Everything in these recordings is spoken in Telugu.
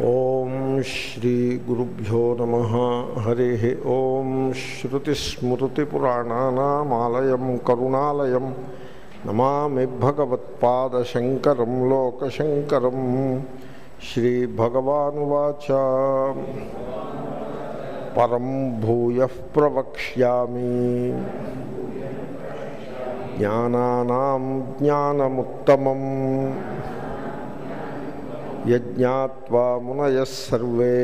ఓం శ్రీ గురుభ్యో నమ హరి ఓం శ్రుతిస్మృతిపురాణానామాలయం కరుణాలయం నమామి భగవత్పాదశంకరం లోకశంకరం శ్రీభగవానువాచ పరం భూయ ప్రవక్ష్యామి జ్ఞానానాం జ్ఞానముత్తమం యజ్ఞాత్వా మునయ సర్వే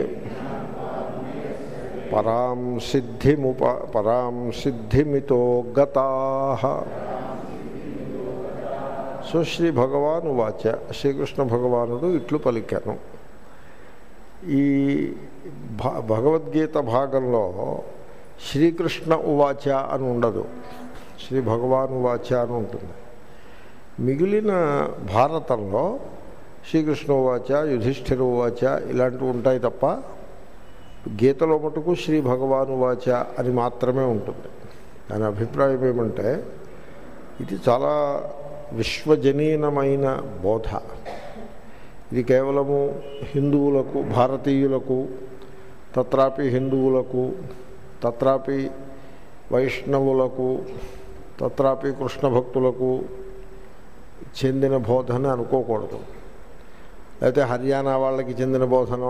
పరాం సిద్ధిముప పరాం సిద్ధిమితో గతా సో శ్రీ భగవాను వాచ శ్రీకృష్ణ భగవానుడు ఇట్లు పలికాను ఈ భ- భగవద్గీత భాగంలో శ్రీకృష్ణ ఉవాచ అని ఉండదు శ్రీ భగవాను వాచ అని ఉంటుంది మిగిలిన భారతంలో శ్రీకృష్ణ ఉవాచ యుధిష్ఠిర ఉవాచ ఇలాంటివి ఉంటాయి తప్ప గీతలో మటుకు శ్రీ భగవాను వాచ అని మాత్రమే ఉంటుంది దాని అభిప్రాయం ఏమంటే ఇది చాలా విశ్వజనీనమైన బోధ ఇది కేవలము హిందువులకు భారతీయులకు తత్రాపి హిందువులకు తత్రాపి వైష్ణవులకు తత్రాపి కృష్ణ భక్తులకు చెందిన బోధన అనుకోకూడదు లేకపోతే హర్యానా వాళ్ళకి చెందిన బోధనో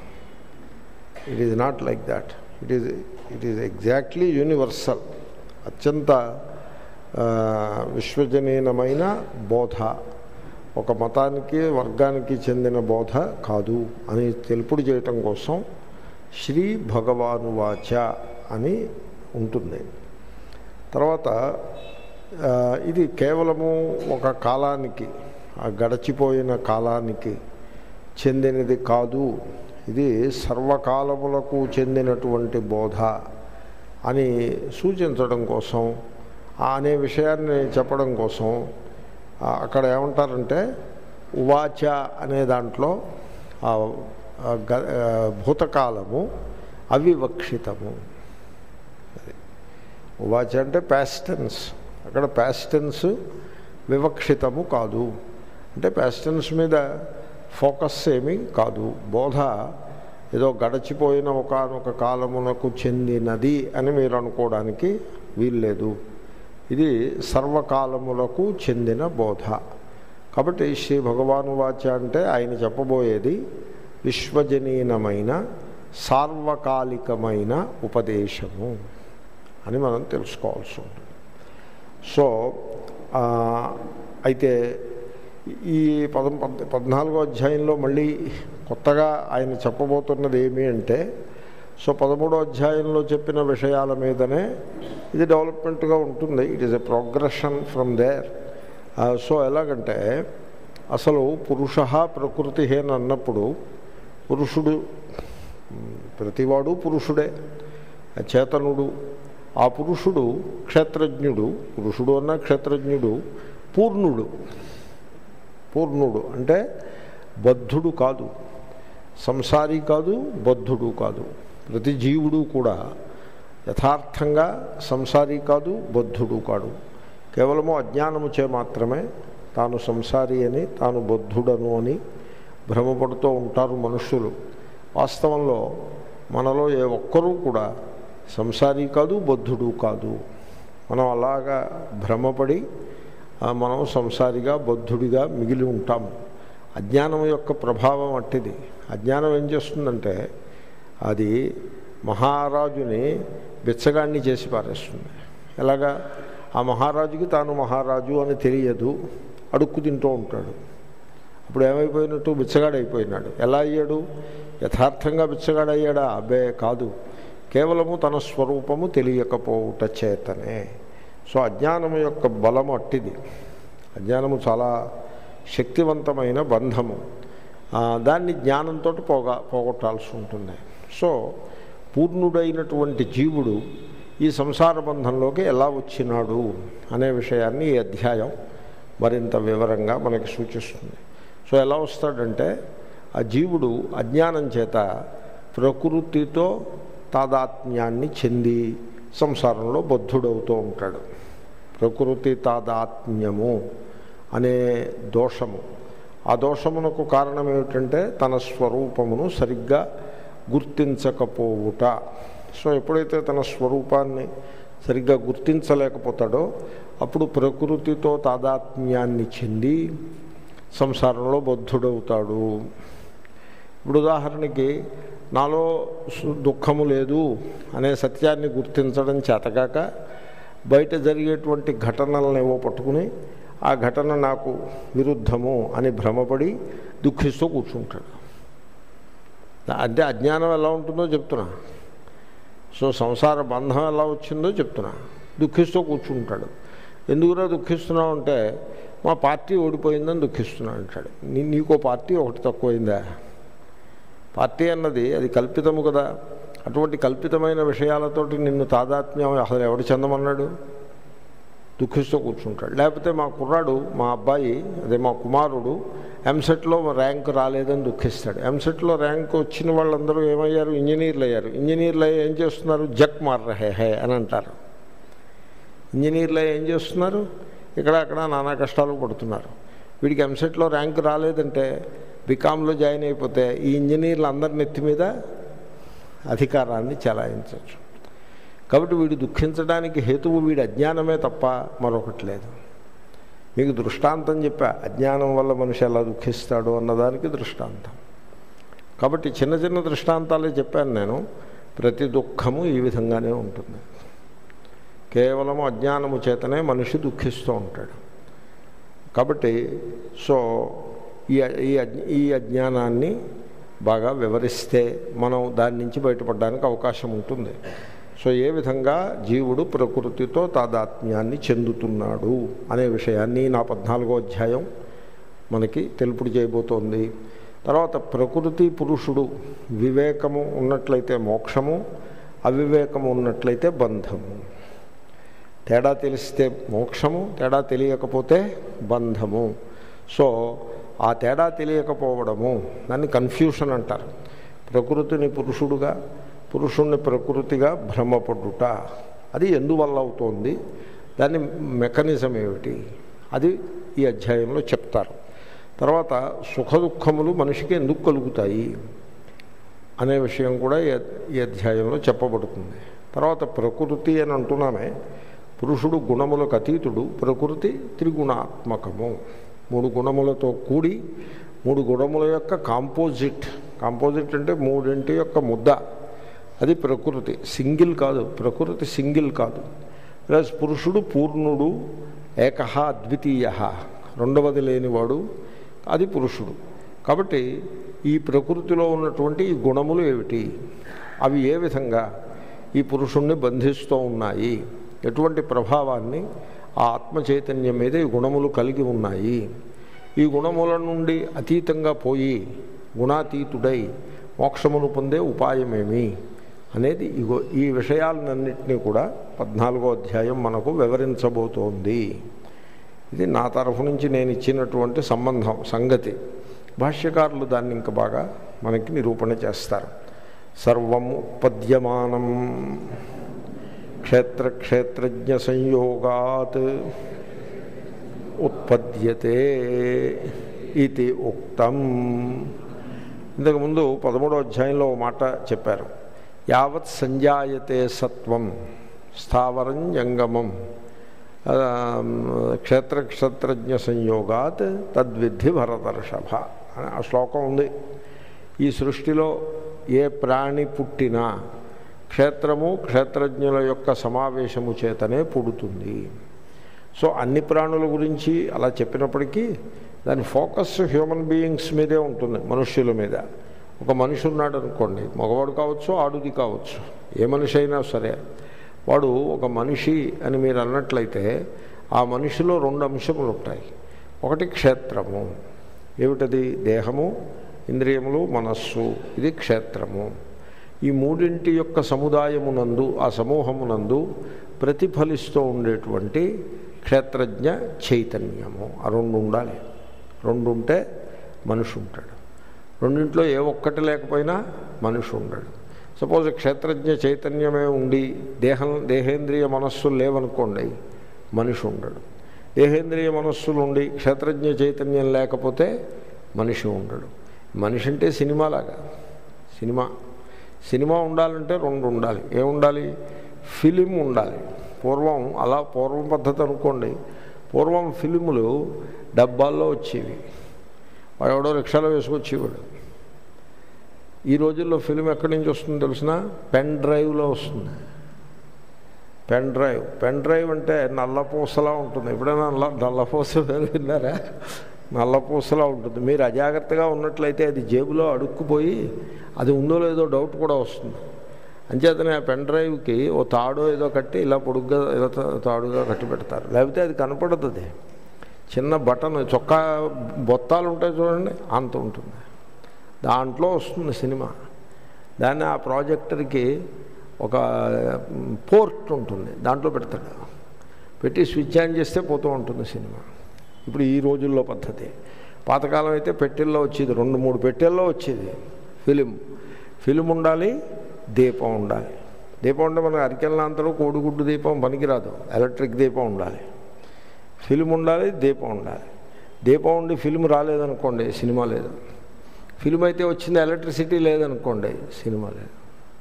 it is not like that it is it is exactly universal అత్యంత ఆ, విశ్వజనీనమైన బోధ ఒక మతానికి వర్గానికి చెందిన బోధ కాదు అని తెలుపుడు చేయటం కోసం శ్రీ భగవానువాచ అని ఉంటుంది తర్వాత ఆ, ఇది కేవలము ఒక కాలానికి ఆ గడచిపోయిన కాలానికి చెందినది కాదు ఇది సర్వకాలములకు చెందినటువంటి బోధ అని సూచించడం కోసం ఆ అనే విషయాన్ని చెప్పడం కోసం ఆ, అక్కడ ఏమంటారంటే ఉవాచ అనే దాంట్లో ఆ, ఆ గ- ఆ, భూతకాలము అవివక్షితము అది. ఉవాచ అంటే ప్యాస్టెన్స్ అక్కడ ప్యాస్టెన్స్ వివక్షితము కాదు అంటే ప్యాస్టెన్స్ మీద ఫోకస్ ఏమీ కాదు బోధ ఏదో గడచిపోయిన ఒకనొక కాలమునకు చెందినది అని మీరు అనుకోవడానికి వీల్లేదు ఇది సర్వకాలములకు చెందిన బోధ కాబట్టి శ్రీ భగవాను వాచ అంటే ఆయన చెప్పబోయేది విశ్వజనీనమైన సార్వకాలికమైన ఉపదేశము అని మనం తెలుసుకోవాల్సి ఉంటుంది సో ఆ, అయితే ఈ పదం పద్ పద్నాలుగో అధ్యాయంలో మళ్ళీ కొత్తగా ఆయన చెప్పబోతున్నది ఏమి అంటే సో పదమూడో అధ్యాయంలో చెప్పిన విషయాల మీదనే ఇది డెవలప్మెంట్గా ఉంటుంది it is a progression from there so ఎలాగంటే అసలు పురుష ప్రకృతి అని అన్నప్పుడు పురుషుడు మ్, ప్రతివాడు పురుషుడే చేతనుడు ఆ పురుషుడు క్షేత్రజ్ఞుడు పురుషుడు అన్న క్షేత్రజ్ఞుడు పూర్ణుడు పూర్ణుడు అంటే బద్ధుడు కాదు సంసారి కాదు బద్ధుడు కాదు ప్రతి జీవుడు కూడా యథార్థంగా సంసారి కాదు బద్ధుడు కాడు కేవలము అజ్ఞానము చే మాత్రమే తాను సంసారి అని తాను బద్ధుడను అని భ్రమపడుతూ ఉంటారు మనుష్యులు వాస్తవంలో మనలో ఏ ఒక్కరూ కూడా సంసారి కాదు బద్ధుడు కాదు మనం అలాగా భ్రమపడి ఆ, మనం సంసారిగా బద్ధుడిగా మిగిలి ఉంటాము అజ్ఞానం యొక్క ప్రభావం అట్టిది అజ్ఞానం ఏం చేస్తుందంటే అది మహారాజుని బిచ్చగాడిని చేసి పారేస్తుంది ఎలాగా ఆ మహారాజుకి తాను మహారాజు అని తెలియదు అడుక్కు తింటూ ఉంటాడు అప్పుడు ఏమైపోయినట్టు బిచ్చగాడైపోయినాడు ఎలా అయ్యాడు యథార్థంగా బిచ్చగాడయ్యాడా అబ్బే కాదు కేవలము తన స్వరూపము తెలియకపోవుట చేతనే సో అజ్ఞానము యొక్క బలము అట్టిది అజ్ఞానము చాలా శక్తివంతమైన బంధము ఆ, దాన్ని జ్ఞానంతో పోగా పోగొట్టాల్సి ఉంటుంది సో పూర్ణుడైనటువంటి జీవుడు ఈ సంసార బంధంలోకి ఎలా వచ్చినాడు అనే విషయాన్ని ఈ అధ్యాయం మరింత వివరంగా మనకి సూచిస్తుంది సో ఎలా వస్తాడంటే ఆ జీవుడు అజ్ఞానం చేత ప్రకృతితో తాదాత్మ్యాన్ని చెంది సంసారంలో బద్ధుడవుతూ ఉంటాడు ప్రకృతి తాదాత్మ్యము అనే దోషము ఆ దోషమునకు కారణం ఏమిటంటే తన స్వరూపమును సరిగ్గా గుర్తించకపోవుట సో ఎప్పుడైతే తన స్వరూపాన్ని సరిగ్గా గుర్తించలేకపోతాడో అప్పుడు ప్రకృతితో తాదాత్మ్యాన్ని చెంది సంసారంలో బద్ధుడవుతాడు ఇప్పుడు ఉదాహరణకి నాలో సు- దుఃఖము లేదు అనే సత్యాన్ని గుర్తించడం చేతకాక బయట జరిగేటువంటి ఘటనలను ఏవో పట్టుకుని ఆ ఘటన నాకు విరుద్ధము అని భ్రమపడి దుఃఖిస్తూ కూర్చుంటాడు అంటే అజ్ఞానం ఎలా ఉంటుందో చెప్తున్నా సో సంసార బంధం ఎలా వచ్చిందో చెప్తున్నా దుఃఖిస్తూ కూర్చుంటాడు ఎందుకురా దుఃఖిస్తున్నావు అంటే మా పార్టీ ఓడిపోయిందని దుఃఖిస్తున్నా అంటాడు నీ నీకో పార్టీ ఒకటి తక్కువైందా పార్టీ అన్నది అది కల్పితము కదా అటువంటి కల్పితమైన విషయాలతోటి నిన్ను తాదాత్మ్యం అసలు ఎవడు చెందమన్నాడు దుఃఖిస్తూ కూర్చుంటాడు లేకపోతే మా కుర్రాడు మా అబ్బాయి అదే మా కుమారుడు ఎంసెట్లో ర్యాంక్ రాలేదని దుఃఖిస్తాడు ఎంసెట్లో ర్యాంక్ వచ్చిన వాళ్ళందరూ ఏమయ్యారు ఇంజనీర్లు అయ్యారు ఇంజనీర్లు అయ్యి ఏం చేస్తున్నారు జక్ మార్ రహే హే అని అంటారు ఇంజనీర్లు అయ్యి ఏం చేస్తున్నారు ఇక్కడ అక్కడ నానా కష్టాలు పడుతున్నారు వీడికి ఎంసెట్లో ర్యాంక్ రాలేదంటే బీకామ్లో జాయిన్ అయిపోతే ఈ ఇంజనీర్లు అందరి నెత్తి మీద అధికారాన్ని చెలాయించవచ్చు కాబట్టి వీడు దుఃఖించడానికి హేతువు వీడి అజ్ఞానమే తప్ప మరొకటి లేదు మీకు దృష్టాంతం చెప్పా అజ్ఞానం వల్ల మనిషి ఎలా దుఃఖిస్తాడు అన్నదానికి దృష్టాంతం కాబట్టి చిన్న చిన్న దృష్టాంతాలే చెప్పాను నేను ప్రతి దుఃఖము ఈ విధంగానే ఉంటుంది కేవలము అజ్ఞానము చేతనే మనిషి దుఃఖిస్తూ ఉంటాడు కాబట్టి సో ఈ ఈ అజ్ఞ- ఈ అజ్ఞానాన్ని బాగా వివరిస్తే మనం దాని నుంచి బయటపడడానికి అవకాశం ఉంటుంది సో ఏ విధంగా జీవుడు ప్రకృతితో తాదాత్మ్యాన్ని చెందుతున్నాడు అనే విషయాన్ని నా పద్నాలుగో అధ్యాయం మనకి తెలుపుడు చేయబోతోంది తర్వాత ప్రకృతి పురుషుడు వివేకము ఉన్నట్లయితే మోక్షము అవివేకము ఉన్నట్లయితే బంధము తేడా తెలిస్తే మోక్షము తేడా తెలియకపోతే బంధము సో ఆ తేడా తెలియకపోవడము దాన్ని కన్ఫ్యూషన్ అంటారు ప్రకృతిని పురుషుడుగా పురుషుణ్ణి ప్రకృతిగా భ్రమపడుట అది ఎందువల్ల అవుతోంది దాని మెకానిజం ఏమిటి అది ఈ అధ్యాయంలో చెప్తారు తర్వాత సుఖ దుఃఖములు మనిషికి ఎందుకు కలుగుతాయి అనే విషయం కూడా ఈ ఈ అధ్యాయంలో చెప్పబడుతుంది తర్వాత ప్రకృతి అని అంటున్నామే పురుషుడు గుణములకు అతీతుడు ప్రకృతి త్రిగుణాత్మకము మూడు గుణములతో కూడి మూడు గుణముల యొక్క కాంపోజిట్ కాంపోజిట్ అంటే మూడింటి యొక్క ముద్ద అది ప్రకృతి సింగిల్ కాదు ప్రకృతి సింగిల్ కాదు ప్లస్ పురుషుడు పూర్ణుడు ఏకహ అద్వితీయ రెండవది లేనివాడు అది పురుషుడు కాబట్టి ఈ ప్రకృతిలో ఉన్నటువంటి ఈ గుణములు ఏమిటి అవి ఏ విధంగా ఈ పురుషుణ్ణి బంధిస్తూ ఉన్నాయి ఎటువంటి ప్రభావాన్ని ఆ ఆత్మ చైతన్యం మీద ఈ గుణములు కలిగి ఉన్నాయి ఈ గుణముల నుండి అతీతంగా పోయి గుణాతీతుడై మోక్షమును పొందే ఉపాయమేమి అనేది ఇగో ఈ విషయాలన్నింటినీ కూడా పద్నాలుగో అధ్యాయం మనకు వివరించబోతోంది ఇది నా తరఫు నుంచి నేను ఇచ్చినటువంటి సంబంధం సంగతి భాష్యకారులు దాన్ని ఇంకా బాగా మనకి నిరూపణ చేస్తారు సర్వం ఉత్పద్యమానం క్షేత్రక్షేత్రజ్ఞ సంయోగాత్ ఉత్పద్యతే ఇది ఉక్తం ఇంతకుముందు పదమూడో అధ్యాయంలో ఓ మాట చెప్పారు యావత్ సంజాయతే సత్వం స్థావరం జంగమం ఆ, క్షేత్రక్షేత్రజ్ఞ సంయోగాత్ తద్విద్ధి భరతర్షభ అని ఆ శ్లోకం ఉంది ఈ సృష్టిలో ఏ ప్రాణి పుట్టినా క్షేత్రము క్షేత్రజ్ఞుల యొక్క సమావేశము చేతనే పుడుతుంది సో అన్ని ప్రాణుల గురించి అలా చెప్పినప్పటికీ దాని ఫోకస్ హ్యూమన్ బీయింగ్స్ మీదే ఉంటుంది మనుష్యుల మీద ఒక మనిషి ఉన్నాడు అనుకోండి మగవాడు కావచ్చు ఆడుది కావచ్చు ఏ మనిషి అయినా సరే వాడు ఒక మనిషి అని మీరు అన్నట్లయితే ఆ మనిషిలో రెండు అంశములు ఉంటాయి ఒకటి క్షేత్రము ఏమిటది దేహము ఇంద్రియములు మనస్సు ఇది క్షేత్రము ఈ మూడింటి యొక్క సముదాయమునందు ఆ సమూహమునందు ప్రతిఫలిస్తూ ఉండేటువంటి క్షేత్రజ్ఞ చైతన్యము ఆ రెండు ఉండాలి రెండు ఉంటే మనిషి ఉంటాడు రెండింట్లో ఏ ఒక్కటి లేకపోయినా మనిషి ఉండడు సపోజ్ క్షేత్రజ్ఞ చైతన్యమే ఉండి దేహం దేహేంద్రియ మనస్సులు లేవనుకోండి మనిషి ఉండడు దేహేంద్రియ మనస్సులు ఉండి క్షేత్రజ్ఞ చైతన్యం లేకపోతే మనిషి ఉండడు మనిషి అంటే సినిమాలాగా సినిమా సినిమా ఉండాలంటే రెండు ఉండాలి ఏముండాలి ఫిలిం ఉండాలి పూర్వం అలా పూర్వం పద్ధతి అనుకోండి పూర్వం ఫిలిములు డబ్బాల్లో వచ్చేవి వాడు ఎవడో రిక్షాలో వేసుకొచ్చేవాడు ఈ రోజుల్లో ఫిలిం ఎక్కడి నుంచి వస్తుందో తెలిసిన పెన్ డ్రైవ్లో వస్తుంది పెన్ డ్రైవ్ పెన్ డ్రైవ్ అంటే నల్లపూసలా ఉంటుంది ఎప్పుడైనా నల్ల నల్లపూస విన్నారా నల్లపూసలా ఉంటుంది మీరు అజాగ్రత్తగా ఉన్నట్లయితే అది జేబులో అడుక్కుపోయి అది ఉందో లేదో డౌట్ కూడా వస్తుంది అంచేతనే ఆ పెన్ డ్రైవ్కి ఓ తాడో ఏదో కట్టి ఇలా పొడుగ్గా ఇలా తా- తాడుగా కట్టి పెడతారు లేకపోతే అది కనపడదు అది చిన్న బటన్ చొక్కా బొత్తాలు ఉంటాయి చూడండి అంత ఉంటుంది దాంట్లో వస్తుంది సినిమా దాన్ని ఆ ప్రాజెక్టర్కి ఒక పోర్ట్ ఉంటుంది దాంట్లో పెడతాడు పెట్టి స్విచ్ ఆన్ చేస్తే పోతూ ఉంటుంది సినిమా ఇప్పుడు ఈ రోజుల్లో పద్ధతి పాతకాలం అయితే పెట్టెల్లో వచ్చేది రెండు మూడు పెట్టెల్లో వచ్చేది ఫిలిం ఫిలిం ఉండాలి దీపం ఉండాలి దీపం ఉంటే మనకు అరికెళ్ళంతలో కోడిగుడ్డు దీపం పనికిరాదు ఎలక్ట్రిక్ దీపం ఉండాలి ఫిలిం ఉండాలి దీపం ఉండాలి దీపం ఉండి ఫిలిం రాలేదనుకోండి సినిమా లేదు ఫిలిం అయితే వచ్చింది ఎలక్ట్రిసిటీ లేదనుకోండి సినిమా లేదు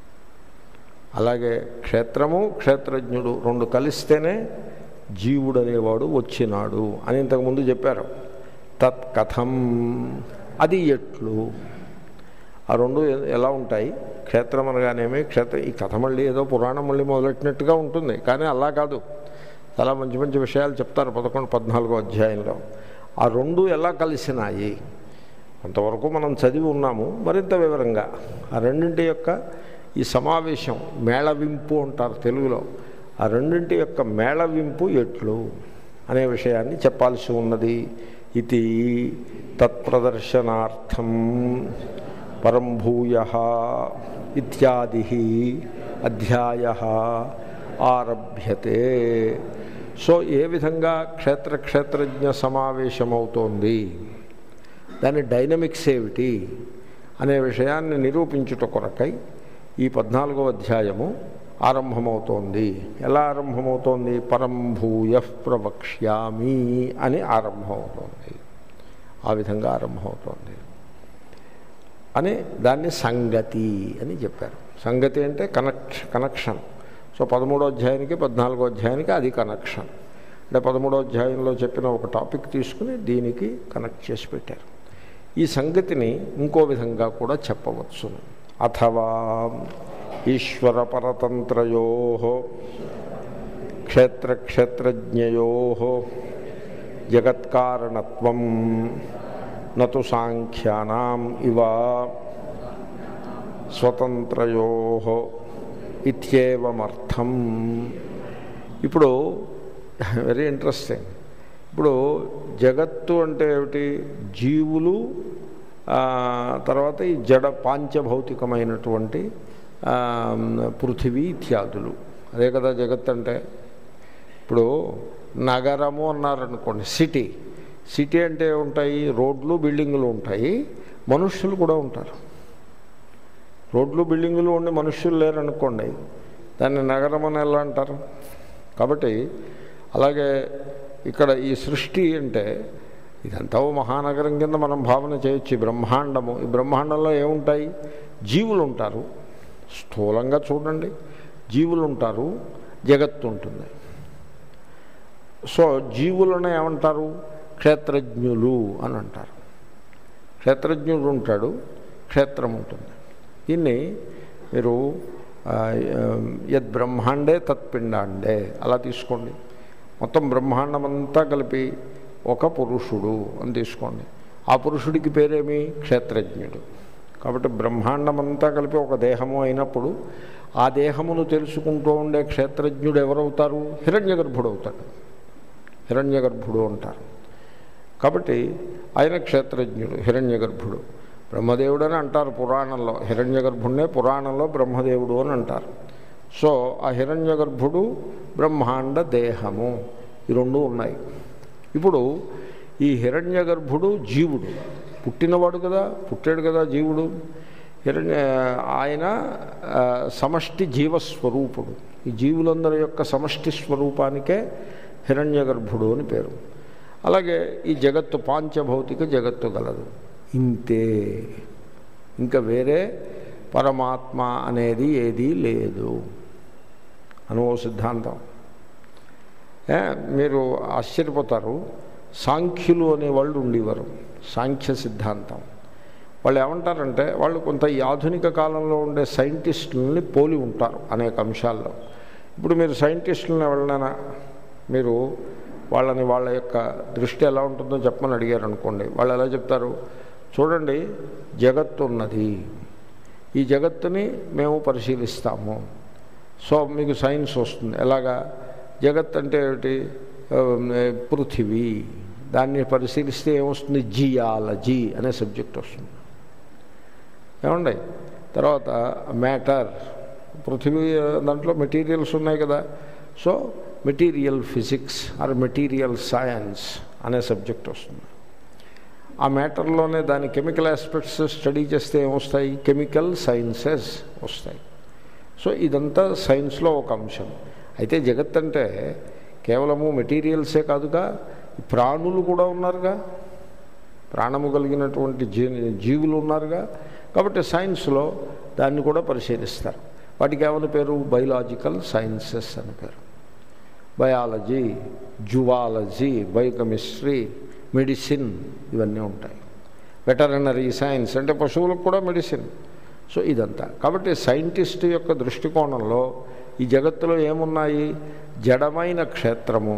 అలాగే క్షేత్రము క్షేత్రజ్ఞుడు రెండు కలిస్తేనే జీవుడు అనేవాడు వచ్చినాడు అని ఇంతకుముందు చెప్పారు తత్ కథం అది ఎట్లు ఆ రెండు ఎ- ఎలా ఉంటాయి క్షేత్రం అనగానేమి క్షేత్ర ఈ కథ మళ్ళీ ఏదో పురాణం మళ్ళీ మొదలెట్టినట్టుగా ఉంటుంది కానీ అలా కాదు చాలా మంచి మంచి విషయాలు చెప్తారు పదకొండు పద్నాలుగో అధ్యాయంలో ఆ రెండు ఎలా కలిసినాయి కొంతవరకు మనం చదివి ఉన్నాము మరింత వివరంగా ఆ రెండింటి యొక్క ఈ సమావేశం మేళవింపు అంటారు తెలుగులో ఆ రెండింటి యొక్క మేళవింపు ఎట్లు అనే విషయాన్ని చెప్పాల్సి ఉన్నది ఇది తత్ప్రదర్శనార్థం పరం భూయ ఇత్యాది అధ్యాయ ఆరభ్యతే సో ఏ విధంగా క్షేత్ర క్షేత్రజ్ఞ సమావేశమవుతోంది దాని డైనమిక్స్ ఏమిటి అనే విషయాన్ని నిరూపించుట కొరకై ఈ పద్నాలుగో అధ్యాయము ఆరంభమవుతోంది ఎలా ఆరంభమవుతోంది పరం భూయ ప్రవక్ష్యామి అని ఆరంభమవుతోంది ఆ విధంగా ఆరంభమవుతోంది అని దాన్ని సంగతి అని చెప్పారు సంగతి అంటే కనెక్ష కనెక్షన్ సో పదమూడో అధ్యాయానికి పద్నాలుగో అధ్యాయానికి అది కనెక్షన్ అంటే పదమూడో అధ్యాయంలో చెప్పిన ఒక టాపిక్ తీసుకుని దీనికి కనెక్ట్ చేసి పెట్టారు ఈ సంగతిని ఇంకో విధంగా కూడా చెప్పవచ్చును అథవా ఈశ్వర పరతంత్రయో క్షేత్రక్షేత్రజ్ఞయో జగత్కారణత్వం నతు సాంఖ్యానాం ఇవ స్వతంత్రయో ఇత్యేవమర్థం ఇప్పుడు వెరీ ఇంట్రెస్టింగ్ ఇప్పుడు జగత్తు అంటే ఏమిటి జీవులు ఆ, తర్వాత ఈ జడ పాంచభౌతికమైనటువంటి ఆ, పృథివీ ఇత్యాదులు అదే కదా జగత్ అంటే ఇప్పుడు నగరము అన్నారనుకోండి సిటీ సిటీ అంటే ఉంటాయి రోడ్లు బిల్డింగులు ఉంటాయి మనుష్యులు కూడా ఉంటారు రోడ్లు బిల్డింగులు ఉండి మనుష్యులు లేరనుకోండి దాన్ని నగరం అని ఎలా అంటారు కాబట్టి అలాగే ఇక్కడ ఈ సృష్టి అంటే ఇదంతా ఓ మహానగరం కింద మనం భావన చేయొచ్చు ఈ బ్రహ్మాండము ఈ బ్రహ్మాండంలో ఏముంటాయి జీవులు ఉంటారు స్థూలంగా చూడండి జీవులు ఉంటారు జగత్తు ఉంటుంది సో జీవులను ఏమంటారు క్షేత్రజ్ఞులు అని అంటారు క్షేత్రజ్ఞుడు ఉంటాడు క్షేత్రం ఉంటుంది దీన్ని మీరు ఆ, యద్ బ్రహ్మాండే తత్పిండాండే అలా తీసుకోండి మొత్తం బ్రహ్మాండం అంతా కలిపి ఒక పురుషుడు అని తీసుకోండి ఆ పురుషుడికి పేరేమి క్షేత్రజ్ఞుడు కాబట్టి బ్రహ్మాండం అంతా కలిపి ఒక దేహము అయినప్పుడు ఆ దేహమును తెలుసుకుంటూ ఉండే క్షేత్రజ్ఞుడు ఎవరవుతారు హిరణ్య గర్భుడు అవుతాడు హిరణ్య గర్భుడు అంటారు కాబట్టి ఆయన క్షేత్రజ్ఞుడు హిరణ్య గర్భుడు బ్రహ్మదేవుడు అని అంటారు పురాణంలో హిరణ్య గర్భుడినే పురాణంలో బ్రహ్మదేవుడు అని అంటారు సో ఆ హిరణ్య గర్భుడు బ్రహ్మాండ దేహము ఈ రెండు ఉన్నాయి ఇప్పుడు ఈ హిరణ్య గర్భుడు జీవుడు పుట్టినవాడు కదా పుట్టాడు కదా జీవుడు హిరణ్య ఆయన ఆ, సమష్టి జీవస్వరూపుడు ఈ జీవులందరి యొక్క సమష్టి స్వరూపానికే హిరణ్య గర్భుడు అని పేరు అలాగే ఈ జగత్తు పాంచభౌతిక జగత్తు గలదు ఇంతే ఇంకా వేరే పరమాత్మ అనేది ఏదీ లేదు అనుభవ సిద్ధాంతం ఏ, మీరు ఆశ్చర్యపోతారు సాంఖ్యులు అనేవాళ్ళు ఉండేవారు సాంఖ్య సిద్ధాంతం వాళ్ళు ఏమంటారంటే వాళ్ళు కొంత ఈ ఆధునిక కాలంలో ఉండే సైంటిస్టులని పోలి ఉంటారు అనేక అంశాల్లో ఇప్పుడు మీరు సైంటిస్టులను ఎవరినైనా మీరు వాళ్ళని వాళ్ళ యొక్క దృష్టి ఎలా ఉంటుందో చెప్పమని అడిగారు అనుకోండి వాళ్ళు ఎలా చెప్తారు చూడండి జగత్తు ఉన్నది ఈ జగత్తుని మేము పరిశీలిస్తాము సో మీకు సైన్స్ వస్తుంది ఎలాగా జగత్ అంటే ఏమిటి ఆ, పృథివీ దాన్ని పరిశీలిస్తే ఏమొస్తుంది జియాలజీ అనే సబ్జెక్ట్ వస్తుంది ఏమండి తర్వాత మ్యాటర్ పృథివీ దాంట్లో మెటీరియల్స్ ఉన్నాయి కదా so material physics or material science అనే సబ్జెక్ట్ వస్తుంది ఆ మ్యాటర్లోనే దాని కెమికల్ ఆస్పెక్ట్స్ స్టడీ చేస్తే ఏమొస్తాయి కెమికల్ సైన్సెస్ వస్తాయి సో ఇదంతా సైన్స్లో ఒక అంశం అయితే జగత్ అంటే కేవలము మెటీరియల్సే కాదుగా ఈ ప్రాణులు కూడా ఉన్నారుగా ప్రాణము కలిగినటువంటి జీ జీవులు ఉన్నారుగా కాబట్టి సైన్స్లో దాన్ని కూడా పరిశీలిస్తారు వాటికి ఏమని పేరు బయలాజికల్ సైన్సెస్ అని పేరు బయాలజీ జువాలజీ బయోకెమిస్ట్రీ మెడిసిన్ ఇవన్నీ ఉంటాయి వెటరనరీ సైన్స్ అంటే పశువులకు కూడా మెడిసిన్ సో ఇదంతా కాబట్టి సైంటిస్ట్ యొక్క దృష్టికోణంలో ఈ జగత్తులో ఏమున్నాయి జడమైన క్షేత్రము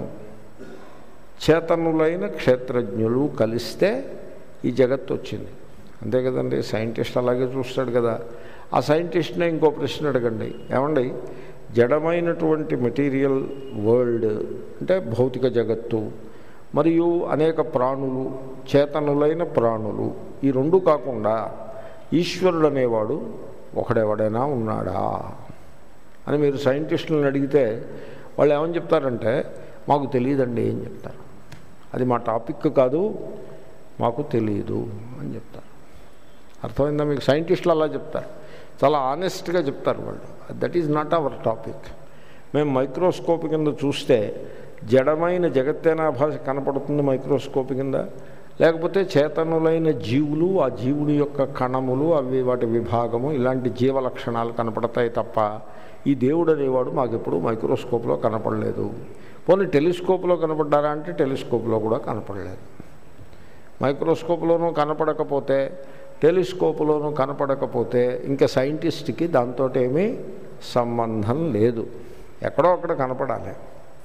చేతనులైన క్షేత్రజ్ఞులు కలిస్తే ఈ జగత్తు వచ్చింది అంతే కదండి సైంటిస్ట్ అలాగే చూస్తాడు కదా ఆ సైంటిస్ట్నే ఇంకో ప్రశ్న అడగండి ఏమండి జడమైనటువంటి మెటీరియల్ వరల్డ్ అంటే భౌతిక జగత్తు మరియు అనేక ప్రాణులు చేతనులైన ప్రాణులు ఈ రెండు కాకుండా ఈశ్వరుడు అనేవాడు ఒకడెవడైనా ఉన్నాడా అని మీరు సైంటిస్టులను అడిగితే వాళ్ళు ఏమని చెప్తారంటే మాకు తెలియదండి ఏం చెప్తారు అది మా టాపిక్ కాదు మాకు తెలియదు అని చెప్తారు అర్థమైందా మీకు సైంటిస్టులు అలా చెప్తారు చాలా ఆనెస్ట్గా చెప్తారు వాళ్ళు that is not our topic మేము మైక్రోస్కోప్ కింద చూస్తే జడమైన జగత్తేనా భాష కనపడుతుంది మైక్రోస్కోప్ కింద లేకపోతే చేతనులైన జీవులు ఆ జీవుడి యొక్క కణములు అవి వాటి విభాగము ఇలాంటి జీవ లక్షణాలు కనపడతాయి తప్ప ఈ దేవుడు అనేవాడు మాకెప్పుడు మైక్రోస్కోప్లో కనపడలేదు పోనీ టెలిస్కోప్లో కనపడ్డారా అంటే టెలిస్కోప్లో కూడా కనపడలేదు మైక్రోస్కోప్లోనూ కనపడకపోతే టెలిస్కోప్లోనూ కనపడకపోతే ఇంకా సైంటిస్ట్కి దాంతో ఏమీ సంబంధం లేదు ఎక్కడో అక్కడ కనపడాలి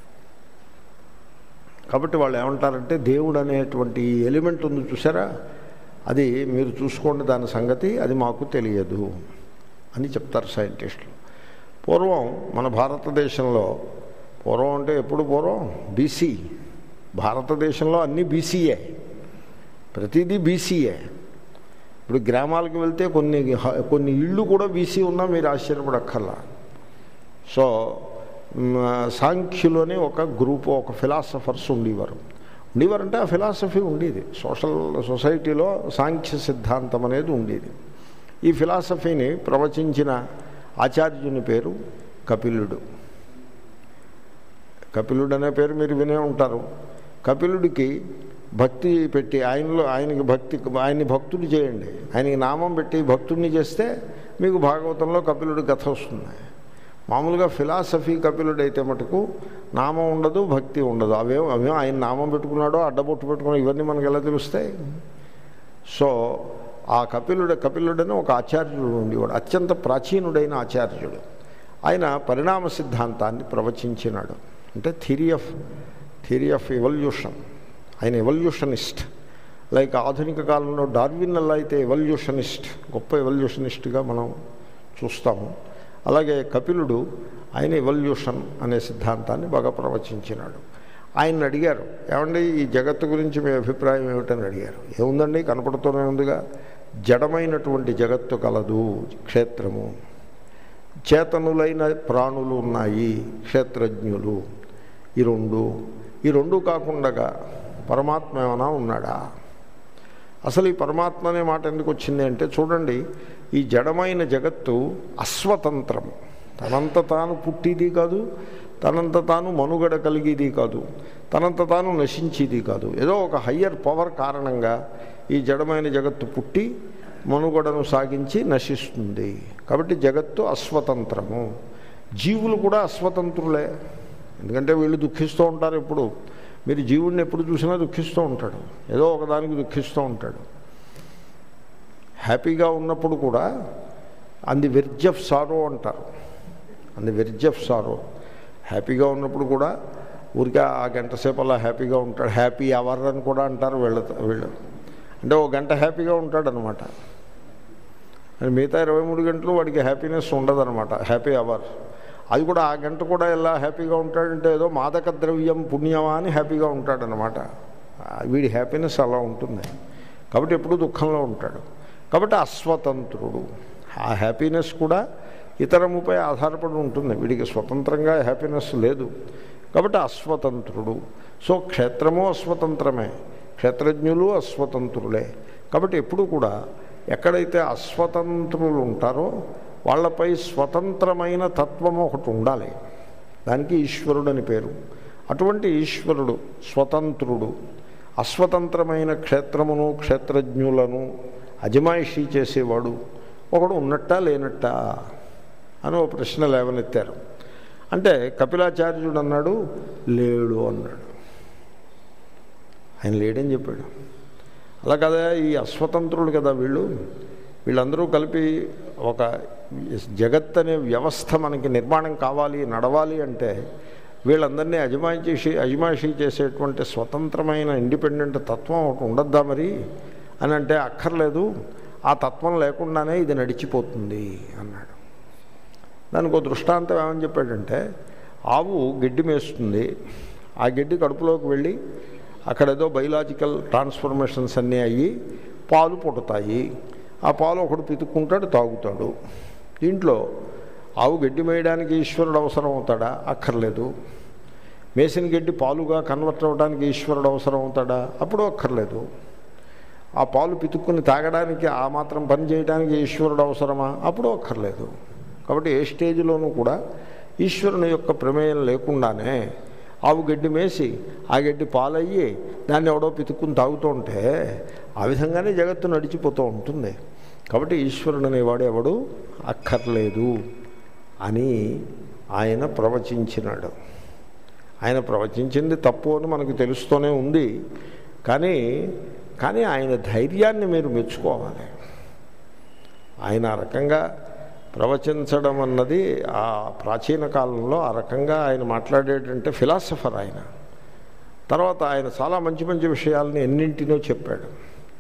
కాబట్టి వాళ్ళు ఏమంటారంటే దేవుడు అనేటువంటి ఈ ఎలిమెంట్ ఉంది చూసారా అది మీరు చూసుకోండి దాని సంగతి అది మాకు తెలియదు అని చెప్తారు సైంటిస్టులు పూర్వం మన భారతదేశంలో పూర్వం అంటే ఎప్పుడు పూర్వం బీసీ భారతదేశంలో అన్నీ బీసీయే ప్రతిదీ బీసీయే ఇప్పుడు గ్రామాలకు వెళ్తే కొన్ని హ- కొన్ని ఇళ్ళు కూడా బీసీ ఉన్నా మీరు ఆశ్చర్యపడక్కర్లా సో మ్, సాంఖ్యులు అని ఒక గ్రూప్ ఒక ఫిలాసఫర్స్ ఉండేవారు ఉండేవారంటే ఆ ఫిలాసఫీ ఉండేది సోషల్ సొసైటీలో సాంఖ్య సిద్ధాంతం అనేది ఉండేది ఈ ఫిలాసఫీని ప్రవచించిన ఆచార్యుని పేరు కపిలుడు కపిలుడు అనే పేరు మీరు వినే ఉంటారు కపిలుడికి భక్తి పెట్టి ఆయనలో ఆయనకి భక్తి ఆయన్ని భక్తుడు చేయండి ఆయనకి నామం పెట్టి భక్తుడిని చేస్తే మీకు భాగవతంలో కపిలుడి కథ వస్తుంది మామూలుగా ఫిలాసఫీ కపిలుడు అయితే మటుకు నామం ఉండదు భక్తి ఉండదు అవేం అవేం ఆయన నామం పెట్టుకున్నాడో అడ్డబొట్టు పెట్టుకున్నాడో ఇవన్నీ మనకు ఎలా తెలుస్తాయి సో ఆ కపిలుడు కపిలుడని ఒక ఆచార్యుడు ఉండేవాడు అత్యంత ప్రాచీనుడైన ఆచార్యుడు ఆయన పరిణామ సిద్ధాంతాన్ని ప్రవచించినాడు అంటే theory of theory of evolution ఆయన ఎవల్యూషనిస్ట్ లైక్ ఆధునిక కాలంలో డార్విన్ అలా అయితే ఎవల్యూషనిస్ట్ గొప్ప ఎవల్యూషనిస్ట్గా మనం చూస్తాము అలాగే కపిలుడు ఆయన ఎవల్యూషన్ అనే సిద్ధాంతాన్ని బాగా ప్రవచించినాడు ఆయన అడిగారు ఏమండి ఈ జగత్తు గురించి మీ అభిప్రాయం ఏమిటని అడిగారు ఏముందండి కనపడుతూనే ఉందిగా జడమైనటువంటి జగత్తు కలదు క్షేత్రము చేతనులైన ప్రాణులు ఉన్నాయి క్షేత్రజ్ఞులు ఈ రెండు ఈ రెండు కాకుండా పరమాత్మ ఏమైనా ఉన్నాడా అసలు ఈ పరమాత్మ అనే మాట ఎందుకు వచ్చింది అంటే చూడండి ఈ జడమైన జగత్తు అస్వతంత్రము తనంత తాను పుట్టిది కాదు తనంత తాను మనుగడ కలిగేది కాదు తనంత తాను నశించేది కాదు ఏదో ఒక హయ్యర్ పవర్ కారణంగా ఈ జడమైన జగత్తు పుట్టి మనుగడను సాగించి నశిస్తుంది కాబట్టి జగత్తు అస్వతంత్రము జీవులు కూడా అస్వతంత్రులే ఎందుకంటే వీళ్ళు దుఃఖిస్తూ ఉంటారు ఎప్పుడు మీరు జీవుడిని ఎప్పుడు చూసినా దుఃఖిస్తూ ఉంటాడు ఏదో ఒకదానికి దుఃఖిస్తూ ఉంటాడు హ్యాపీగా ఉన్నప్పుడు కూడా అంది వెర్జ్ ఆఫ్ సారో అంటారు అంది వెర్జ్ ఆఫ్ సారో హ్యాపీగా ఉన్నప్పుడు కూడా ఊరికే ఆ గంట సేపు అలా హ్యాపీగా ఉంటాడు హ్యాపీ అవర్ అని కూడా అంటారు వీళ్ళ వీళ్ళు అంటే ఒక గంట హ్యాపీగా ఉంటాడనమాట అని మిగతా ఇరవై మూడు గంటలు వాడికి హ్యాపీనెస్ ఉండదన్నమాట హ్యాపీ అవర్ అది కూడా ఆ గంట కూడా ఎలా హ్యాపీగా ఉంటాడంటే ఏదో మాదక ద్రవ్యం పుణ్యమా అని హ్యాపీగా ఉంటాడనమాట వీడి హ్యాపీనెస్ అలా ఉంటుంది కాబట్టి ఎప్పుడూ దుఃఖంలో ఉంటాడు కాబట్టి అస్వతంత్రుడు ఆ హ్యాపీనెస్ కూడా ఇతరముపై ఆధారపడి ఉంటుంది వీడికి స్వతంత్రంగా హ్యాపీనెస్ లేదు కాబట్టి అస్వతంత్రుడు సో క్షేత్రము అస్వతంత్రమే క్షేత్రజ్ఞులు అస్వతంత్రులే కాబట్టి ఎప్పుడు కూడా ఎక్కడైతే అస్వతంత్రులు ఉంటారో వాళ్ళపై స్వతంత్రమైన తత్వం ఒకటి ఉండాలి దానికి ఈశ్వరుడు అని పేరు అటువంటి ఈశ్వరుడు స్వతంత్రుడు అస్వతంత్రమైన క్షేత్రమును క్షేత్రజ్ఞులను అజమాయిషీ చేసేవాడు ఒకడు ఉన్నట్టా లేనట్టా అని ఒక ప్రశ్న లేవనెత్తారు అంటే కపిలాచార్యుడు అన్నాడు లేడు అన్నాడు ఆయన లేడని చెప్పాడు అలా కదా ఈ అస్వతంత్రులు కదా వీళ్ళు వీళ్ళందరూ కలిపి ఒక జగత్ అనే వ్యవస్థ మనకి నిర్మాణం కావాలి నడవాలి అంటే వీళ్ళందరినీ అజమాయి చేసి అజమాయిషీ చేసేటువంటి స్వతంత్రమైన ఇండిపెండెంట్ తత్వం ఒకటి ఉండద్దా మరి అని అంటే అక్కర్లేదు ఆ తత్వం లేకుండానే ఇది నడిచిపోతుంది అన్నాడు దానికి ఒక దృష్టాంతం ఏమని చెప్పాడంటే ఆవు గడ్డి మేస్తుంది ఆ గడ్డి కడుపులోకి వెళ్ళి అక్కడ ఏదో బయలాజికల్ ట్రాన్స్ఫర్మేషన్స్ అన్నీ అయ్యి పాలు పుడతాయి ఆ పాలు ఒకడు పితుక్కుంటాడు తాగుతాడు దీంట్లో ఆవు గడ్డి మేయడానికి ఈశ్వరుడు అవసరం అవుతాడా అక్కర్లేదు మేసిన గడ్డి పాలుగా కన్వర్ట్ అవ్వడానికి ఈశ్వరుడు అవసరం అవుతాడా అప్పుడు అక్కర్లేదు ఆ పాలు పితుక్కుని తాగడానికి ఆ మాత్రం పని చేయడానికి ఈశ్వరుడు అవసరమా అప్పుడు అక్కర్లేదు కాబట్టి ఏ స్టేజ్లోనూ కూడా ఈశ్వరుని యొక్క ప్రమేయం లేకుండానే ఆవు గడ్డి మేసి ఆ గడ్డి పాలయ్యి దాన్ని ఎవడో పితుక్కుని తాగుతూ ఉంటే ఆ విధంగానే జగత్తు నడిచిపోతూ ఉంటుంది కాబట్టి ఈశ్వరుడు అనేవాడు ఎవడు అక్కర్లేదు అని ఆయన ప్రవచించినాడు ఆయన ప్రవచించింది తప్పు అని మనకు తెలుస్తూనే ఉంది కానీ కానీ ఆయన ధైర్యాన్ని మీరు మెచ్చుకోవాలి ఆయన ఆ రకంగా ప్రవచించడం అన్నది ఆ ప్రాచీన కాలంలో ఆ రకంగా ఆయన మాట్లాడేటంటే ఫిలాసఫర్ ఆయన తర్వాత ఆయన చాలా మంచి మంచి విషయాలని ఎన్నింటినో చెప్పాడు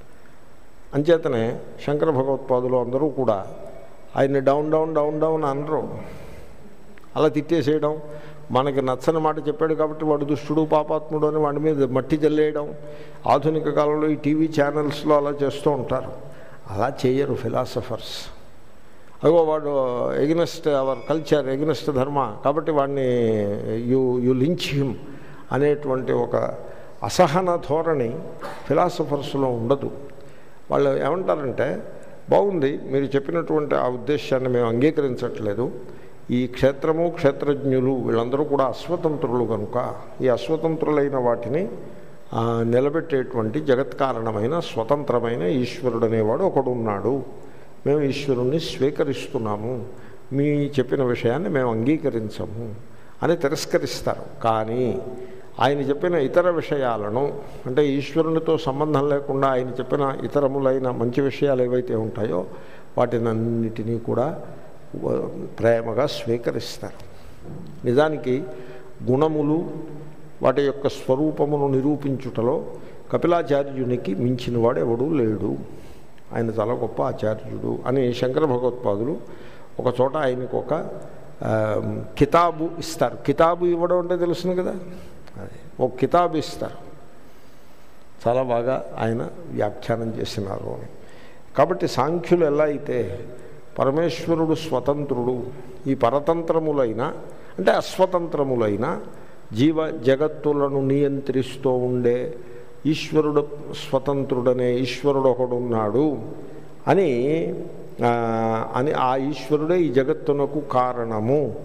అంచేతనే శంకర భగవత్పాదులు అందరూ కూడా ఆయన్ని డౌన్ డౌన్ డౌన్ డౌన్ అనరు అలా తిట్టేసేయడం మనకి నచ్చని మాట చెప్పాడు కాబట్టి వాడు దుష్టుడు పాపాత్ముడు అని వాడి మీద మట్టి జల్లేయడం ఆధునిక కాలంలో ఈ టీవీ ఛానల్స్లో అలా చేస్తూ ఉంటారు అలా చేయరు ఫిలాసఫర్స్ అగో వాడు ఎగ్నెస్ట్ అవర్ కల్చర్ ఎగ్నెస్ట్ ధర్మ కాబట్టి వాడిని యు యు లించ్ హిమ్ అనేటువంటి ఒక అసహన ధోరణి ఫిలాసఫర్స్లో ఉండదు వాళ్ళు ఏమంటారంటే బాగుంది మీరు చెప్పినటువంటి ఆ ఉద్దేశాన్ని మేము అంగీకరించట్లేదు ఈ క్షేత్రము క్షేత్రజ్ఞులు వీళ్ళందరూ కూడా అస్వతంత్రులు కనుక ఈ అస్వతంత్రులైన వాటిని ఆ, నిలబెట్టేటువంటి జగత్కారణమైన స్వతంత్రమైన ఈశ్వరుడు అనేవాడు ఒకడు ఉన్నాడు మేము ఈశ్వరుణ్ణి స్వీకరిస్తున్నాము మీ చెప్పిన విషయాన్ని మేము అంగీకరించము అని తిరస్కరిస్తారు కానీ ఆయన చెప్పిన ఇతర విషయాలను అంటే ఈశ్వరునితో సంబంధం లేకుండా ఆయన చెప్పిన ఇతరములైన మంచి విషయాలు ఏవైతే ఉంటాయో వాటినన్నిటినీ కూడా వ- ప్రేమగా స్వీకరిస్తారు నిజానికి గుణములు వాటి యొక్క స్వరూపమును నిరూపించుటలో కపిలాచార్యునికి మించినవాడు ఎవడూ లేడు ఆయన చాలా గొప్ప ఆచార్యుడు అని శంకర భగవత్పాదులు ఒక చోట ఆయనకు ఒక ఆ, కితాబు ఇస్తారు కితాబు ఇవ్వడం అంటే తెలుసును కదా అది ఒక కితాబు ఇస్తారు చాలా బాగా ఆయన వ్యాఖ్యానం చేసినారు అని కాబట్టి సాంఖ్యులు ఎలా అయితే పరమేశ్వరుడు స్వతంత్రుడు ఈ పరతంత్రములైన అంటే అస్వతంత్రములైన జీవ జగత్తులను నియంత్రిస్తూ ఉండే ఈశ్వరుడు స్వతంత్రుడనే ఈశ్వరుడు ఒకడున్నాడు అని ఆ, అని ఆ ఈశ్వరుడే ఈ జగత్తునకు కారణము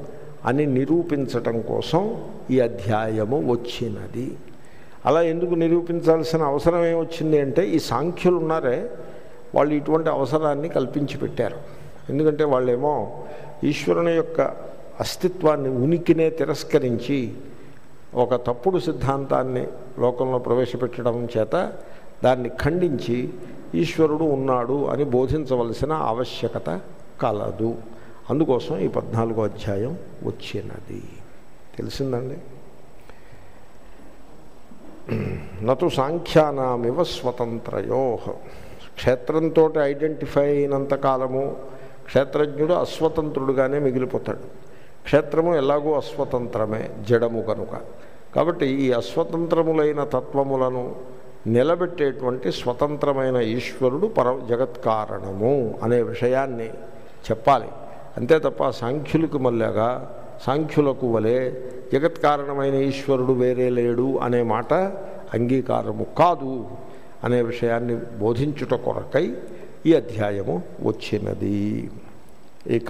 అని నిరూపించటం కోసం ఈ అధ్యాయము వచ్చినది అలా ఎందుకు నిరూపించాల్సిన అవసరం ఏమొచ్చింది అంటే ఈ సాంఖ్యులు ఉన్నారే వాళ్ళు ఇటువంటి అవసరాన్ని కల్పించి పెట్టారు ఎందుకంటే వాళ్ళేమో ఈశ్వరుని యొక్క అస్తిత్వాన్ని ఉనికినే తిరస్కరించి ఒక తప్పుడు సిద్ధాంతాన్ని లోకంలో ప్రవేశపెట్టడం చేత దాన్ని ఖండించి ఈశ్వరుడు ఉన్నాడు అని బోధించవలసిన ఆవశ్యకత కలదు అందుకోసం ఈ పద్నాలుగో అధ్యాయం వచ్చినది తెలిసిందండి నటు సాంఖ్యానామివ స్వతంత్రయో క్షేత్రంతో ఐడెంటిఫై అయినంత కాలము క్షేత్రజ్ఞుడు అస్వతంత్రుడుగానే మిగిలిపోతాడు క్షేత్రము ఎలాగూ అస్వతంత్రమే జడము కనుక కాబట్టి ఈ అస్వతంత్రములైన తత్వములను నిలబెట్టేటువంటి స్వతంత్రమైన ఈశ్వరుడు పర జగత్కారణము అనే విషయాన్ని చెప్పాలి అంతే తప్ప సాంఖ్యులకు మళ్ళాగా సాంఖ్యులకు వలె జగత్కారణమైన ఈశ్వరుడు వేరే లేడు అనే మాట అంగీకారము కాదు అనే విషయాన్ని బోధించుట కొరకై ఈ అధ్యాయము వచ్చినది ఇక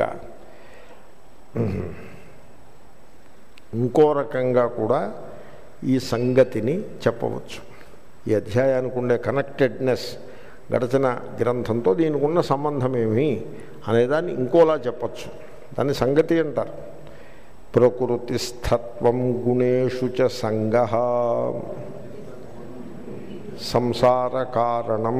ఇంకో రకంగా కూడా ఈ సంగతిని చెప్పవచ్చు ఈ అధ్యాయానికి ఉండే కనెక్టెడ్నెస్ గడచిన గ్రంథంతో దీనికి ఉన్న సంబంధం ఏమి అనేదాన్ని ఇంకోలా చెప్పచ్చు దాన్ని సంగతి అంటారు ప్రకృతిస్థత్వం గుణేషు చ సంగ సంసార కారణం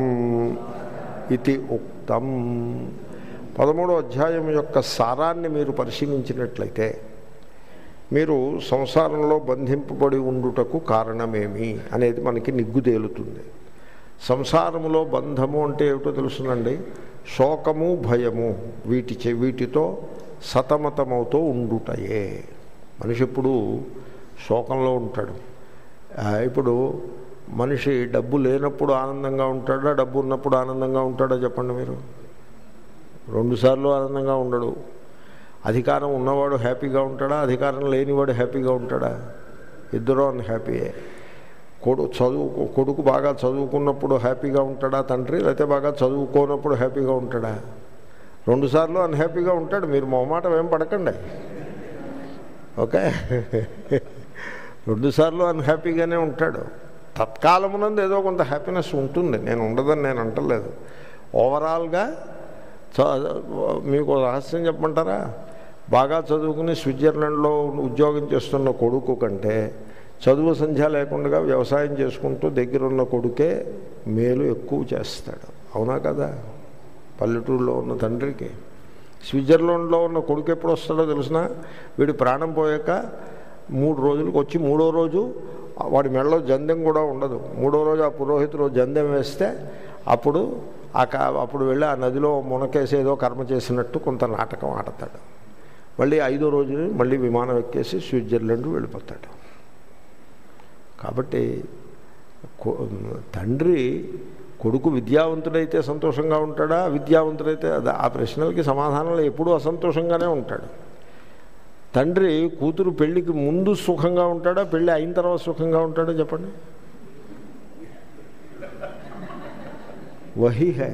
ఇది ఉక్తం పదమూడో అధ్యాయం యొక్క సారాన్ని మీరు పరిశీలించినట్లయితే మీరు సంసారంలో బంధింపబడి ఉండుటకు కారణమేమి అనేది మనకి నిగ్గు తేలుతుంది సంసారములో బంధము అంటే ఏమిటో తెలుసునండి శోకము భయము వీటి చే వీటితో సతమతమవుతూ ఉండుటయే మనిషి ఎప్పుడు శోకంలో ఉంటాడు ఆ, ఇప్పుడు మనిషి డబ్బు లేనప్పుడు ఆనందంగా ఉంటాడా డబ్బు ఉన్నప్పుడు ఆనందంగా ఉంటాడా చెప్పండి మీరు రెండుసార్లు ఆనందంగా ఉండడు అధికారం ఉన్నవాడు హ్యాపీగా ఉంటాడా అధికారం లేనివాడు హ్యాపీగా ఉంటాడా ఇద్దరూ అన్హ్యాపీయే కొడు చదువు కొడుకు బాగా చదువుకున్నప్పుడు హ్యాపీగా ఉంటాడా తండ్రి లేకపోతే బాగా చదువుకోనప్పుడు హ్యాపీగా ఉంటాడా రెండుసార్లు అన్హ్యాపీగా ఉంటాడు మీరు మొహమాటం ఏం పడకండి ఓకే రెండుసార్లు అన్హ్యాపీగానే ఉంటాడు తత్కాలమునందు ఏదో కొంత హ్యాపీనెస్ ఉంటుంది నేను ఉండదని నేను అంటలేదు ఓవరాల్గా చ- మీకు ఒక రహస్యం చెప్పమంటారా బాగా చదువుకుని స్విట్జర్లాండ్లో ఉద్యోగం చేస్తున్న కొడుకు కంటే చదువు సంధ్య లేకుండా వ్యవసాయం చేసుకుంటూ దగ్గరున్న కొడుకే మేలు ఎక్కువ చేస్తాడు అవునా కదా పల్లెటూరులో ఉన్న తండ్రికి స్విట్జర్లాండ్లో ఉన్న కొడుకు ఎప్పుడు వస్తాడో తెలిసిన వీడి ప్రాణం పోయాక మూడు రోజులకు వచ్చి మూడో రోజు వాడి మెడలో జందెం కూడా ఉండదు మూడో రోజు ఆ పురోహితుడు జందెం వేస్తే అప్పుడు ఆ కా అప్పుడు వెళ్ళి ఆ నదిలో మునకేసి ఏదో కర్మ చేసినట్టు కొంత నాటకం ఆడతాడు మళ్ళీ ఐదో రోజు మళ్ళీ విమానం ఎక్కేసి స్విట్జర్లాండ్ వెళ్ళిపోతాడు కాబట్టి కొ- తండ్రి కొడుకు విద్యావంతుడైతే సంతోషంగా ఉంటాడా విద్యావంతుడైతే అది- ఆ ప్రశ్నలకి సమాధానంలో ఎప్పుడూ అసంతోషంగానే ఉంటాడు తండ్రి కూతురు పెళ్లికి ముందు సుఖంగా ఉంటాడా పెళ్ళి అయిన తర్వాత సుఖంగా ఉంటాడా చెప్పండి వహీ హై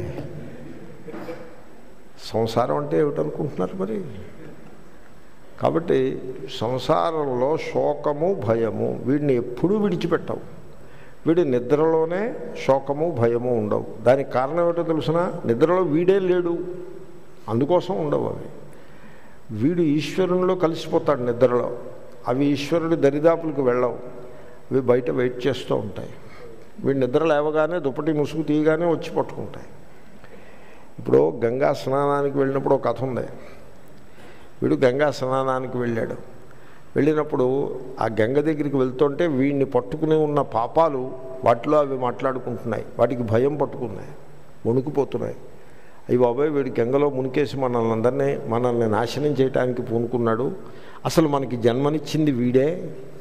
సంసారం అంటే ఏమిటనుకుంటున్నారు మరి కాబట్టి సంసారంలో శోకము భయము వీడిని ఎప్పుడూ విడిచిపెట్టవు వీడి నిద్రలోనే శోకము భయము ఉండవు దానికి కారణం ఏమిటో తెలుసిన నిద్రలో వీడే లేడు అందుకోసం ఉండవు అవి వీడు ఈశ్వరునిలో కలిసిపోతాడు నిద్రలో అవి ఈశ్వరుడి దరిదాపులకు వెళ్ళవు అవి బయట వెయిట్ చేస్తూ ఉంటాయి వీడు నిద్ర లేవగానే దుప్పటి ముసుగు తీయగానే వచ్చి పట్టుకుంటాయి ఇప్పుడు గంగా స్నానానికి వెళ్ళినప్పుడు ఒక కథ ఉంది వీడు గంగా స్నానానికి వెళ్ళాడు వెళ్ళినప్పుడు ఆ గంగ దగ్గరికి వెళ్తుంటే వీడిని పట్టుకుని ఉన్న పాపాలు వాటిలో అవి మాట్లాడుకుంటున్నాయి వాటికి భయం పట్టుకున్నాయి వణుకుపోతున్నాయి అయ్యి బాబాయ్ వీడి గంగలో మునికేసి మనల్ని అందరినీ మనల్ని నాశనం చేయడానికి పూనుకున్నాడు అసలు మనకి జన్మనిచ్చింది వీడే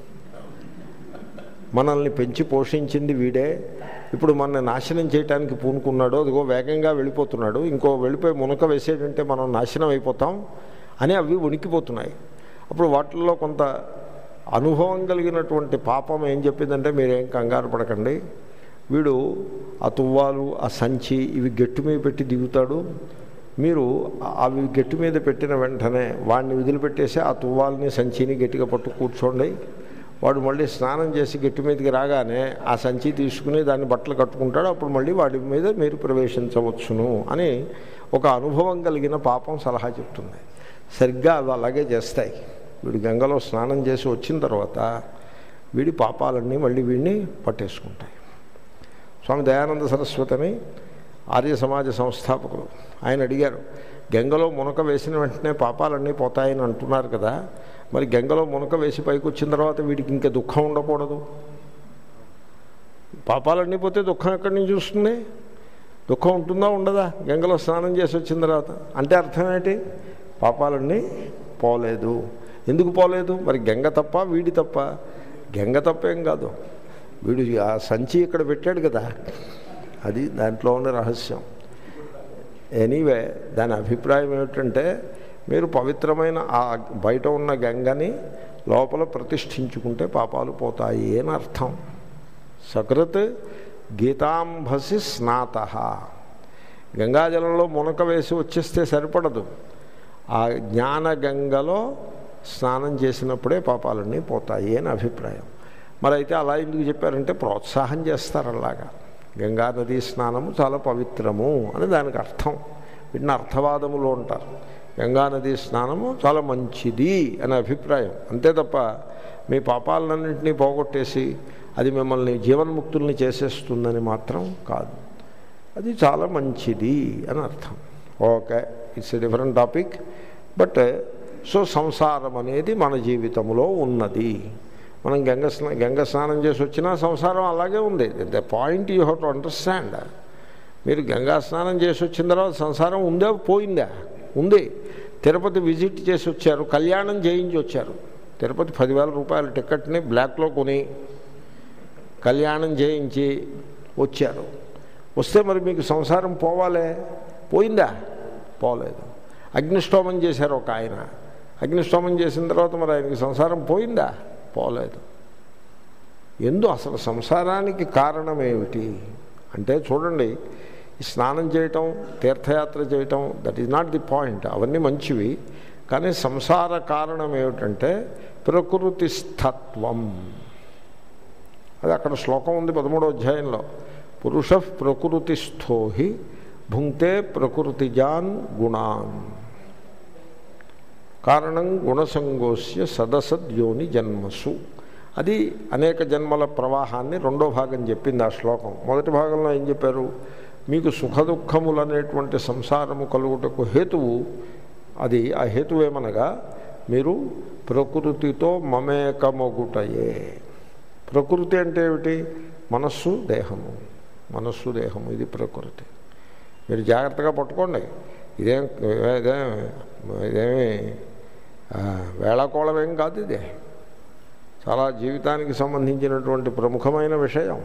మనల్ని పెంచి పోషించింది వీడే ఇప్పుడు మన నాశనం చేయడానికి పూనుకున్నాడు అదిగో వేగంగా వెళ్ళిపోతున్నాడు ఇంకో వెళ్ళిపోయి మునక వేసేటంటే మనం నాశనం అయిపోతాం అని అవి వణికిపోతున్నాయి అప్పుడు వాటిల్లో కొంత అనుభవం కలిగినటువంటి పాపం ఏం చెప్పిందంటే మీరేం కంగారు పడకండి వీడు ఆ తువ్వాలు ఆ సంచి ఇవి గట్టు మీద పెట్టి దిగుతాడు మీరు అవి గట్టి మీద పెట్టిన వెంటనే వాడిని వదిలిపెట్టేసి ఆ తువ్వాలని సంచిని గట్టిగా పట్టు కూర్చోండి వాడు మళ్ళీ స్నానం చేసి గట్టి మీదకి రాగానే ఆ సంచి తీసుకుని దాన్ని బట్టలు కట్టుకుంటాడు అప్పుడు మళ్ళీ వాడి మీద మీరు ప్రవేశించవచ్చును అని ఒక అనుభవం కలిగిన పాపం సలహా చెప్తుంది సరిగ్గా అవి అలాగే చేస్తాయి వీడు గంగలో స్నానం చేసి వచ్చిన తర్వాత వీడి పాపాలన్నీ మళ్ళీ వీడిని పట్టేసుకుంటాయి స్వామి దయానంద సరస్వతిని ఆర్య సమాజ సంస్థాపకులు ఆయన అడిగారు గంగలో మునక వేసిన వెంటనే పాపాలన్నీ పోతాయని అంటున్నారు కదా మరి గంగలో మునక వేసి పైకి వచ్చిన తర్వాత వీడికి ఇంకా దుఃఖం ఉండకూడదు పాపాలన్నీ పోతే దుఃఖం ఎక్కడి నుంచి వస్తుంది దుఃఖం ఉంటుందా ఉండదా గంగలో స్నానం చేసి వచ్చిన తర్వాత అంటే అర్థం ఏంటి పాపాలన్నీ పోలేదు ఎందుకు పోలేదు మరి గంగ తప్ప వీడి తప్ప గంగ తప్పేం కాదు వీడు ఆ సంచి ఇక్కడ పెట్టాడు కదా అది దాంట్లో ఉన్న రహస్యం ఎనీవే దాని అభిప్రాయం ఏమిటంటే మీరు పవిత్రమైన ఆ బయట ఉన్న గంగని లోపల ప్రతిష్ఠించుకుంటే పాపాలు పోతాయి అని అర్థం సకృత్ గీతాంభసి స్నాత గంగాజలంలో మునక వేసి వచ్చేస్తే సరిపడదు ఆ జ్ఞానగంగలో స్నానం చేసినప్పుడే పాపాలన్నీ పోతాయి అని అభిప్రాయం మరి అయితే అలా ఎందుకు చెప్పారంటే ప్రోత్సాహం చేస్తారు అలాగా గంగా నదీ స్నానము చాలా పవిత్రము అని దానికి అర్థం వీటిని అర్థవాదములు ఉంటారు గంగా నదీ స్నానము చాలా మంచిది అనే అభిప్రాయం అంతే తప్ప మీ పాపాలన్నింటినీ పోగొట్టేసి అది మిమ్మల్ని జీవన్ముక్తుల్ని చేసేస్తుందని మాత్రం కాదు అది చాలా మంచిది అని అర్థం okay it's a different topic but so సంసారం అనేది మన జీవితంలో ఉన్నది మనం గంగ స్నా గంగ స్నానం చేసి వచ్చినా సంసారం అలాగే ఉంది the point you have to understand మీరు గంగా స్నానం చేసి వచ్చిన తర్వాత సంసారం ఉందా పోయిందా ఉంది తిరుపతి విజిట్ చేసి వచ్చారు కళ్యాణం చేయించి వచ్చారు తిరుపతి పదివేల రూపాయల టికెట్ని బ్లాక్లో కొని కళ్యాణం చేయించి వచ్చారు వస్తే మరి మీకు సంసారం పోవాలే పోయిందా పోలేదు అగ్నిష్టోమం చేశారు ఒక ఆయన అగ్నిష్టోమం చేసిన తర్వాత మరి ఆయనకి సంసారం పోయిందా పోలేదు ఎందు అసలు సంసారానికి కారణం ఏమిటి అంటే చూడండి ఈ స్నానం చేయటం తీర్థయాత్ర చేయటం that is not the point అవన్నీ మంచివి కానీ సంసార కారణం ఏమిటంటే ప్రకృతి స్థత్వం అది అక్కడ శ్లోకం ఉంది పదమూడో అధ్యాయంలో పురుష ప్రకృతిస్థోహి భుంక్తే ప్రకృతిజాన్ గుణాన్ కారణం గుణసంగోస్య సదసద్యోని జన్మసు అది అనేక జన్మల ప్రవాహాన్ని రెండో భాగం చెప్పింది ఆ శ్లోకం మొదటి భాగంలో ఏం చెప్పారు మీకు సుఖదుఖములు అనేటువంటి సంసారము కలుగుటకు హేతువు అది ఆ హేతువు ఏమనగా మీరు ప్రకృతితో మమేకమొగుటయే ప్రకృతి అంటే ఏమిటి మనస్సు దేహము మనస్సు దేహము ఇది ప్రకృతి మీరు జాగ్రత్తగా పట్టుకోండి ఇదేం ఇదేం ఇదేమి వేళాకోళమేం కాదు ఇదే చాలా జీవితానికి సంబంధించినటువంటి ప్రముఖమైన విషయం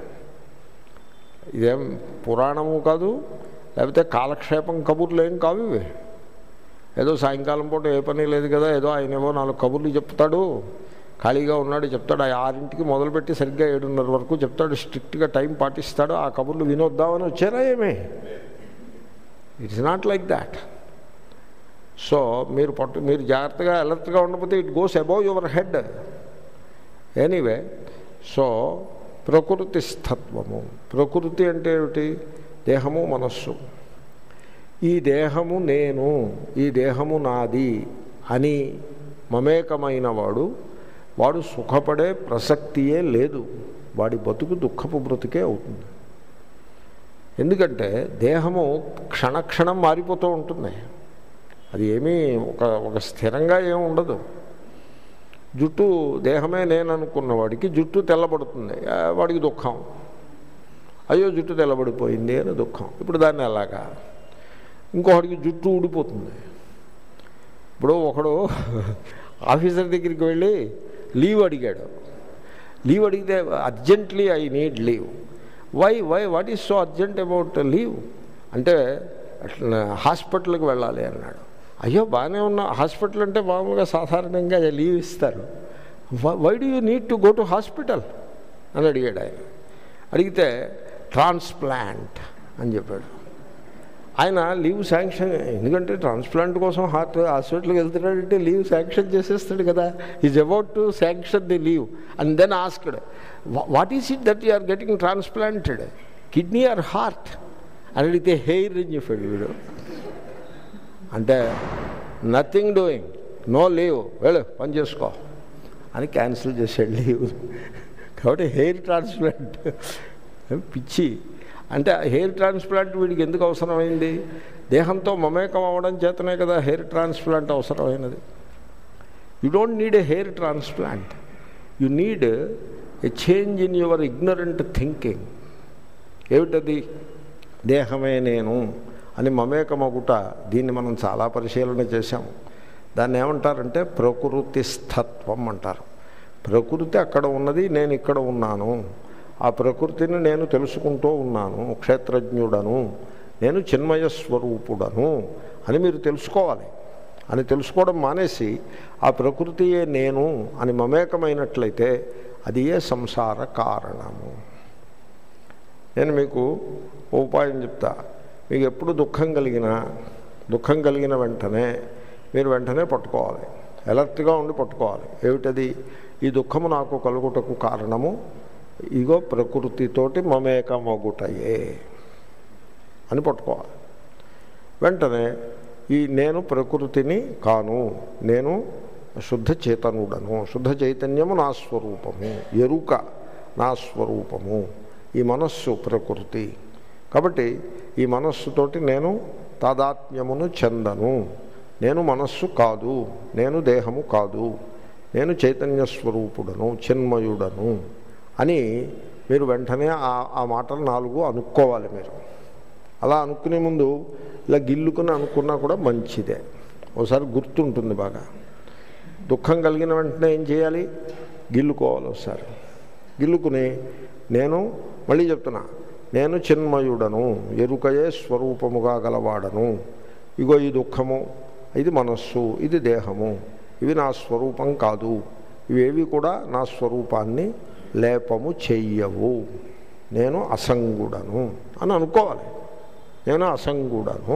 ఇదేం పురాణము కాదు లేకపోతే కాలక్షేపం కబుర్లు ఏం కావు ఇవి ఏదో సాయంకాలం పూట ఏ పని లేదు కదా ఏదో ఆయన ఏమో నాలుగు కబుర్లు చెప్తాడు ఖాళీగా ఉన్నాడు చెప్తాడు ఆ ఆరింటికి మొదలుపెట్టి సరిగ్గా ఏడున్నర వరకు చెప్తాడు స్ట్రిక్ట్గా టైం పాటిస్తాడు ఆ కబుర్లు వినొద్దామని వచ్చారా ఏమే it's not like that so మీరు పట్టు మీరు జాగ్రత్తగా అలర్ట్గా ఉండకపోతే it goes above your head anyway so ప్రకృతి స్థత్వము ప్రకృతి అంటే ఏమిటి దేహము మనస్సు ఈ దేహము నేను ఈ దేహము నాది అని మమేకమైన వాడు వాడు సుఖపడే ప్రసక్తియే లేదు వాడి బతుకు దుఃఖపు బ్రతుకే అవుతుంది ఎందుకంటే దేహము క్షణక్షణం మారిపోతూ ఉంటుంది అది ఏమీ ఒక ఒక స్థిరంగా ఏమి ఉండదు జుట్టు దేహమే నేను అనుకున్న వాడికి జుట్టు తెల్లబడుతుంది వాడికి దుఃఖం అయ్యో జుట్టు తెల్లబడిపోయింది అని దుఃఖం ఇప్పుడు దాన్ని ఎలాగా ఇంకొకడికి జుట్టు ఊడిపోతుంది ఇప్పుడు ఒకడు ఆఫీసర్ దగ్గరికి వెళ్ళి లీవ్ అడిగాడు లీవ్ అడిగితే urgently I need leave why why what is so urgent about leave అంటే హాస్పిటల్కి వెళ్ళాలి అన్నాడు అయ్యో బాగానే ఉన్నా హాస్పిటల్ అంటే మామూలుగా సాధారణంగా లీవ్ ఇస్తారు why do you need to go to hospital అని అడిగాడు ఆయన అడిగితే ట్రాన్స్ప్లాంట్ అని చెప్పాడు ఆయన లీవ్ శాంక్షన్ ఎందుకంటే ట్రాన్స్ప్లాంట్ కోసం హార్ట్ హాస్పిటల్కి వెళ్తున్నాడంటే లీవ్ శాంక్షన్ చేసేస్తాడు కదా is about to sanction the leave and then asked what is it that you are getting transplanted kidney or heart అని అడిగితే హెయిర్ అని చెప్పాడు వీడు అంటే నథింగ్ డూయింగ్ నో లీవ్ వెళ్ళు పని చేసుకో అని క్యాన్సిల్ చేశాడు లీవ్ కాబట్టి హెయిర్ ట్రాన్స్ప్లాంట్ పిచ్చి అంటే హెయిర్ ట్రాన్స్ప్లాంట్ వీడికి ఎందుకు అవసరమైంది దేహంతో మమేకం అవ్వడం చేతనే కదా హెయిర్ ట్రాన్స్ప్లాంట్ అవసరమైనది you don't need a hair transplant you need a change in your ignorant thinking ఏమిటది దేహమే నేను అని మమేకమగుట దీన్ని మనం చాలా పరిశీలన చేశాము దాన్ని ఏమంటారంటే ప్రకృతి స్థత్వం అంటారు ప్రకృతి అక్కడ ఉన్నది నేను ఇక్కడ ఉన్నాను ఆ ప్రకృతిని నేను తెలుసుకుంటూ ఉన్నాను క్షేత్రజ్ఞుడను నేను చిన్మయ స్వరూపుడను అని మీరు తెలుసుకోవాలి అని తెలుసుకోవడం మానేసి ఆ ప్రకృతియే నేను అని మమేకమైనట్లయితే అది ఏ సంసార కారణము నేను మీకు ఓ ఉపాయం చెప్తా మీకు ఎప్పుడు దుఃఖం కలిగినా దుఃఖం కలిగిన వెంటనే మీరు వెంటనే పట్టుకోవాలి అలర్ట్గా ఉండి పట్టుకోవాలి ఏమిటది ఈ దుఃఖము నాకు కలుగుటకు కారణము ఇగో ప్రకృతితోటి మమేకమగుటయే అని పట్టుకోవాలి వెంటనే ఈ నేను ప్రకృతిని కాను నేను శుద్ధ చేతనుడను శుద్ధ చైతన్యము నా స్వరూపము ఎరుక నా స్వరూపము ఈ మనస్సు ప్రకృతి కాబట్టి ఈ మనస్సుతోటి నేను తాదాత్మ్యమును చెందను నేను మనస్సు కాదు నేను దేహము కాదు నేను చైతన్య స్వరూపుడను చిన్మయుడను అని మీరు వెంటనే ఆ ఆ మాటలు నాలుగు అనుకోవాలి మీరు అలా అనుకునే ముందు ఇలా గిల్లుకుని అనుకున్నా కూడా మంచిదే ఒకసారి గుర్తుంటుంది బాగా దుఃఖం కలిగిన వెంటనే ఏం చేయాలి గిల్లుకోవాలి ఒకసారి గిల్లుకుని నేను మళ్ళీ చెప్తున్నా నేను చిన్మయుడను ఎరుకయే స్వరూపముగా గలవాడను ఇగో ఈ దుఃఖము ఇది మనస్సు ఇది దేహము ఇవి నా స్వరూపం కాదు ఇవేవి కూడా నా స్వరూపాన్ని లేపము చెయ్యవు నేను అసంగుడను అని అనుకోవాలి నేను అసంగుడను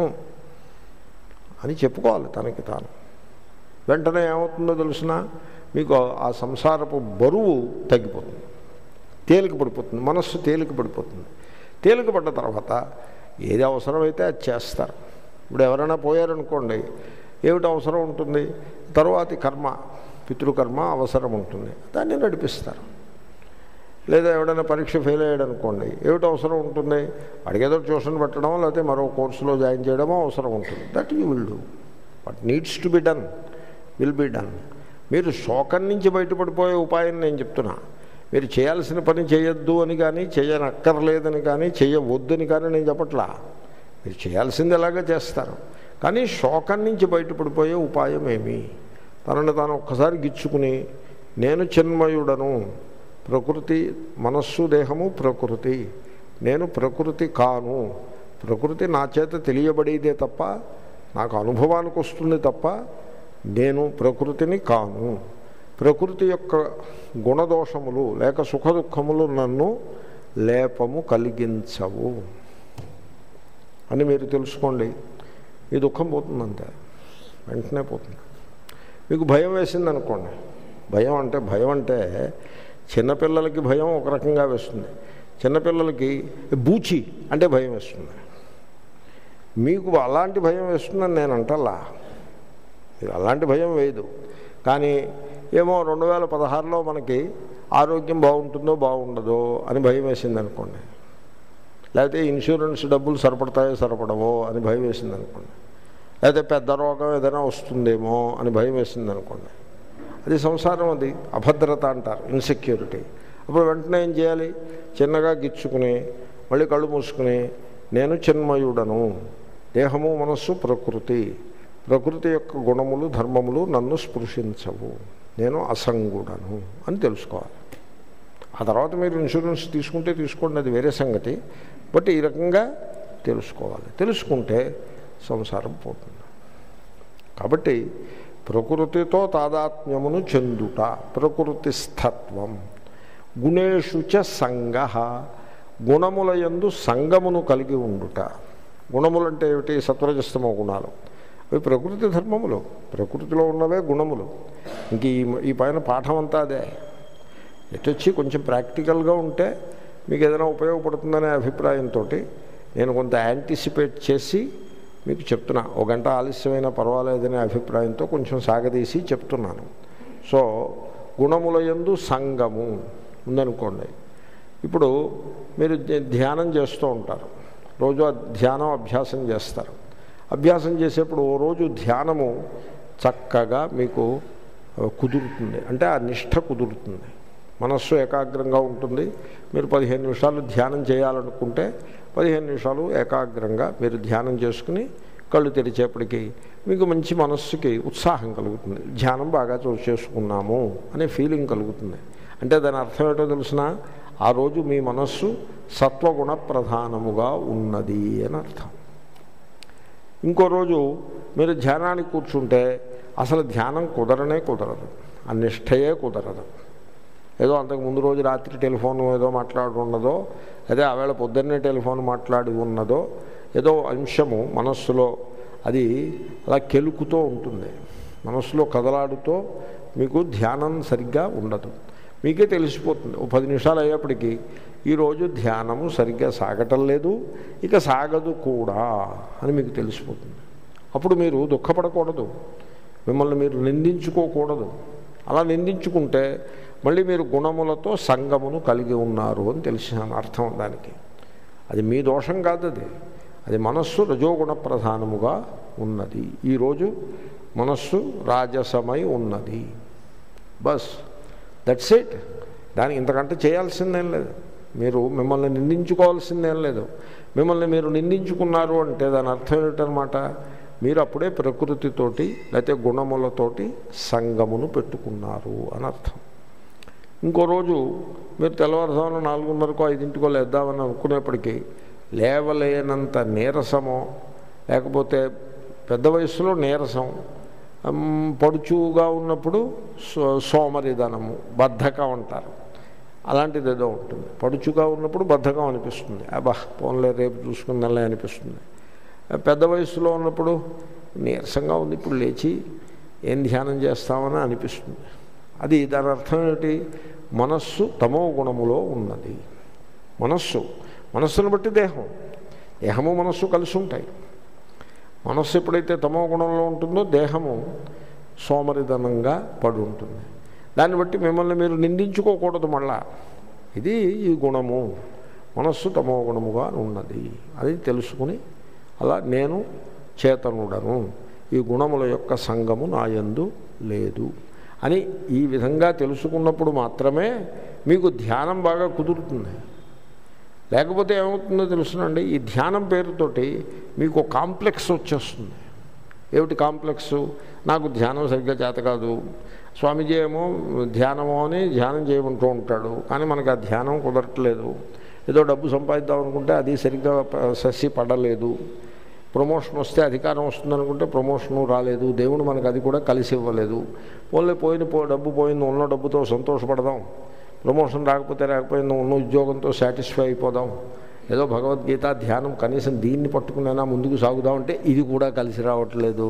అని చెప్పుకోవాలి తనకి తాను వెంటనే ఏమవుతుందో తెలిసిన మీకు ఆ సంసారపు బరువు తగ్గిపోతుంది తేలిక పడిపోతుంది మనస్సు తేలిక పడిపోతుంది తేలిక పడ్డ తర్వాత ఏది అవసరమైతే అది చేస్తారు ఇప్పుడు ఎవరైనా పోయారనుకోండి ఏమిటి అవసరం ఉంటుంది తరువాతి కర్మ పితృకర్మ అవసరం ఉంటుంది దాన్ని నడిపిస్తారు లేదా ఎవడైనా పరీక్ష ఫెయిల్ అయ్యాడు అనుకోండి ఏమిటి అవసరం ఉంటుంది అడిగేదో ట్యూషన్ పెట్టడం లేకపోతే మరో కోర్సులో జాయిన్ చేయడమో అవసరం ఉంటుంది that you will do but needs to be done will be done మీరు శోకం నుంచి బయటపడిపోయే ఉపాయం నేను చెప్తున్నా మీరు చేయాల్సిన పని చేయొద్దు అని కానీ చేయనక్కర్లేదని కానీ చేయవద్దని కానీ నేను చెప్పట్లా మీరు చేయాల్సింది ఎలాగ చేస్తారు కానీ శోకం నుంచి బయటపడిపోయే ఉపాయం ఏమి తనని తాను ఒక్కసారి గిచ్చుకుని నేను చిన్మయుడను ప్రకృతి మనస్సు దేహము ప్రకృతి నేను ప్రకృతి కాను ప్రకృతి నా చేత తెలియబడేదే తప్ప నాకు అనుభవానికి వస్తుంది తప్ప నేను ప్రకృతిని కాను ప్రకృతి యొక్క గుణదోషములు లేక సుఖదుఖములు నన్ను లేపము కలిగించవు అని మీరు తెలుసుకోండి ఈ దుఃఖం పోతుందంతే వెంటనే పోతుంది మీకు భయం వేసింది అనుకోండి భయం అంటే భయం అంటే చిన్నపిల్లలకి భయం ఒక రకంగా వేస్తుంది చిన్నపిల్లలకి బూచి అంటే భయం వేస్తుంది మీకు అలాంటి భయం వేస్తుందని నేను అంటల్లా మీకు అలాంటి భయం వేయదు కానీ ఏమో రెండు వేల పదహారులో మనకి ఆరోగ్యం బాగుంటుందో బాగుండదో అని భయం వేసింది అనుకోండి లేకపోతే ఇన్సూరెన్స్ డబ్బులు సరిపడతాయో సరిపడవో అని భయం వేసింది అనుకోండి లేకపోతే పెద్ద రోగం ఏదైనా వస్తుందేమో అని భయం వేసింది అనుకోండి అది సంసారం అది అభద్రత అంటారు ఇన్సెక్యూరిటీ అప్పుడు వెంటనే ఏం చేయాలి చిన్నగా గిచ్చుకుని మళ్ళీ కళ్ళు మూసుకుని నేను చిన్మయుడను దేహము మనస్సు ప్రకృతి ప్రకృతి యొక్క గుణములు ధర్మములు నన్ను స్పృశించవు నేను అసంగుడను అని తెలుసుకోవాలి ఆ తర్వాత మీరు ఇన్సూరెన్స్ తీసుకుంటే తీసుకోండి అది వేరే సంగతి బట్ ఈ రకంగా తెలుసుకోవాలి తెలుసుకుంటే సంసారం పోతుంది కాబట్టి ప్రకృతితో తాదాత్మ్యమును చెందుట ప్రకృతి స్థత్వం గుణేషు చ సంగ గుణముల యందు సంగమును కలిగి ఉండుట గుణములు అంటే ఏమిటి సత్వరజస్తమో గుణాలు అవి ప్రకృతి ధర్మములు ప్రకృతిలో ఉన్నవే గుణములు ఇంక ఈ ఈ పైన పాఠం అంతా అదే ఎటొచ్చి కొంచెం ప్రాక్టికల్గా ఉంటే మీకు ఏదైనా ఉపయోగపడుతుందనే అభిప్రాయంతో నేను కొంత యాంటిసిపేట్ చేసి మీకు చెప్తున్నా ఒక గంట ఆలస్యమైనా పర్వాలేదనే అభిప్రాయంతో కొంచెం సాగదీసి చెప్తున్నాను సో గుణముల యందు సంగము ఉందనుకోండి ఇప్పుడు మీరు ధ్య- ధ్యానం చేస్తూ ఉంటారు రోజు ఆ ధ్యానం అభ్యాసం చేస్తారు అభ్యాసం చేసేప్పుడు ఓ రోజు ధ్యానము చక్కగా మీకు ఆ, కుదురుతుంది అంటే ఆ నిష్ఠ కుదురుతుంది మనస్సు ఏకాగ్రంగా ఉంటుంది మీరు పదిహేను నిమిషాలు ధ్యానం చేయాలనుకుంటే పదిహేను నిమిషాలు ఏకాగ్రంగా మీరు ధ్యానం చేసుకుని కళ్ళు తెరిచేపటికి మీకు మంచి మనస్సుకి ఉత్సాహం కలుగుతుంది ధ్యానం బాగా చూ- చేసుకున్నాము అనే ఫీలింగ్ కలుగుతుంది అంటే దాని అర్థం ఏంటో తెలిసిన ఆ రోజు మీ మనస్సు సత్వగుణ ప్రధానముగా ఉన్నది అని అర్థం ఇంకో రోజు మీరు ధ్యానానికి కూర్చుంటే అసలు ధ్యానం కుదరనే కుదరదు ఆ నిష్ఠయే కుదరదు ఏదో అంతకు ముందు రోజు రాత్రి టెలిఫోన్ ఏదో మాట్లాడి ఉన్నదో అదే ఆవేళ పొద్దున్నే టెలిఫోన్ మాట్లాడి ఉన్నదో ఏదో అంశము మనస్సులో అది అలా కెలుకుతూ ఉంటుంది మనస్సులో కదలాడుతూ మీకు ధ్యానం సరిగ్గా ఉండదు మీకే తెలిసిపోతుంది ఓ పది నిమిషాలు అయ్యేప్పటికీ ఈరోజు ధ్యానము సరిగ్గా సాగటం లేదు ఇక సాగదు కూడా అని మీకు తెలిసిపోతుంది అప్పుడు మీరు దుఃఖపడకూడదు మిమ్మల్ని మీరు నిందించుకోకూడదు అలా నిందించుకుంటే మళ్ళీ మీరు గుణములతో సంగమును కలిగి ఉన్నారు అని తెలిసిన అర్థం దానికి అది మీ దోషం కాదు అది అది మనస్సు రజోగుణ ప్రధానముగా ఉన్నది ఈరోజు మనస్సు రాజసమై ఉన్నది బస్ దట్స్ ఇట్ దానికి ఇంతకంటే చేయాల్సిందేం లేదు మీరు మిమ్మల్ని నిందించుకోవాల్సిందేం లేదు మిమ్మల్ని మీరు నిందించుకున్నారు అంటే దాని అర్థం ఏమిటనమాట మీరు అప్పుడే ప్రకృతితోటి లేకపోతే గుణములతోటి సంగమును పెట్టుకున్నారు అని అర్థం ఇంకో రోజు మీరు తెల్లవారుజామున నాలుగున్నరకో ఐదింటికో లేద్దామని అనుకునేప్పటికీ లేవలేనంత నీరసమో లేకపోతే పెద్ద వయసులో నీరసం ఉమ్, పడుచుగా ఉన్నప్పుడు సో సోమరిధనము బద్ధకం అంటారు అలాంటిది ఏదో ఉంటుంది పడుచుగా ఉన్నప్పుడు బద్ధకం అనిపిస్తుంది అబ్బా పోన్లే రేపు చూసుకుందాలే అనిపిస్తుంది పెద్ద వయసులో ఉన్నప్పుడు నీరసంగా ఉంది ఇప్పుడు లేచి ఏం ధ్యానం చేస్తామని అనిపిస్తుంది అది దాని అర్థం ఏమిటి మనస్సు తమో గుణములో ఉన్నది మనస్సు మనస్సును బట్టి దేహం దేహము మనస్సు కలిసి ఉంటాయి మనస్సు ఎప్పుడైతే తమో గుణంలో ఉంటుందో దేహము సోమరిధనంగా పడి ఉంటుంది దాన్ని బట్టి మిమ్మల్ని మీరు నిందించుకోకూడదు మళ్ళా ఇది ఈ గుణము మనస్సు తమో గుణముగా ఉన్నది అది తెలుసుకుని అలా నేను చేతనుడను ఈ గుణముల యొక్క సంగము నాయందు లేదు అని ఈ విధంగా తెలుసుకున్నప్పుడు మాత్రమే మీకు ధ్యానం బాగా కుదురుతుంది లేకపోతే ఏమవుతుందో తెలుసునండి ఈ ధ్యానం పేరుతోటి మీకు కాంప్లెక్స్ వచ్చేస్తుంది ఏమిటి కాంప్లెక్స్ నాకు ధ్యానం సరిగ్గా చేత కాదు స్వామీజీ ఏమో ధ్యానమో అని ధ్యానం చేయమంటూ ఉంటాడు కానీ మనకు ఆ ధ్యానం కుదరట్లేదు ఏదో డబ్బు సంపాదిద్దాం అనుకుంటే అది సరిగ్గా ప- ససి పడలేదు ప్రమోషన్ వస్తే అధికారం వస్తుందనుకుంటే ప్రమోషను రాలేదు దేవుడు మనకు అది కూడా కలిసి ఇవ్వలేదు పోలే పోయిన పో డబ్బు పోయింది ఉన్న డబ్బుతో సంతోషపడదాం ప్రమోషన్ రాకపోతే రాకపోయింది ఉన్న ఉద్యోగంతో సాటిస్ఫై అయిపోదాం ఏదో భగవద్గీత ధ్యానం కనీసం దీన్ని పట్టుకునైనా ముందుకు సాగుదామంటే ఇది కూడా కలిసి రావట్లేదు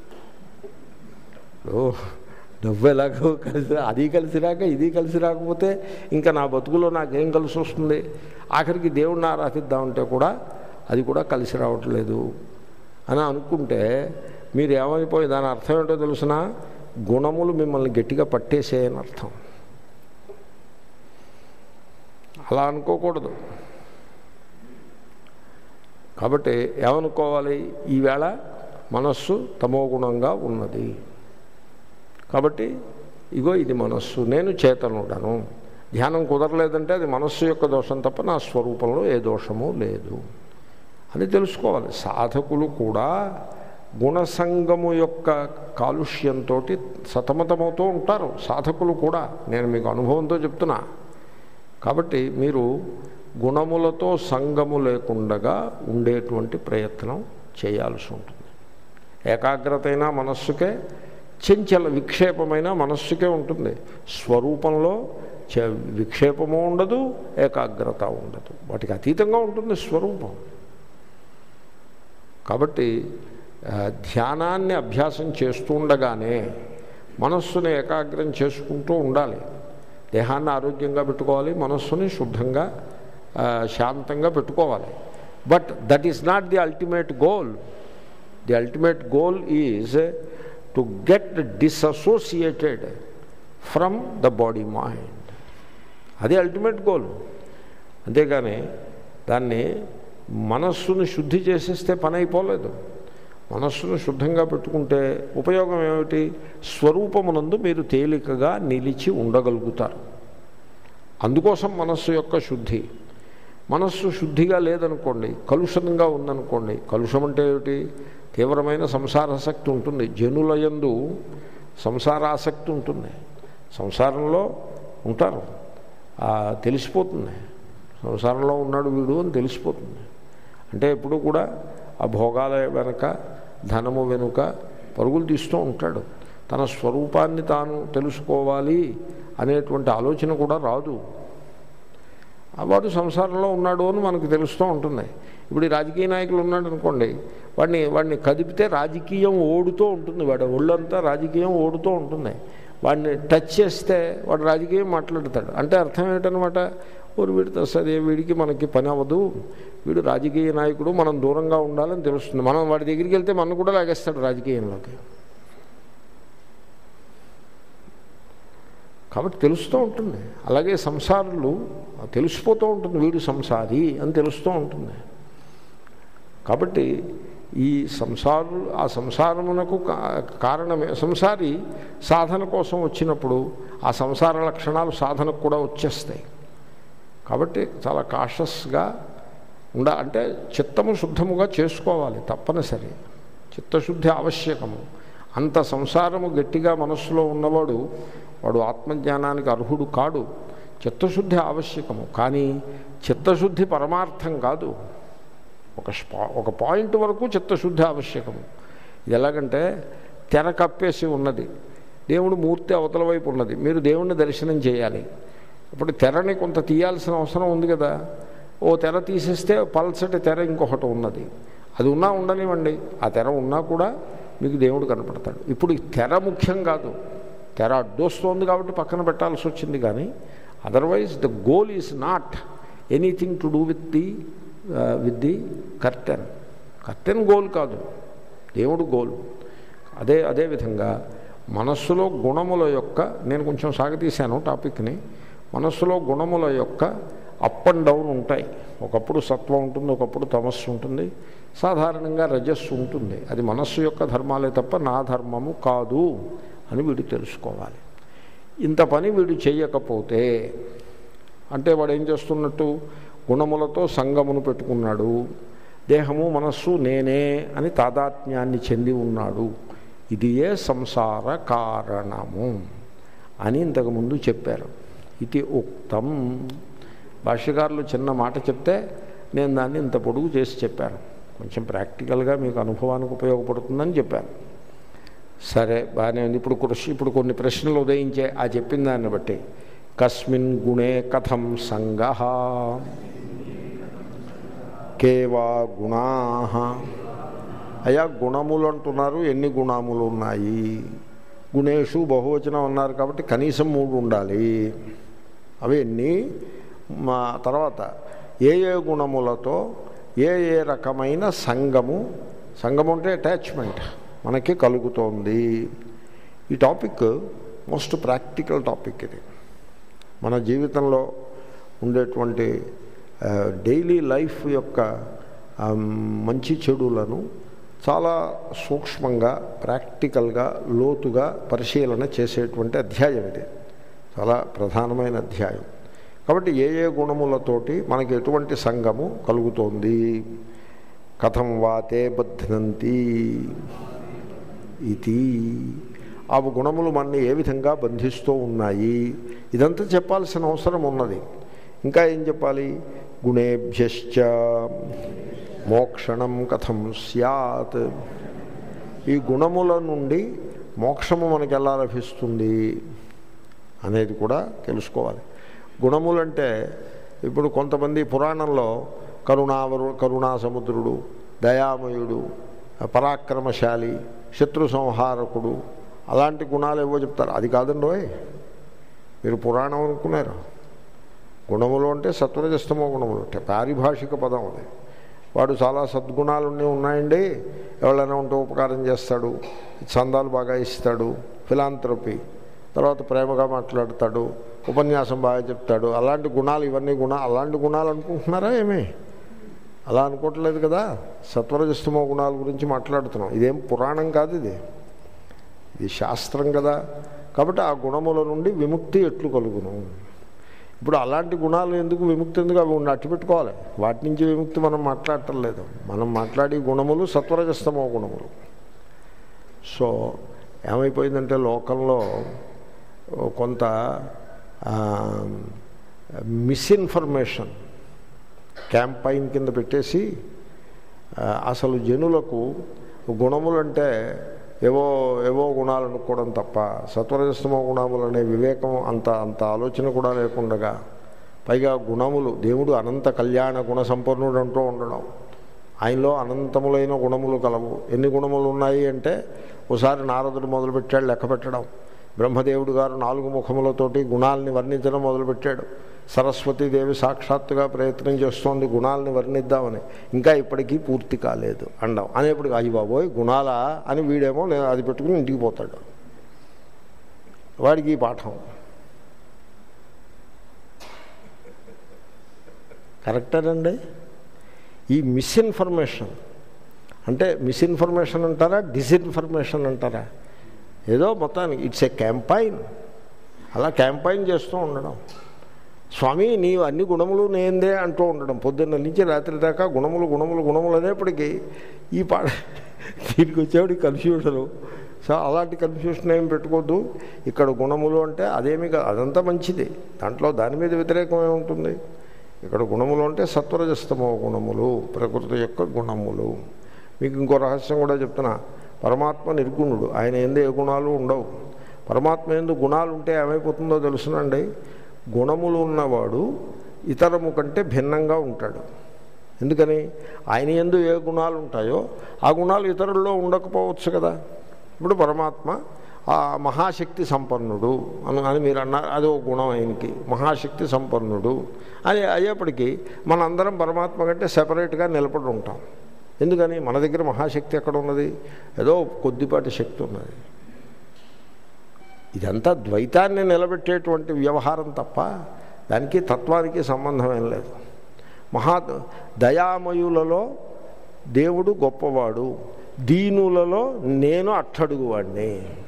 ఓ డబ్బు ఎలాగో కలిసి అది కలిసి రాక ఇది కలిసి రాకపోతే ఇంకా నా బతుకులో నాకేం కలిసి వస్తుంది ఆఖరికి దేవుణ్ణి ఆరాధిద్దామంటే కూడా అది కూడా కలిసి రావట్లేదు అని అనుకుంటే మీరు ఏమైపోయి దాని అర్థం ఏంటో తెలుసిన గుణములు మిమ్మల్ని గట్టిగా పట్టేసేయని అర్థం అలా అనుకోకూడదు కాబట్టి ఏమనుకోవాలి ఈవేళ మనస్సు తమోగుణంగా ఉన్నది కాబట్టి ఇగో ఇది మనస్సు నేను చేతనుడను ధ్యానం కుదరలేదంటే అది మనస్సు యొక్క దోషం తప్ప నా స్వరూపంలో ఏ దోషము లేదు అని తెలుసుకోవాలి సాధకులు కూడా గుణసంగము యొక్క కాలుష్యంతో సతమతమవుతూ ఉంటారు సాధకులు కూడా నేను మీకు అనుభవంతో చెప్తున్నా కాబట్టి మీరు గుణములతో సంగము లేకుండగా ఉండేటువంటి ప్రయత్నం చేయాల్సి ఉంటుంది ఏకాగ్రతైన మనస్సుకే చెంచల విక్షేపమైన మనస్సుకే ఉంటుంది స్వరూపంలో చ విక్షేపము ఉండదు ఏకాగ్రత ఉండదు వాటికి అతీతంగా ఉంటుంది స్వరూపం కాబట్టి ఆ, ధ్యానాన్ని అభ్యాసం చేస్తూ ఉండగానే మనస్సుని ఏకాగ్రం చేసుకుంటూ ఉండాలి దేహాన్ని ఆరోగ్యంగా పెట్టుకోవాలి మనస్సుని శుద్ధంగా ఆ, శాంతంగా పెట్టుకోవాలి but that is not the ultimate goal the ultimate goal is to get dissociated from the body mind అది అల్టిమేట్ గోల్ అంతేగాని దాన్ని మనస్సును శుద్ధి చేసేస్తే పని అయిపోలేదు మనస్సును శుద్ధంగా పెట్టుకుంటే ఉపయోగం ఏమిటి స్వరూపమునందు మీరు తేలికగా నిలిచి ఉండగలుగుతారు అందుకోసం మనస్సు యొక్క శుద్ధి మనస్సు శుద్ధిగా లేదనుకోండి కలుషంగా ఉందనుకోండి కలుషం అంటే ఏమిటి తీవ్రమైన సంసారాసక్తి ఉంటుంది జనుల యందు సంసారాసక్తి ఉంటుంది సంసారంలో ఉంటారు ఆ, తెలిసిపోతుంది సంసారంలో ఉన్నాడు వీడు అని తెలిసిపోతుంది అంటే ఎప్పుడు కూడా ఆ భోగాల వెనుక ధనము వెనుక పరుగులు తీస్తూ ఉంటాడు తన స్వరూపాన్ని తాను తెలుసుకోవాలి అనేటువంటి ఆలోచన కూడా రాదు ఆ వాడు సంసారంలో ఉన్నాడు అని మనకు తెలుస్తూ ఉంటుంది ఇప్పుడు ఈ రాజకీయ నాయకులు ఉన్నాడు అనుకోండి వాడిని వాడిని కదిపితే రాజకీయం ఓడుతూ ఉంటుంది వాడు ఒళ్ళంతా రాజకీయం ఓడుతూ ఉంటుంది వాడిని టచ్ చేస్తే వాడు రాజకీయం మాట్లాడతాడు అంటే అర్థం ఏంటనమాట ఊరు వీడితో సరే వీడికి మనకి పని అవ్వదు వీడు రాజకీయ నాయకుడు మనం దూరంగా ఉండాలని తెలుస్తుంది మనం వాడి దగ్గరికి వెళ్తే మనం కూడా లాగేస్తాడు రాజకీయంలోకి కాబట్టి తెలుస్తూ ఉంటుంది అలాగే సంసారులు తెలిసిపోతూ ఉంటుంది వీడు సంసారి అని తెలుస్తూ ఉంటుంది కాబట్టి ఈ సంసారు ఆ సంసారమునకు కా- కారణమే సంసారి సాధన కోసం వచ్చినప్పుడు ఆ సంసార లక్షణాలు సాధనకు కూడా వచ్చేస్తాయి కాబట్టి చాలా కాషస్గా ఉండ అంటే చిత్తము శుద్ధముగా చేసుకోవాలి తప్పనిసరి చిత్తశుద్ధి ఆవశ్యకము అంత సంసారము గట్టిగా మనస్సులో ఉన్నవాడు వాడు ఆత్మజ్ఞానానికి అర్హుడు కాడు చిత్తశుద్ధి ఆవశ్యకము కానీ చిత్తశుద్ధి పరమార్థం కాదు ఒక స్పా ఒక పాయింట్ వరకు చిత్తశుద్ధి ఆవశ్యకము ఇది ఎలాగంటే తెర కప్పేసి ఉన్నది దేవుడు మూర్తి అవతల వైపు ఉన్నది మీరు దేవుణ్ణి దర్శనం చేయాలి ఇప్పుడు తెరని కొంత తీయాల్సిన అవసరం ఉంది కదా ఓ తెర తీసేస్తే పల్సటి తెర ఇంకొకటి ఉన్నది అది ఉన్నా ఉండనివ్వండి ఆ తెర ఉన్నా కూడా మీకు దేవుడు కనపడతాడు ఇప్పుడు ఈ తెర ముఖ్యం కాదు తెర అడ్డొస్తోంది కాబట్టి పక్కన పెట్టాల్సి వచ్చింది కానీ otherwise the goal is not anything to do with the with the curtain curtain goal కాదు దేవుడు గోల్ అదే అదేవిధంగా మనస్సులో గుణముల యొక్క నేను కొంచెం సాగతీశాను టాపిక్ని మనస్సులో గుణముల యొక్క అప్ అండ్ డౌన్ ఉంటాయి ఒకప్పుడు సత్వం ఉంటుంది ఒకప్పుడు తమస్సు ఉంటుంది సాధారణంగా రజస్సు ఉంటుంది అది మనస్సు యొక్క ధర్మాలే తప్ప నా ధర్మము కాదు అని వీడు తెలుసుకోవాలి ఇంత పని వీడు చేయకపోతే అంటే వాడు ఏం చేస్తున్నట్టు గుణములతో సంగమును పెట్టుకున్నాడు దేహము మనస్సు నేనే అని తాదాత్మ్యాన్ని చెంది ఉన్నాడు ఇది ఏ సంసార కారణము అని ఇంతకుముందు చెప్పారు ఇది ఉక్తం భాష్యకారులు చిన్న మాట చెప్తే నేను దాన్ని ఇంత పొడుగు చేసి చెప్పాను కొంచెం ప్రాక్టికల్గా మీకు అనుభవానికి ఉపయోగపడుతుందని చెప్పాను సరే బాగానే ఉంది ఇప్పుడు కృషి ఇప్పుడు కొన్ని ప్రశ్నలు ఉదయించే ఆ చెప్పిన దాన్ని బట్టి కస్మిన్ గుణే కథం సంగ కేవా గుణా అయా గుణములు అంటున్నారు ఎన్ని గుణములు ఉన్నాయి గుణేషు బహువచనం అన్నారు కాబట్టి కనీసం మూడు ఉండాలి అవి ఎన్ని మా తర్వాత ఏ ఏ గుణములతో ఏ ఏ రకమైన సంగము సంగము అంటే అటాచ్మెంట్ మనకి కలుగుతోంది ఈ టాపిక్ మోస్ట్ ప్రాక్టికల్ టాపిక్ ఇది మన జీవితంలో ఉండేటువంటి డైలీ లైఫ్ యొక్క ఆ, మంచి చెడులను చాలా సూక్ష్మంగా ప్రాక్టికల్గా లోతుగా పరిశీలన చేసేటువంటి అధ్యాయం ఇది చాలా ప్రధానమైన అధ్యాయం కాబట్టి ఏ ఏ గుణములతోటి మనకి ఎటువంటి సంగము కలుగుతోంది కథం వాతే బధ్నంతి ఇది ఆ గుణములు మనని ఏ విధంగా బంధిస్తూ ఉన్నాయి ఇదంతా చెప్పాల్సిన అవసరం ఉన్నది ఇంకా ఏం చెప్పాలి గుణేభ్యశ్చ మోక్షణం కథం సత్ ఈ గుణముల నుండి మోక్షము మనకి ఎలా లభిస్తుంది అనేది కూడా తెలుసుకోవాలి గుణములంటే ఇప్పుడు కొంతమంది పురాణంలో కరుణావరు కరుణా సముద్రుడు దయామయుడు పరాక్రమశాలి శత్రు సంహారకుడు అలాంటి గుణాలు ఏవో చెప్తారు అది కాదండి ఓయ్ మీరు పురాణం అనుకున్నారు గుణములు అంటే సత్వరజస్తమో గుణములు అంటే పారిభాషిక పదం అది వాడు చాలా సద్గుణాలన్నీ ఉన్నాయండి ఎవరైనా ఉంటే ఉపకారం చేస్తాడు చందాలు బాగా ఇస్తాడు ఫిలాంథ్రపీ తర్వాత ప్రేమగా మాట్లాడతాడు ఉపన్యాసం బాగా చెప్తాడు అలాంటి గుణాలు ఇవన్నీ గుణ అలాంటి గుణాలు అనుకుంటున్నారా ఏమి అలా అనుకోవట్లేదు కదా సత్వరజస్తమో గుణాల గురించి మాట్లాడుతున్నాం ఇదేం పురాణం కాదు ఇది ఇది శాస్త్రం కదా కాబట్టి ఆ గుణముల నుండి విముక్తి ఎట్లు కలుగును ఇప్పుడు అలాంటి గుణాలు ఎందుకు విముక్తి ఎందుకు అవి ఉండి అట్టు పెట్టుకోవాలి వాటి నుంచి విముక్తి మనం మాట్లాడటం లేదు మనం మాట్లాడే గుణములు సత్వరజస్తమో గుణములు సో ఏమైపోయిందంటే లోకంలో కొంత మిస్ఇన్ఫర్మేషన్ క్యాంపైన్ కింద పెట్టేసి ఆ, అసలు జనులకు గుణములంటే ఏవో ఏవో గుణాలు అనుకోవడం తప్ప సత్వరజస్తమో గుణములు అనే వివేకం అంత అంత ఆలోచన కూడా లేకుండగా పైగా గుణములు దేవుడు అనంత కళ్యాణ గుణ సంపన్నుడు అంటూ ఉండడం ఆయనలో అనంతములైన గుణములు కలవు ఎన్ని గుణములు ఉన్నాయి అంటే ఒకసారి నారదుడు మొదలుపెట్టాడు లెక్క పెట్టడం బ్రహ్మదేవుడు గారు నాలుగు ముఖములతోటి గుణాలని వర్ణించడం మొదలుపెట్టాడు సరస్వతీదేవి సాక్షాత్తుగా ప్రయత్నం చేస్తోంది గుణాలని వర్ణిద్దామని ఇంకా ఇప్పటికీ పూర్తి కాలేదు అండం అనేప్పటికి అయ్యి బాబోయ్ గుణాలా అని వీడేమో నేను అది పెట్టుకుని ఇంటికి పోతాడు వాడికి ఈ పాఠం కరెక్టేనండి ఈ మిస్ఇన్ఫర్మేషన్ అంటే మిస్ఇన్ఫర్మేషన్ అంటారా డిస్ఇన్ఫర్మేషన్ అంటారా ఏదో మొత్తానికి ఇట్స్ ఏ క్యాంపైన్ అలా క్యాంపైన్ చేస్తూ ఉండడం స్వామి నీవు అన్ని గుణములు నేందే అంటూ ఉండడం పొద్దున్న నుంచి రాత్రి దాకా గుణములు గుణములు గుణములు అనేప్పటికీ ఈ పాట దీనికి వచ్చేవాడి కన్ఫ్యూషను సో అలాంటి కన్ఫ్యూషన్ ఏం పెట్టుకోవద్దు ఇక్కడ గుణములు అంటే అదేమి కాదు అదంతా మంచిది దాంట్లో దాని మీద వ్యతిరేకం ఏముంటుంది ఇక్కడ గుణములు అంటే సత్వరజస్తమో గుణములు ప్రకృతి యొక్క గుణములు మీకు ఇంకో రహస్యం కూడా చెప్తున్నా పరమాత్మ నిర్గుణుడు ఆయన ఎందు ఏ గుణాలు ఉండవు పరమాత్మ ఎందు గుణాలు ఉంటే ఏమైపోతుందో తెలుసునండి గుణములు ఉన్నవాడు ఇతరము కంటే భిన్నంగా ఉంటాడు ఎందుకని ఆయన ఎందు ఏ గుణాలు ఉంటాయో ఆ గుణాలు ఇతరుల్లో ఉండకపోవచ్చు కదా ఇప్పుడు పరమాత్మ ఆ మహాశక్తి సంపన్నుడు అని అని మీరు అన్నారు అది ఒక గుణం ఆయనకి మహాశక్తి సంపన్నుడు అని అయ్యేప్పటికీ మనందరం పరమాత్మ కంటే సెపరేట్గా నిలబడి ఉంటాం ఎందుకని మన దగ్గర మహాశక్తి ఎక్కడ ఉన్నది ఏదో కొద్దిపాటి శక్తి ఉన్నది ఇదంతా ద్వైతాన్ని నిలబెట్టేటువంటి వ్యవహారం తప్ప దానికి తత్వానికి సంబంధం ఏం లేదు మహా దయామయులలో దేవుడు గొప్పవాడు దీనులలో నేను అట్టడుగువాడిని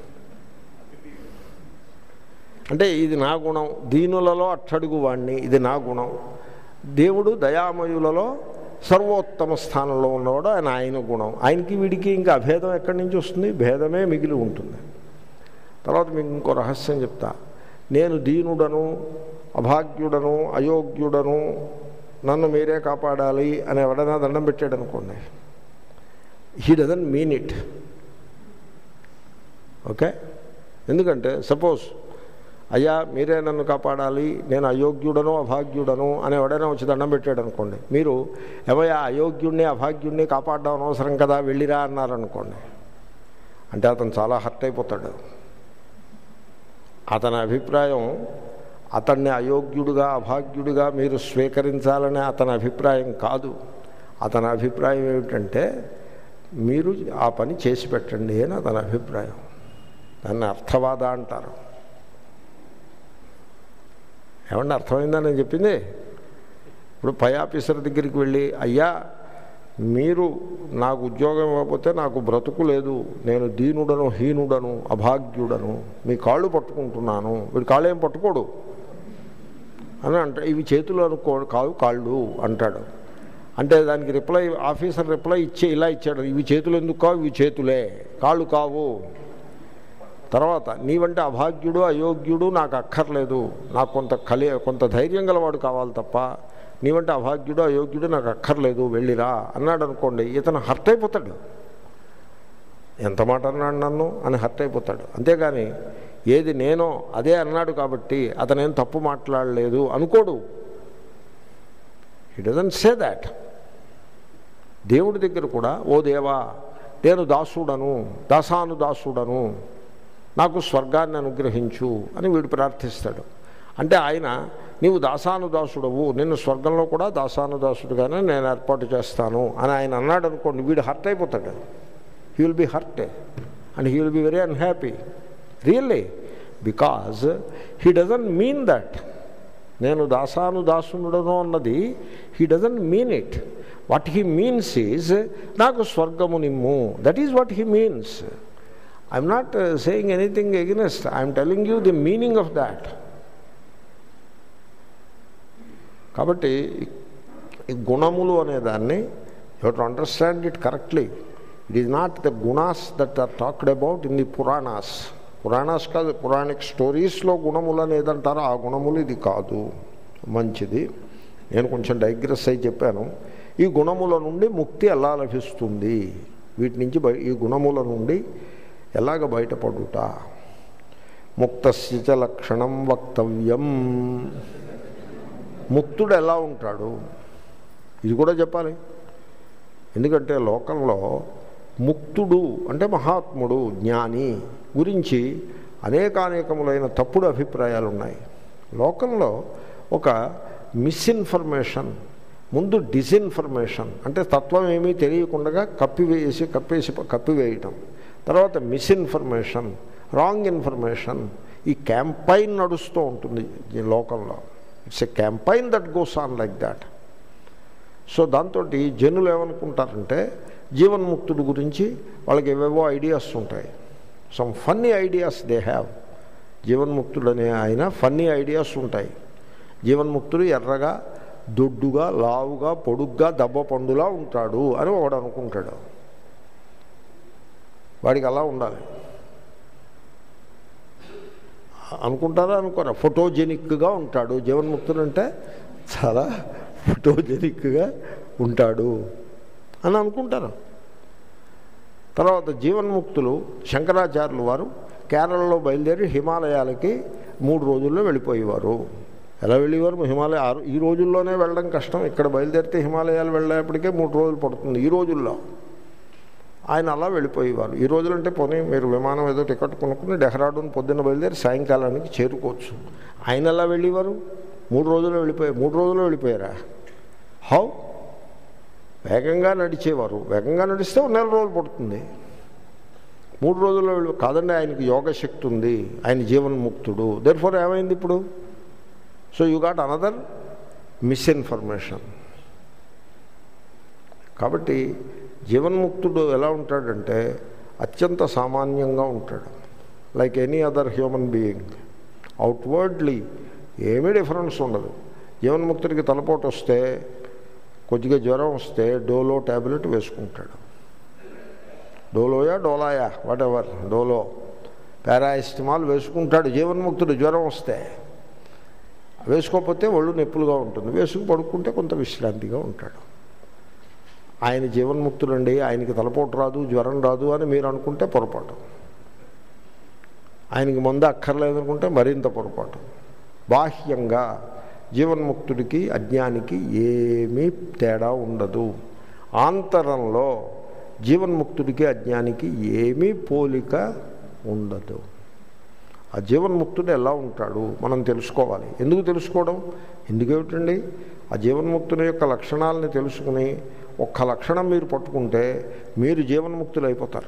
అంటే ఇది నా గుణం దీనులలో అట్టడుగువాడిని ఇది నా గుణం దేవుడు దయామయులలో సర్వోత్తమ స్థానంలో ఉన్నవాడు ఆయన ఆయన గుణం ఆయనకి వీడికి ఇంకా అభేదం ఎక్కడి నుంచి వస్తుంది భేదమే మిగిలి ఉంటుంది తర్వాత మీకు ఇంకో రహస్యం చెప్తా నేను దీనుడను అభాగ్యుడను అయోగ్యుడను నన్ను మీరే కాపాడాలి అని ఎవడైనా దండం పెట్టాడు అనుకోండి he doesn't mean it okay ఎందుకంటే సపోజ్ అయ్యా మీరే నన్ను కాపాడాలి నేను అయోగ్యుడను అభాగ్యుడను అని ఎవడైనా వచ్చి దండం పెట్టాడు అనుకోండి మీరు ఏమయ్యా అయోగ్యుడిని అభాగ్యుడిని కాపాడడం అనవసరం కదా వెళ్ళిరా అన్నారనుకోండి అంటే అతను చాలా హర్ట్ అయిపోతాడు అతని అభిప్రాయం అతన్ని అయోగ్యుడిగా అభాగ్యుడిగా మీరు స్వీకరించాలనే అతని అభిప్రాయం కాదు అతని అభిప్రాయం ఏమిటంటే మీరు ఆ పని చేసి పెట్టండి అని అతని అభిప్రాయం దాన్ని అర్థవాద అంటారు ఏమన్నా అర్థమైందా నేను చెప్పింది ఇప్పుడు పై ఆఫీసర్ దగ్గరికి వెళ్ళి అయ్యా మీరు నాకు ఉద్యోగం ఇవ్వకపోతే నాకు బ్రతుకు లేదు నేను దీనుడను హీనుడను అభాగ్యుడను మీ కాళ్ళు పట్టుకుంటున్నాను వీడు కాళ్ళు ఏం పట్టుకోడు అని అంట ఇవి చేతులు అనుకో కావు కాళ్ళు అంటాడు అంటే దానికి రిప్లై ఆఫీసర్ రిప్లై ఇచ్చే ఇలా ఇచ్చాడు ఇవి చేతులు ఎందుకు కావు ఇవి చేతులే కాళ్ళు కావు తర్వాత నీవంటే అభాగ్యుడు అయోగ్యుడు నాకు అక్కర్లేదు నాకు కొంత కలి కొంత ధైర్యం గలవాడు కావాలి తప్ప నీవంటే అభాగ్యుడు అయోగ్యుడు నాకు అక్కర్లేదు వెళ్ళిరా అన్నాడు అనుకోండి ఇతను హర్ట్ అయిపోతాడు ఎంత మాట అన్నాడు నన్ను అని హర్ట్ అయిపోతాడు అంతేగాని ఏది నేనో అదే అన్నాడు కాబట్టి అతనేం తప్పు మాట్లాడలేదు అనుకోడు హీ డజంట్ సే దాట్ దేవుడి దగ్గర కూడా ఓ దేవా నేను దాసుడను దాసాను దాసుడను నాకు స్వర్గాన్ని అనుగ్రహించు అని వీడు ప్రార్థిస్తాడు అంటే ఆయన నీవు దాసానుదాసుడవు నిన్ను స్వర్గంలో కూడా దాసానుదాసుడుగానే నేను ఏర్పాటు చేస్తాను అని ఆయన అన్నాడు అనుకోండి వీడు హర్ట్ అయిపోతాడు he will be hurt and he will be very unhappy really because he doesn't mean that నేను దాసాను దాసునుడను అన్నది he doesn't mean it what he means is నాకు స్వర్గము నిమ్ము that is what he means I'm not saying anything against I'm telling you the meaning of that కాబట్టి ఈ గుణములు అనే దాన్ని you to understand it correctly it is not the gunas that are talked about in the puranas puranas కాదు పురాణిక్ స్టోరీస్లో గుణములు అనేది అంటారో ఆ గుణములు ఇది కాదు మంచిది నేను కొంచెం డైగ్రెస్ అయి చెప్పాను ఈ గుణముల నుండి ముక్తి ఎలా లభిస్తుంది వీటి నుంచి బయ ఈ గుణముల నుండి ఎలాగ బయటపడుట ముక్తస్య లక్షణం వక్తవ్యం ముక్తుడు ఎలా ఉంటాడు ఇది కూడా చెప్పాలి ఎందుకంటే లోకంలో ముక్తుడు అంటే మహాత్ముడు జ్ఞాని గురించి అనేకానేకములైన తప్పుడు అభిప్రాయాలు ఉన్నాయి లోకంలో ఒక మిస్ఇన్ఫర్మేషన్ ముందు డిస్ఇన్ఫర్మేషన్ అంటే తత్వం ఏమీ తెలియకుండా కప్పివేసి కప్పేసి కప్పివేయటం తర్వాత మిస్ఇన్ఫర్మేషన్ రాంగ్ ఇన్ఫర్మేషన్ ఈ క్యాంపైన్ నడుస్తూ ఉంటుంది ఈ లోకంలో it's a campaign that goes on like that so దాంతో జనులు ఏమనుకుంటారంటే జీవన్ముక్తుడి గురించి వాళ్ళకి ఏవేవో ఐడియాస్ ఉంటాయి some funny ideas they have జీవన్ముక్తుడు అనే ఆయన ఫన్నీ ఐడియాస్ ఉంటాయి జీవన్ముక్తుడు ఎర్రగా దొడ్డుగా లావుగా పొడుగ్గా దెబ్బ పండులా ఉంటాడు అని వాడు అనుకుంటాడు వాడికి అలా ఉండాలి అనుకుంటారా అనుకోరా ఫోటోజెనిక్గా ఉంటాడు జీవన్ముక్తుడు అంటే చాలా ఫోటోజెనిక్గా ఉంటాడు అని అనుకుంటారు తర్వాత జీవన్ముక్తులు శంకరాచార్యులు వారు కేరళలో బయలుదేరి హిమాలయాలకి మూడు రోజుల్లో వెళ్ళిపోయేవారు ఎలా వెళ్ళేవారు హిమాలయ ఆరు- ఈ రోజుల్లోనే వెళ్ళడం కష్టం ఇక్కడ బయలుదేరితే హిమాలయాలు వెళ్ళేప్పటికే మూడు రోజులు పడుతుంది ఈ రోజుల్లో ఆయన అలా వెళ్ళిపోయేవారు ఈ రోజులంటే పోనీ మీరు విమానం ఏదో టికెట్ కొనుక్కుని డెహ్రాడూన్ పొద్దున్న బయలుదేరి సాయంకాలానికి చేరుకోవచ్చు ఆయన ఎలా వెళ్ళేవారు మూడు రోజులు వెళ్ళిపోయారు మూడు రోజులు వెళ్ళిపోయారా హౌ వేగంగా నడిచేవారు వేగంగా నడిస్తే ఒక నెల రోజులు పడుతుంది మూడు రోజుల్లో వెళ్ళి కాదండి ఆయనకి యోగ శక్తి ఉంది ఆయన జీవన్ముక్తుడు దెర్ ఫోర్ ఏమైంది ఇప్పుడు so you got another misinformation కాబట్టి జీవన్ముక్తుడు ఎలా ఉంటాడంటే అత్యంత సామాన్యంగా ఉంటాడు like any other human being outwardly ఏమీ డిఫరెన్స్ ఉండదు జీవన్ముక్తుడికి తలపోటు వస్తే కొద్దిగా జ్వరం వస్తే డోలో ట్యాబ్లెట్ వేసుకుంటాడు డోలోయా డోలాయా వాట్ ఎవర్ డోలో పారాయిస్టమాల్ వేసుకుంటాడు జీవన్ముక్తుడు జ్వరం వస్తే వేసుకోకపోతే ఒళ్ళు నొప్పులుగా ఉంటుంది వేసుకు పడుకుంటే కొంత విశ్రాంతిగా ఉంటాడు ఆయన జీవన్ముక్తుడండి ఆయనకి తలపోటు రాదు జ్వరం రాదు అని మీరు అనుకుంటే పొరపాటు ఆయనకి మందు అక్కర్లేదనుకుంటే మరింత పొరపాటు బాహ్యంగా జీవన్ముక్తుడికి అజ్ఞానికి ఏమీ తేడా ఉండదు ఆంతరంలో జీవన్ముక్తుడికి అజ్ఞానికి ఏమీ పోలిక ఉండదు ఆ జీవన్ముక్తుడు ఎలా ఉంటాడు మనం తెలుసుకోవాలి ఎందుకు తెలుసుకోవడం ఎందుకేమిటండి ఆ జీవన్ముక్తుని యొక్క లక్షణాలని తెలుసుకుని ఒక్క లక్షణం మీరు పట్టుకుంటే మీరు జీవన్ముక్తులు అయిపోతారు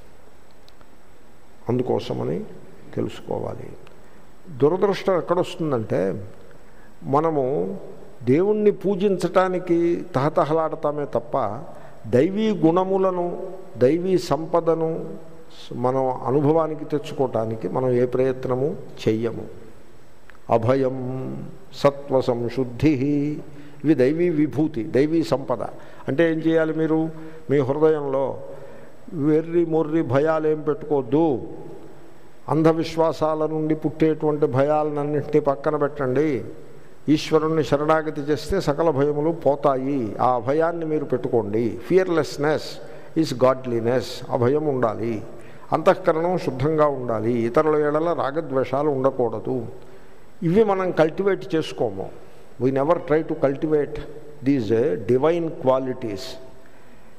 అందుకోసమని తెలుసుకోవాలి దురదృష్టం ఎక్కడొస్తుందంటే మనము దేవుణ్ణి పూజించటానికి తహతహలాడతామే తప్ప దైవీ గుణములను దైవీ సంపదను మనం అనుభవానికి తెచ్చుకోవటానికి మనం ఏ ప్రయత్నము చెయ్యము అభయం సత్వ సంశుద్ధి ఇవి దైవీ విభూతి దైవీ సంపద అంటే ఏం చేయాలి మీరు మీ హృదయంలో వెర్రి మొర్రి భయాలు ఏం పెట్టుకోవద్దు అంధవిశ్వాసాల నుండి పుట్టేటువంటి భయాలన్నింటినీ పక్కన పెట్టండి ఈశ్వరుణ్ణి శరణాగతి చేస్తే సకల భయములు పోతాయి ఆ భయాన్ని మీరు పెట్టుకోండి ఫియర్లెస్నెస్ ఈజ్ గాడ్లీనెస్ ఆ భయం ఉండాలి అంతఃకరణం శుద్ధంగా ఉండాలి ఇతరుల ఏడల రాగద్వేషాలు ఉండకూడదు ఇవి మనం కల్టివేట్ చేసుకోము we never try to cultivate these divine qualities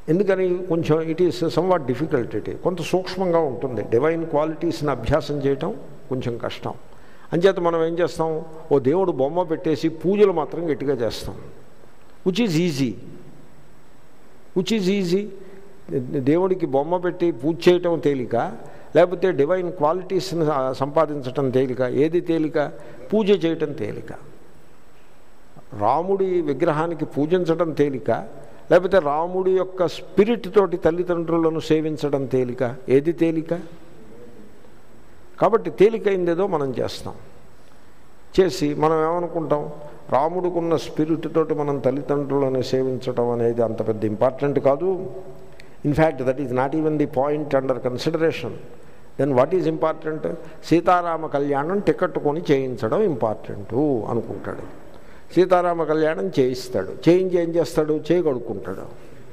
ఎందుకని కొంచెం it is somewhat difficult it కొంత సూక్ష్మంగా ఉంటుంది డివైన్ క్వాలిటీస్ని అభ్యాసం చేయటం కొంచెం కష్టం అంచేత మనం ఏం చేస్తాం ఓ దేవుడు బొమ్మ పెట్టేసి పూజలు మాత్రం గట్టిగా చేస్తాం which is easy which is easy దేవుడికి బొమ్మ పెట్టి పూజ చేయటం తేలిక లేకపోతే డివైన్ క్వాలిటీస్ని సంపాదించటం తేలిక ఏది తేలిక పూజ చేయటం తేలిక రాముడి విగ్రహానికి పూజించడం తేలిక లేకపోతే రాముడి యొక్క స్పిరిట్ తోటి తల్లిదండ్రులను సేవించడం తేలిక ఏది తేలిక కాబట్టి తేలికైందేదో మనం చేస్తాం చేసి మనం ఏమనుకుంటాం రాముడికున్న స్పిరిట్ తోటి మనం తల్లిదండ్రులను సేవించడం అనేది అంత పెద్ద ఇంపార్టెంట్ కాదు in fact that is not even the point under consideration then what is important Sitarama Kalyanam ticket కొని చేయించడం ఇంపార్టెంటు అనుకుంటాడు సీతారామ కళ్యాణం చేయిస్తాడు చేయించి ఏం చేస్తాడు చేయి కడుక్కుంటాడు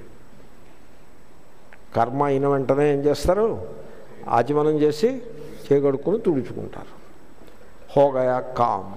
కర్మ అయిన వెంటనే ఏం చేస్తారు ఆచమనం చేసి చేయి కడుక్కొని తుడుచుకుంటారు హోగయా కామ్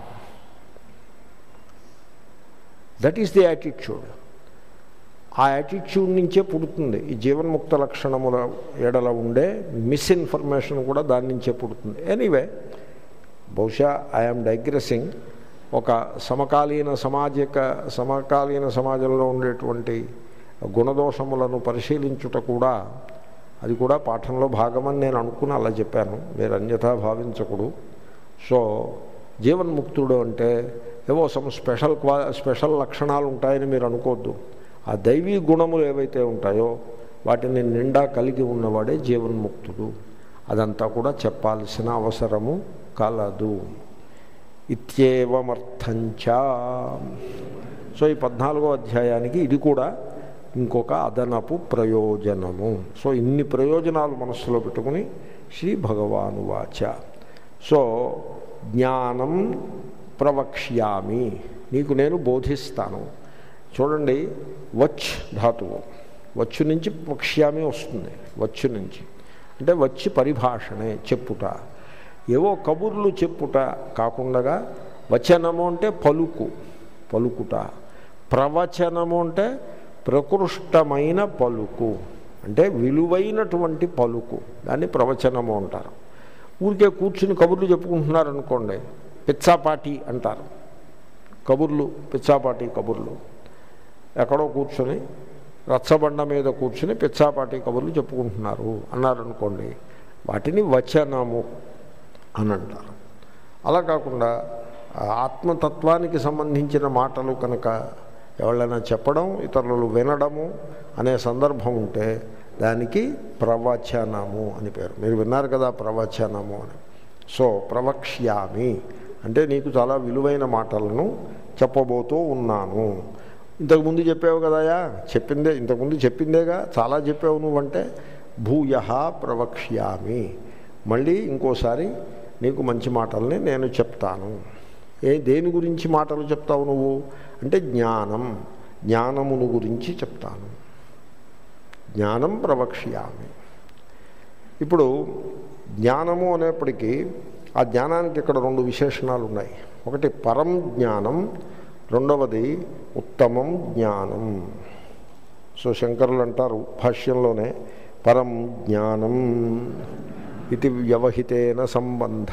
దట్ ఈస్ ది యాటిట్యూడ్ ఆ యాటిట్యూడ్ నుంచే పుడుతుంది ఈ జీవన్ముక్త లక్షణముల ఎడల ఉండే మిస్ఇన్ఫర్మేషన్ కూడా దాని నుంచే పుడుతుంది ఎనీవే బహుశా ఐఎమ్ డైగ్రెసింగ్ ఒక సమకాలీన సమాజిక సమకాలీన సమాజంలో ఉండేటువంటి గుణదోషములను పరిశీలించుట కూడా అది కూడా పాఠంలో భాగమని నేను అనుకుని అలా చెప్పాను మీరు అన్యథా భావించకూడదు సో జీవన్ముక్తుడు అంటే ఏవో సమ్ స్పెషల్ క్వా స్పెషల్ లక్షణాలు ఉంటాయని మీరు అనుకోవద్దు ఆ దైవీ గుణములు ఏవైతే ఉంటాయో వాటిని నిండా కలిగి ఉన్నవాడే జీవన్ముక్తుడు అదంతా కూడా చెప్పాల్సిన అవసరము కలదు ఇత్యేవమర్థంచ సో ఈ పద్నాలుగో అధ్యాయానికి ఇది కూడా ఇంకొక అదనపు ప్రయోజనము సో ఇన్ని ప్రయోజనాలు మనస్సులో పెట్టుకుని శ్రీ భగవాను వాచ సో జ్ఞానం ప్రవక్ష్యామి నీకు నేను బోధిస్తాను చూడండి వచ్ ధాతువు వచ్చు నుంచి వక్ష్యామి వస్తుంది వచ్చు నుంచి అంటే వచ్చి పరిభాషణే చెప్పుట ఏవో కబుర్లు చెప్పుట కాకుండా వచనము అంటే పలుకు పలుకుట ప్రవచనము అంటే ప్రకృష్టమైన పలుకు అంటే విలువైనటువంటి పలుకు దాన్ని ప్రవచనము అంటారు ఊరికే కూర్చుని కబుర్లు చెప్పుకుంటున్నారు అనుకోండి పిచ్చాపాటి అంటారు కబుర్లు పిచ్చాపాటి కబుర్లు ఎక్కడో కూర్చొని రచ్చబండ మీద కూర్చుని పిచ్చాపాటి కబుర్లు చెప్పుకుంటున్నారు అన్నారనుకోండి వాటిని వచనము అని అంటారు అలా కాకుండా ఆత్మతత్వానికి సంబంధించిన మాటలు కనుక ఎవరైనా చెప్పడం ఇతరులు వినడము అనే సందర్భం ఉంటే దానికి ప్రవచనము అని పేరు మీరు విన్నారు కదా ప్రవచనము అని సో ప్రవక్ష్యామి అంటే నీకు చాలా విలువైన మాటలను చెప్పబోతూ ఉన్నాను ఇంతకుముందు చెప్పావు కదయా చెప్పిందే ఇంతకుముందు చెప్పిందేగా చాలా చెప్పావు నువ్వంటే భూయ ప్రవక్ష్యామి మళ్ళీ ఇంకోసారి నీకు మంచి మాటల్ని నేను చెప్తాను ఏ దేని గురించి మాటలు చెప్తావు నువ్వు అంటే జ్ఞానం జ్ఞానమును గురించి చెప్తాను జ్ఞానం ప్రవక్ష్యామి ఇప్పుడు జ్ఞానము అనేప్పటికీ ఆ జ్ఞానానికి ఇక్కడ రెండు విశేషణాలు ఉన్నాయి ఒకటి పరం జ్ఞానం రెండవది ఉత్తమం జ్ఞానం సో శంకరులు అంటారు భాష్యంలోనే పరం జ్ఞానం ఇది వ్యవహితేన సంబంధ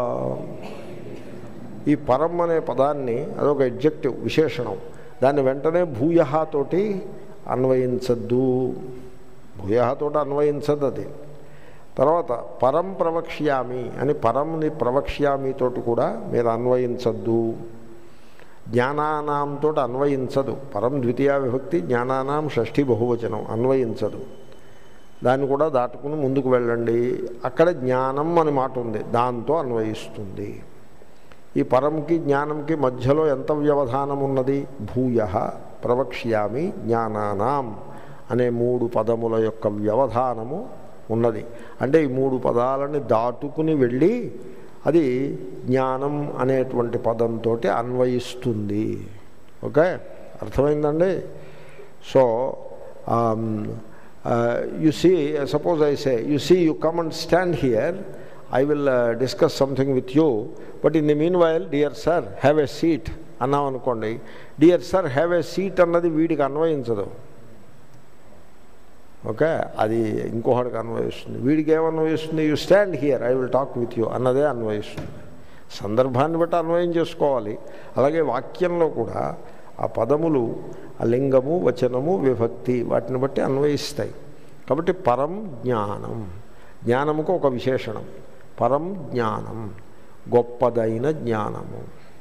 ఈ పరం అనే పదాన్ని అదొక ఎడ్జెక్టివ్ విశేషణం దాన్ని వెంటనే భూయ తోటి అన్వయించద్దు భూయతోటి అన్వయించద్దు అది తర్వాత పరం ప్రవక్ష్యామి అని పరంని ప్రవక్ష్యామితోటి కూడా మీరు అన్వయించద్దు జ్ఞానానాంతో అన్వయించదు పరం ద్వితీయ విభక్తి జ్ఞానానాం షష్ఠి బహువచనం అన్వయించదు దాన్ని కూడా దాటుకుని ముందుకు వెళ్ళండి అక్కడ జ్ఞానం అని మాట ఉంది దాంతో అన్వయిస్తుంది ఈ పరంకి జ్ఞానంకి మధ్యలో ఎంత వ్యవధానం ఉన్నది భూయ ప్రవక్ష్యామి జ్ఞానానాం అనే మూడు పదముల యొక్క వ్యవధానము ఉన్నది అంటే ఈ మూడు పదాలని దాటుకుని వెళ్ళి అది జ్ఞానం అనేటువంటి పదంతో అన్వయిస్తుంది ఓకే అర్థమైందండి so you see suppose I say you see you come and stand here I will discuss something with you but in the meanwhile dear sir have a seat అన్నాం అనుకోండి dear sir have a seat అన్నది వీడికి అన్వయించదు ఓకే అది ఇంకొకటికి అన్వయిస్తుంది వీడికి ఏమన్వయిస్తుంది you stand here I will talk with you అన్నదే అన్వయిస్తుంది సందర్భాన్ని బట్టి అన్వయం చేసుకోవాలి అలాగే వాక్యంలో కూడా ఆ పదములు ఆ లింగము వచనము విభక్తి వాటిని బట్టి అన్వయిస్తాయి కాబట్టి పరం జ్ఞానం జ్ఞానముకు ఒక విశేషణం పరం జ్ఞానం గొప్పదైన జ్ఞానము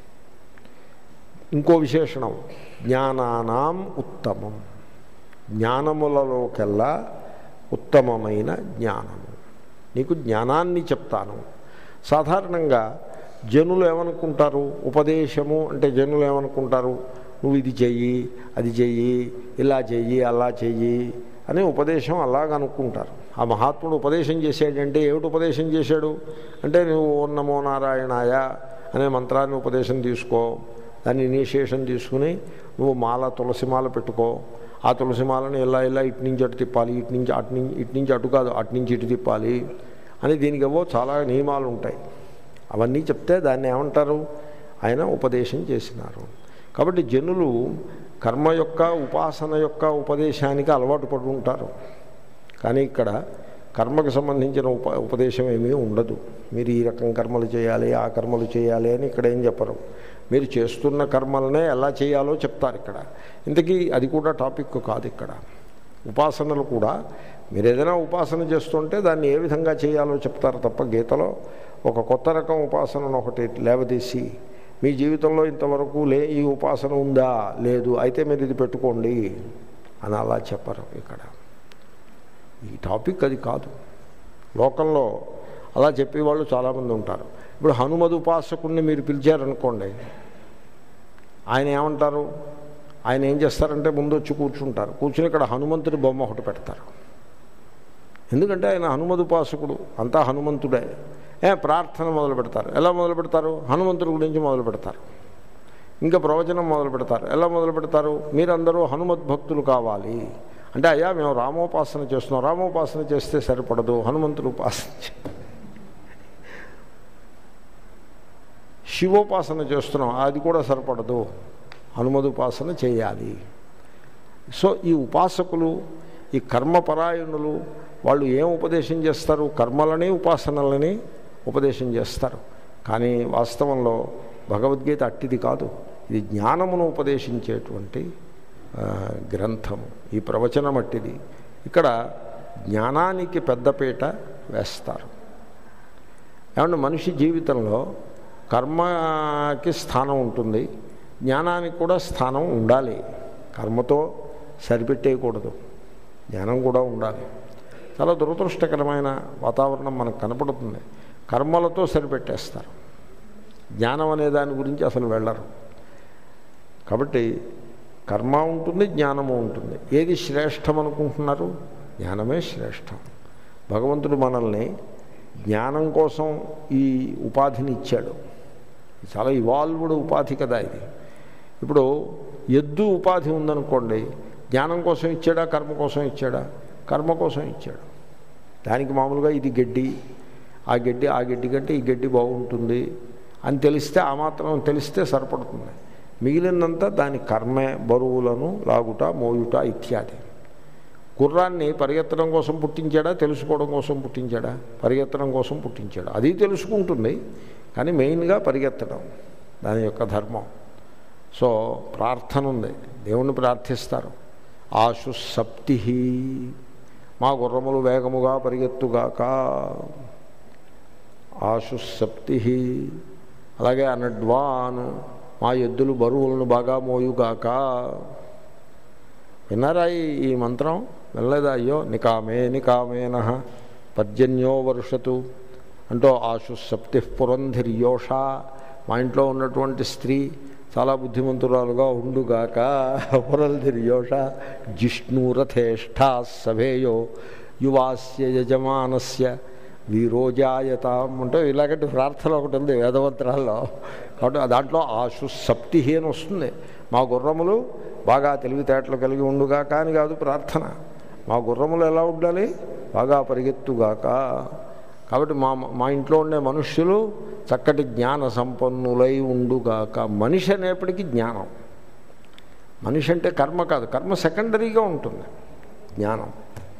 ఇంకో విశేషణం జ్ఞానానాం ఉత్తమం జ్ఞానములలోకెల్లా ఉత్తమమైన జ్ఞానము నీకు జ్ఞానాన్ని చెప్తాను సాధారణంగా జనులు ఏమనుకుంటారు ఉపదేశము అంటే జనులు ఏమనుకుంటారు నువ్వు ఇది చెయ్యి అది చెయ్యి ఇలా చెయ్యి అలా చెయ్యి అని ఉపదేశం అలాగ అనుకుంటారు ఆ మహాత్ముడు ఉపదేశం చేశాడంటే ఏమిటి ఉపదేశం చేశాడు అంటే నువ్వు ఓం నమో నారాయణాయ అనే మంత్రాన్ని ఉపదేశం తీసుకో దాన్ని ఇనిషియేషన్ తీసుకుని నువ్వు మాల తులసి మాల పెట్టుకో ఆ తులసి మాలని ఇలా ఇలా ఇటు నుంచి అటు తిప్పాలి ఇటు నుంచి అటు నుంచి ఇటు నుంచి అటు కాదు అటు నుంచి ఇటు తిప్పాలి అని దీనికి ఏవో చాలా నియమాలు ఉంటాయి అవన్నీ చెప్తే దాన్ని ఏమంటారు ఆయన ఉపదేశం చేసినారు కాబట్టి జనులు కర్మ యొక్క ఉపాసన యొక్క ఉపదేశానికి అలవాటు పడి ఉంటారు కానీ ఇక్కడ కర్మకు సంబంధించిన ఉప ఉపదేశం ఏమీ ఉండదు మీరు ఈ రకం కర్మలు చేయాలి ఆ కర్మలు చేయాలి అని ఇక్కడ ఏం చెప్పరు మీరు చేస్తున్న కర్మలనే ఎలా చేయాలో చెప్తారు ఇక్కడ ఇంతకీ అది కూడా టాపిక్ కాదు ఇక్కడ ఉపాసనలు కూడా మీరు ఏదైనా ఉపాసన చేస్తుంటే దాన్ని ఏ విధంగా చేయాలో చెప్తారు తప్ప గీతలో ఒక కొత్త రకం ఉపాసనను ఒకటి లేవదీసి మీ జీవితంలో ఇంతవరకు లే ఈ ఉపాసన ఉందా లేదు అయితే మీరు ఇది పెట్టుకోండి అని అలా చెప్పరు ఇక్కడ ఈ టాపిక్ అది కాదు లోకంలో అలా చెప్పేవాళ్ళు చాలామంది ఉంటారు ఇప్పుడు హనుమద్ ఉపాసకుడిని మీరు పిలిచారనుకోండి ఆయన ఏమంటారు ఆయన ఏం చేస్తారంటే ముందు వచ్చి కూర్చుంటారు కూర్చుని ఇక్కడ హనుమంతుడి బొమ్మ ఒకటి పెడతారు ఎందుకంటే ఆయన హనుమద్ ఉపాసకుడు అంతా హనుమంతుడే ఏ ప్రార్థన మొదలు పెడతారు ఎలా మొదలు పెడతారు హనుమంతుడి గురించి మొదలు పెడతారు ఇంకా ప్రవచనం మొదలు పెడతారు ఎలా మొదలు పెడతారు మీరందరూ హనుమత్ భక్తులు కావాలి అంటే అయ్యా మేము రామోపాసన చేస్తున్నాం రామోపాసన చేస్తే సరిపడదు హనుమంతుడు ఉపాసన చే- శివోపాసన చేస్తున్నాం అది కూడా సరిపడదు హనుమదుపాసన చేయాలి సో ఈ ఉపాసకులు ఈ కర్మపరాయణులు వాళ్ళు ఏం ఉపదేశం చేస్తారు కర్మలని ఉపాసనలని ఉపదేశం చేస్తారు కానీ వాస్తవంలో భగవద్గీత అట్టిది కాదు ఇది జ్ఞానమును ఉపదేశించేటువంటి ఆ, గ్రంథము ఈ ప్రవచనం అట్టిది ఇక్కడ జ్ఞానానికి పెద్దపీట వేస్తారు ఏమంటే మనిషి జీవితంలో కర్మకి స్థానం ఉంటుంది జ్ఞానానికి కూడా స్థానం ఉండాలి కర్మతో సరిపెట్టేయకూడదు జ్ఞానం కూడా ఉండాలి చాలా దురదృష్టకరమైన వాతావరణం మనకు కనపడుతుంది కర్మలతో సరిపెట్టేస్తారు జ్ఞానం అనే దాని గురించి అసలు వెళ్ళరు కాబట్టి కర్మ ఉంటుంది జ్ఞానము ఉంటుంది ఏది శ్రేష్టం అనుకుంటున్నారు జ్ఞానమే శ్రేష్టం భగవంతుడు మనల్ని జ్ఞానం కోసం ఈ ఉపాధిని ఇచ్చాడు చాలా ఇవాల్వ్డ్ ఉపాధి కదా ఇది ఇప్పుడు ఎద్దు ఉపాధి ఉందనుకోండి జ్ఞానం కోసం ఇచ్చాడా కర్మ కోసం ఇచ్చాడా కర్మ కోసం ఇచ్చాడు దానికి మామూలుగా ఇది గడ్డి ఆ గడ్డి ఆ గడ్డి కంటే ఈ గడ్డి బాగుంటుంది అని తెలిస్తే ఆ మాత్రం తెలిస్తే సరిపడుతుంది మిగిలినంతా దాని కర్మే బరువులను లాగుట మోయుట ఇత్యాది గుర్రాన్ని పరిగెత్తడం కోసం పుట్టించాడా తెలుసుకోవడం కోసం పుట్టించాడా పరిగెత్తడం కోసం పుట్టించాడు అది తెలుసుకుంటుంది కానీ మెయిన్గా పరిగెత్తడం దాని యొక్క ధర్మం సో ప్రార్థన ఉంది దేవుణ్ణి ప్రార్థిస్తారు ఆశు సప్తి మా గుర్రములు వేగముగా పరిగెత్తుగాక ఆశు సప్తి అలాగే అనడ్వాన్ మా ఎద్దులు బరువులను బాగా మోయుగాక విన్నారా ఈ- ఈ మంత్రం వెళ్ళలేదా అయ్యో నికామే నికామేన పర్జన్యో వర్షతు అంటూ ఆశు సప్తి పురంధిర్యోష మా ఇంట్లో ఉన్నటువంటి స్త్రీ చాలా బుద్ధిమంతురాలుగా ఉండుగాక పురంధిర్యోష జిష్ణురథేష్ఠా సభేయో యువాస్య యజమానస్య వీరోజాయతాం అంటే ఇలాగంటి ప్రార్థన ఒకటి ఉంది వేదమంత్రాల్లో కాబట్టి దాంట్లో ఆశు సప్తి అని వస్తుంది మా గుర్రములు బాగా తెలివితేటలు కలిగి ఉండుగా కానీ కాదు ప్రార్థన మా గుర్రములు ఎలా ఉండాలి బాగా పరిగెత్తుగాక కాబట్టి మా మా ఇంట్లో ఉండే మనుష్యులు చక్కటి జ్ఞాన సంపన్నులై ఉండుగాక మనిషి అనేప్పటికీ జ్ఞానం మనిషి అంటే కర్మ కాదు కర్మ సెకండరీగా ఉంటుంది జ్ఞానం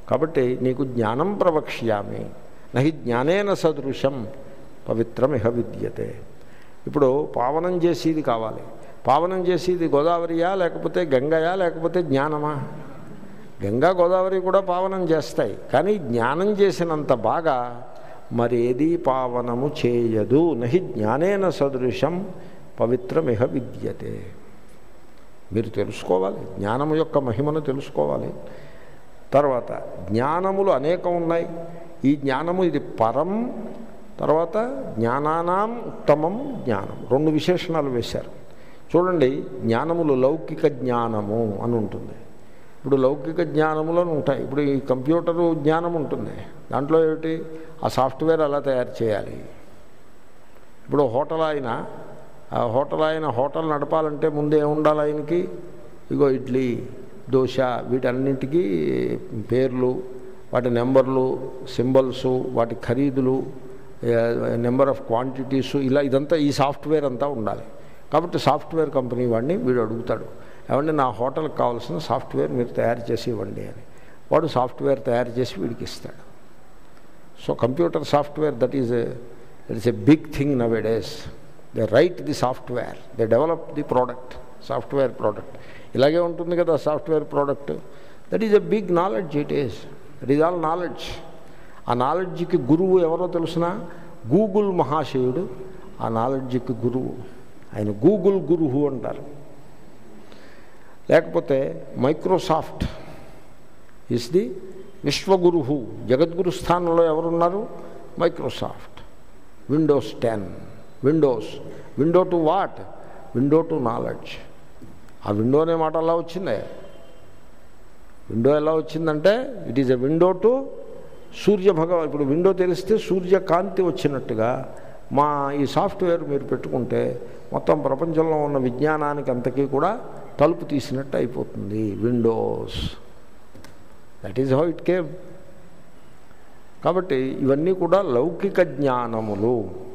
కాబట్టి నీకు జ్ఞానం ప్రవక్ష్యామి నహి జ్ఞానేన సదృశం పవిత్రమిహ విద్యతే ఇప్పుడు పావనం చేసేది కావాలి పావనం చేసేది గోదావరియా లేకపోతే గంగయా లేకపోతే జ్ఞానమా గంగా గోదావరి కూడా పావనం చేస్తాయి కానీ జ్ఞానం చేసినంత బాగా మరేది పావనము చేయదు నహి జ్ఞానేన సదృశం పవిత్రమిహ విద్యతే మీరు తెలుసుకోవాలి జ్ఞానము యొక్క మహిమను తెలుసుకోవాలి తర్వాత జ్ఞానములు అనేకం ఉన్నాయి ఈ జ్ఞానము ఇది పరం తర్వాత జ్ఞానానాం ఉత్తమం జ్ఞానం రెండు విశేషణాలు వేశారు చూడండి జ్ఞానములు లౌకిక జ్ఞానము అని ఉంటుంది ఇప్పుడు లౌకిక జ్ఞానములను ఉంటాయి ఇప్పుడు ఈ కంప్యూటరు జ్ఞానం ఉంటుంది దాంట్లో ఏమిటి ఆ సాఫ్ట్వేర్ ఎలా తయారు చేయాలి ఇప్పుడు హోటల్ ఆయన ఆ హోటల్ ఆయన హోటల్ నడపాలంటే ముందు ఏముండాలి ఆయనకి ఇగో ఇడ్లీ దోశ వీటన్నింటికి పేర్లు వాటి నెంబర్లు సింబల్స్ వాటి ఖరీదులు నెంబర్ ఆఫ్ క్వాంటిటీస్ ఇలా ఇదంతా ఈ సాఫ్ట్వేర్ అంతా ఉండాలి కాబట్టి సాఫ్ట్వేర్ కంపెనీ వాడిని వీడు అడుగుతాడు ఏమంటే నా హోటల్కి కావాల్సిన సాఫ్ట్వేర్ మీరు తయారు చేసి ఇవ్వండి అని వాడు సాఫ్ట్వేర్ తయారు చేసి వీడికి ఇస్తాడు so computer software that is it's a big thing nowadays they write the software they develop the product software product ఇలాగే ఉంటుంది కదా software product that is a big knowledge it is that is all knowledge ఆ నాలెడ్జ్కి గురువు ఎవరో తెలిసిన గూగుల్ మహాశయుడు ఆ నాలెడ్జ్కి గురువు ఆయన గూగుల్ గురువు అంటారు లేకపోతే మైక్రోసాఫ్ట్ ఇస్ ది విశ్వగురు జగద్గురు స్థానంలో ఎవరున్నారు Microsoft Windows ten Windows window to what window to knowledge ఆ విండో అనే మాట ఎలా వచ్చిందే విండో ఎలా వచ్చిందంటే it is a window to Surya భగవ ఇప్పుడు విండో తెలిస్తే సూర్యకాంతి వచ్చినట్టుగా మా ఈ సాఫ్ట్వేర్ మీరు పెట్టుకుంటే మొత్తం ప్రపంచంలో ఉన్న విజ్ఞానానికి అంతకీ కూడా తలుపు తీసినట్టు అయిపోతుంది Windows that is how it came కాబట్టి ఇవన్నీ కూడా లౌకిక జ్ఞానములు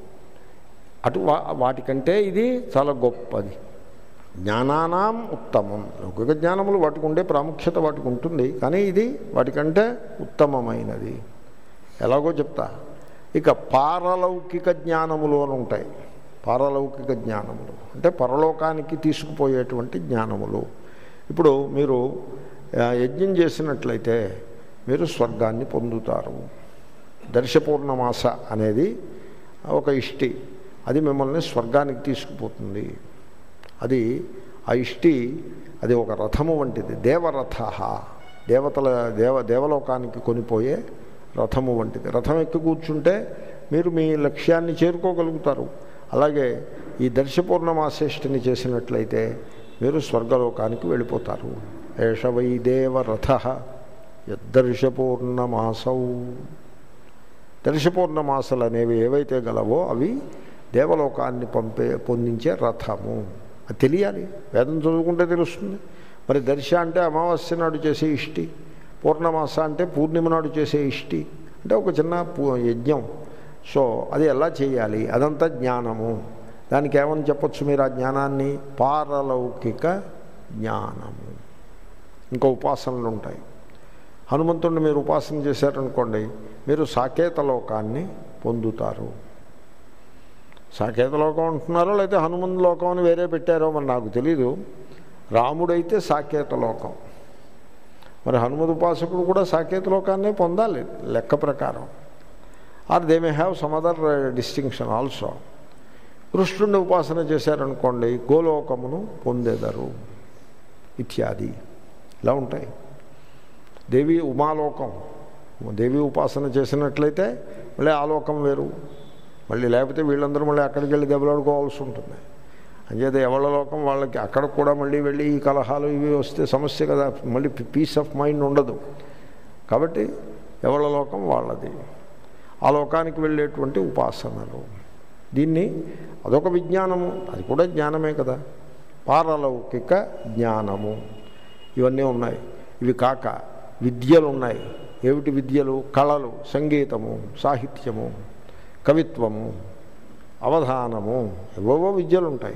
అటు వా- వాటికంటే ఇది చాలా గొప్పది జ్ఞానానాం ఉత్తమం లౌకిక జ్ఞానములు వాటికి ఉండే ప్రాముఖ్యత వాటికి ఉంటుంది కానీ ఇది వాటికంటే ఉత్తమమైనది ఎలాగో చెప్తా ఇక పారలౌకిక జ్ఞానములు అని ఉంటాయి పారలౌకిక జ్ఞానములు అంటే పరలోకానికి తీసుకుపోయేటువంటి జ్ఞానములు ఇప్పుడు మీరు ఆ, యజ్ఞం చేసినట్లయితే మీరు స్వర్గాన్ని పొందుతారు దర్శపూర్ణమాస అనేది ఒక ఇష్టి అది మిమ్మల్ని స్వర్గానికి తీసుకుపోతుంది అది ఆ ఇష్టి అది ఒక రథము వంటిది దేవరథ దేవతల దేవ దేవలోకానికి కొనిపోయే రథము వంటిది రథం ఎక్కి కూర్చుంటే మీరు మీ లక్ష్యాన్ని చేరుకోగలుగుతారు అలాగే ఈ దర్శపూర్ణమాసేష్టిని చేసినట్లయితే మీరు స్వర్గలోకానికి వెళ్ళిపోతారు ఏష వై దేవరథ యద్దర్శపూర్ణమాసౌ దర్శపూర్ణమాసలు అనేవి ఏవైతే గలవో అవి దేవలోకాన్ని పంపే పొందించే రథము అది తెలియాలి వేదం చదువుకుంటే తెలుస్తుంది మరి దర్శ అంటే అమావాస్య నాడు చేసే ఇష్టి పూర్ణమాస అంటే పూర్ణిమ నాడు చేసే ఇష్టి అంటే ఒక చిన్న పూ- యజ్ఞం సో అది ఎలా చేయాలి అదంతా జ్ఞానము దానికి ఏమని చెప్పొచ్చు మీరు ఆ జ్ఞానాన్ని పారలౌకిక జ్ఞానము ఇంకా ఉపాసనలు ఉంటాయి హనుమంతుడిని మీరు ఉపాసన చేశారనుకోండి మీరు సాకేత లోకాన్ని పొందుతారు సాకేత లోకం అంటున్నారో లేకపోతే హనుమంతు లోకం అని వేరే పెట్టారో మరి నాకు తెలీదు రాముడైతే సాకేత లోకం మరి హనుమద్ ఉపాసకుడు కూడా సాకేత లోకాన్నే పొందాలి లెక్క ప్రకారం or they may have some other distinction also కృష్ణుడిని ఉపాసన చేశారనుకోండి గోలోకమును పొందేదరు ఇత్యాది ఇలా ఉంటాయి దేవి ఉమాలోకం దేవి ఉపాసన చేసినట్లయితే మళ్ళీ ఆ లోకం వేరు మళ్ళీ లేకపోతే వీళ్ళందరూ మళ్ళీ అక్కడికి వెళ్ళి దెబ్బలాడుకోవాల్సి ఉంటుంది అంచేత ఎవళ్ళ లోకం వాళ్ళకి అక్కడ కూడా మళ్ళీ వెళ్ళి ఈ కలహాలు ఇవి వస్తే సమస్య కదా మళ్ళీ పీస్ ఆఫ్ మైండ్ ఉండదు కాబట్టి ఎవళ్ళ లోకం వాళ్ళది ఆ లోకానికి వెళ్ళేటువంటి ఉపాసనలు దీన్ని అదొక విజ్ఞానము అది కూడా జ్ఞానమే కదా పారలౌకిక జ్ఞానము ఇవన్నీ ఉన్నాయి ఇవి కాక విద్యలు ఉన్నాయి ఏమిటి విద్యలు కళలు సంగీతము సాహిత్యము కవిత్వము అవధానము ఏవేవో విద్యలు ఉంటాయి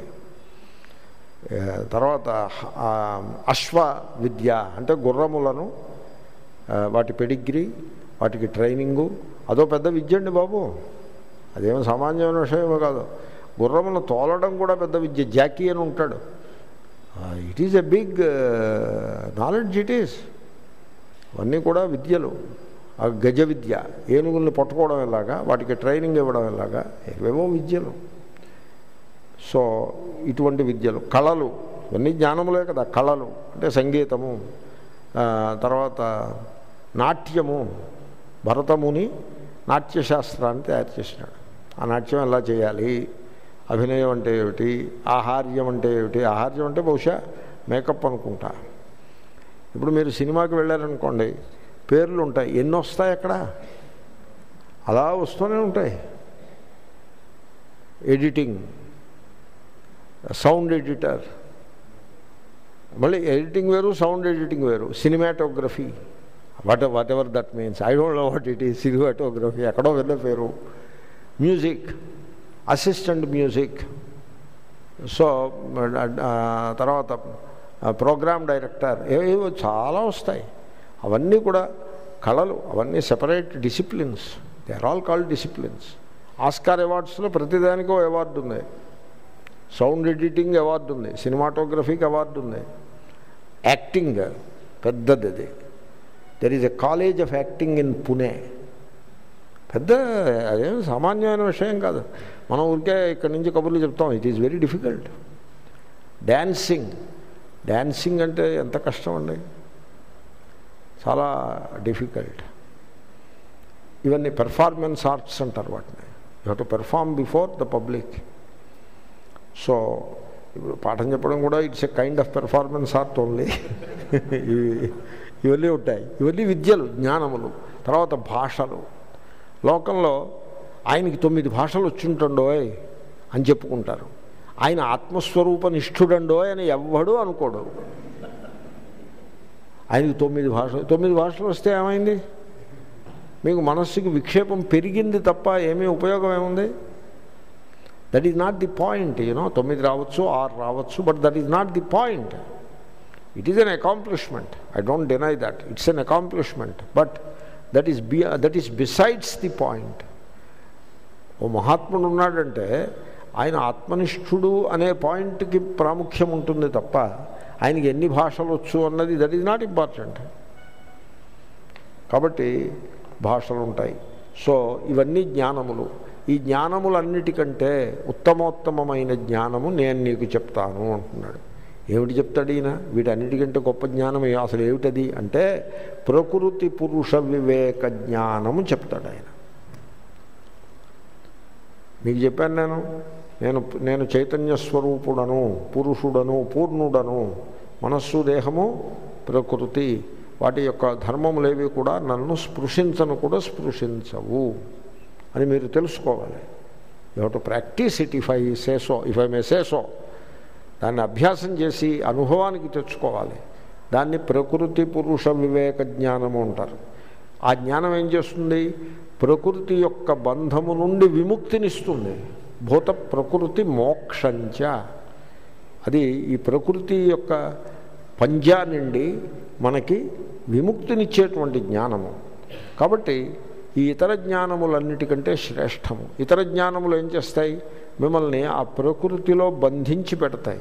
ఏ, తర్వాత ఆ, అశ్వ విద్య అంటే గుర్రములను ఆ, వాటి పెడిగ్రీ వాటికి ట్రైనింగు అదో పెద్ద విద్య అండి బాబు అదేమో సామాన్యమైన విషయమో కాదు గుర్రమును తోలడం కూడా పెద్ద విద్య జాకీ అని ఉంటాడు it is a big knowledge it is అవన్నీ కూడా విద్యలు ఆ గజ విద్య ఏనుగుల్ని పట్టుకోవడం ఎలాగా వాటికి ట్రైనింగ్ ఇవ్వడం ఎలాగా ఏవేవో విద్యలు సో ఇటువంటి విద్యలు కళలు ఇవన్నీ జ్ఞానములే కదా కళలు అంటే సంగీతము ఆ, తర్వాత నాట్యము భరతముని నాట్యశాస్త్రాన్ని తయారు చేసినాడు ఆ నాట్యం ఎలా చేయాలి అభినయం అంటే ఏమిటి ఆహార్యం అంటే ఏమిటి ఆహార్యం అంటే బహుశా మేకప్ అనుకుంటా ఇప్పుడు మీరు సినిమాకి వెళ్ళారనుకోండి పేర్లు ఉంటాయి ఎన్ని వస్తాయి అక్కడ అలా వస్తూనే ఉంటాయి ఎడిటింగ్ సౌండ్ ఎడిటర్ మళ్ళీ ఎడిటింగ్ వేరు సౌండ్ ఎడిటింగ్ వేరు cinematography what whatever that means I don't know what it ఈ సినిమాటోగ్రఫీ ఎక్కడో వెళ్ళే పేరు మ్యూజిక్ అసిస్టెంట్ మ్యూజిక్ సో తర్వాత ప్రోగ్రామ్ డైరెక్టర్ ఏవో చాలా వస్తాయి అవన్నీ కూడా కళలు అవన్నీ separate disciplines they are all called disciplines Oscar అవార్డ్స్లో ప్రతిదానికో అవార్డు ఉంది సౌండ్ ఎడిటింగ్ అవార్డు ఉంది సినిమాటోగ్రఫీకి అవార్డు ఉంది యాక్టింగ్ పెద్దది అది there is a college of acting in Pune పెద్ద అదేం సామాన్యమైన విషయం కాదు మనం ఊరికే ఇక్కడి నుంచి కబుర్లు చెప్తాం it is very difficult dancing dancing అంటే ఎంత కష్టం అండి చాలా డిఫికల్ట్ ఇవన్నీ పెర్ఫార్మెన్స్ ఆర్ట్స్ అంటారు వాటిని you have to perform before the public so ఇప్పుడు పాఠం చెప్పడం కూడా it's a kind of performance art only ఇవి ఇవన్నీ ఉంటాయి ఇవన్నీ విద్యలు జ్ఞానములు తర్వాత భాషలు లోకంలో ఆయనకి తొమ్మిది భాషలు వచ్చింటుండోయ్ అని చెప్పుకుంటారు ఆయన ఆత్మస్వరూప నిష్ఠుడండోయ్ అని ఎవ్వడూ అనుకోడు ఆయనకి తొమ్మిది భాషలు తొమ్మిది భాషలు వస్తే ఏమైంది మీకు మనస్సుకి విక్షేపం పెరిగింది తప్ప ఏమీ ఉపయోగం ఏముంది that is not the point you know తొమ్మిది రావచ్చు ఆరు రావచ్చు but that is not the point it is an accomplishment I don't deny that it's an accomplishment but that is be that is besides the point ఓ మహాత్ముడు ఉన్నాడంటే ఆయన ఆత్మనిష్ఠుడు అనే పాయింట్కి ప్రాముఖ్యం ఉంటుంది తప్ప ఆయనకి ఎన్ని భాషలు వచ్చు అన్నది దట్ ఈజ్ నాట్ ఇంపార్టెంట్ కాబట్టి భాషలు ఉంటాయి సో ఇవన్నీ జ్ఞానములు ఈ జ్ఞానములన్నిటికంటే ఉత్తమోత్తమమైన జ్ఞానము నేను నీకు చెప్తాను అంటున్నాడు ఏమిటి చెప్తాడు ఈయన వీటన్నిటికంటే గొప్ప జ్ఞానం ఏ- అసలు ఏమిటది అంటే ప్రకృతి పురుష వివేక జ్ఞానము చెప్తాడు ఆయన మీకు చెప్పాను నేను నేను నేను చైతన్య స్వరూపుడను పురుషుడను పూర్ణుడను మనస్సు దేహము ప్రకృతి వాటి యొక్క ధర్మములేవి కూడా నన్ను స్పృశించను కూడా స్పృశించవు అని మీరు తెలుసుకోవాలి you to practice it if I say so if I may say so దాన్ని అభ్యాసం చేసి అనుభవానికి తెచ్చుకోవాలి దాన్ని ప్రకృతి పురుష వివేక జ్ఞానము అంటారు ఆ జ్ఞానం ఏం చేస్తుంది ప్రకృతి యొక్క బంధము నుండి విముక్తినిస్తుంది భూత ప్రకృతి మోక్షంచ అది ఈ ప్రకృతి యొక్క పంజా నుండి మనకి విముక్తినిచ్చేటువంటి జ్ఞానము కాబట్టి ఈ ఇతర జ్ఞానములన్నిటికంటే శ్రేష్టము ఇతర జ్ఞానములు ఏం చేస్తాయి మిమ్మల్ని ఆ ప్రకృతిలో బంధించి పెడతాయి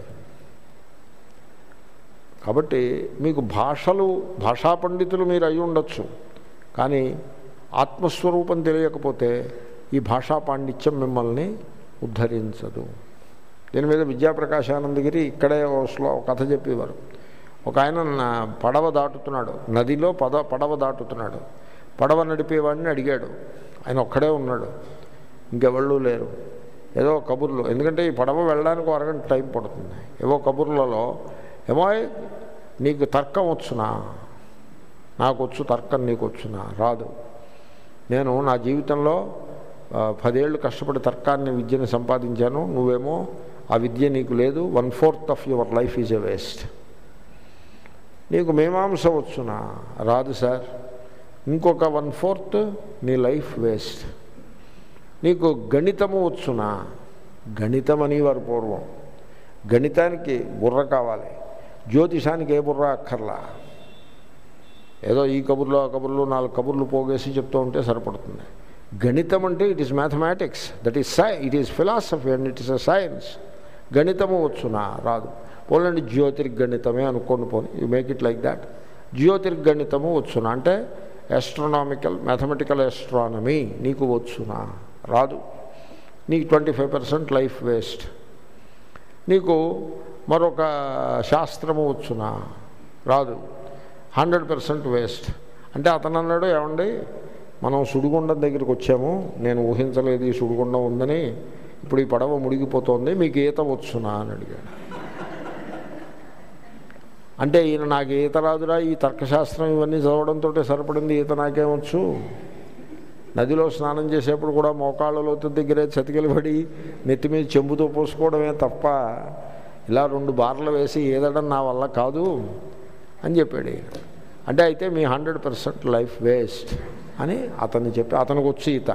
కాబట్టి మీకు భాషలు భాషా పండితులు మీరు అయి ఉండొచ్చు కానీ ఆత్మస్వరూపం తెలియకపోతే ఈ భాషా పాండిత్యం మిమ్మల్ని ఉద్ధరించదు దీని మీద విద్యాప్రకాశానందగిరి ఇక్కడే ఓ శ్లో ఓ కథ చెప్పేవారు ఒక ఆయన నా పడవ దాటుతున్నాడు నదిలో పద పడవ దాటుతున్నాడు పడవ నడిపేవాడిని అడిగాడు ఆయన ఒక్కడే ఉన్నాడు ఇంకెవళ్ళు లేరు ఏదో కబుర్లు ఎందుకంటే ఈ పడవ వెళ్ళడానికి ఒక అరగంట టైం పడుతుంది ఏవో కబుర్లలో ఏమో నీకు తర్కం వచ్చునా నాకు వచ్చు తర్కం నీకు వచ్చునా రాదు నేను నా జీవితంలో ఆ, పదేళ్ళు కష్టపడి తర్కాన్ని విద్యను సంపాదించాను నువ్వేమో ఆ విద్య నీకు లేదు one fourth of your life is a waste నీకు మీమాంస వచ్చునా రాదు సార్ ఇంకొక వన్ ఫోర్త్ నీ లైఫ్ వేస్ట్ నీకు గణితము వచ్చునా గణితం అనేవారు పూర్వం గణితానికి బుర్ర కావాలి జ్యోతిషానికి ఏ బుర్ర అక్కర్లా ఏదో ఈ కబుర్లు ఆ కబుర్లు నాలుగు కబుర్లు పోగేసి చెప్తూ ఉంటే సరిపడుతుంది గణితం అంటే it is mathematics that is సై it is philosophy and it is a science గణితము వచ్చునా రాదు పోలండి జ్యోతిర్గణితమే అనుకోండి పోని you make it like that జ్యోతిర్గణితము వచ్చునా అంటే ఆస్ట్రోనామికల్ మ్యాథమెటికల్ ఆస్ట్రానమీ నీకు వచ్చునా రాదు నీకు twenty five percent life waste నీకు మరొక శాస్త్రము వచ్చునా రాదు హండ్రెడ్ పర్సెంట్ వేస్ట్ అంటే అతను అన్నాడు ఏమండి మనం సుడిగుండం దగ్గరికి వచ్చాము నేను ఊహించలేదు ఈ సుడిగుండం ఉందని ఇప్పుడు ఈ పడవ మునిగిపోతోంది మీకు ఈత వచ్చునా అని అడిగాడు అంటే ఈయన నాకు ఈత రాదురా ఈ తర్కశాస్త్రం ఇవన్నీ చదవడంతో సరిపడింది ఈత నాకేమొచ్చు నదిలో స్నానం చేసేప్పుడు కూడా మోకాళ్ళ లోతు దగ్గరే చతికిలు పడి నెత్తి మీద చెంబుతో పోసుకోవడమే తప్ప ఇలా రెండు బార్లు వేసి ఈదడం నా వల్ల కాదు అని చెప్పాడు ఈయన. అంటే అయితే మీ హండ్రెడ్ పర్సెంట్ లైఫ్ వేస్ట్ అని అతన్ని చెప్పి అతనికి వచ్చి ఈత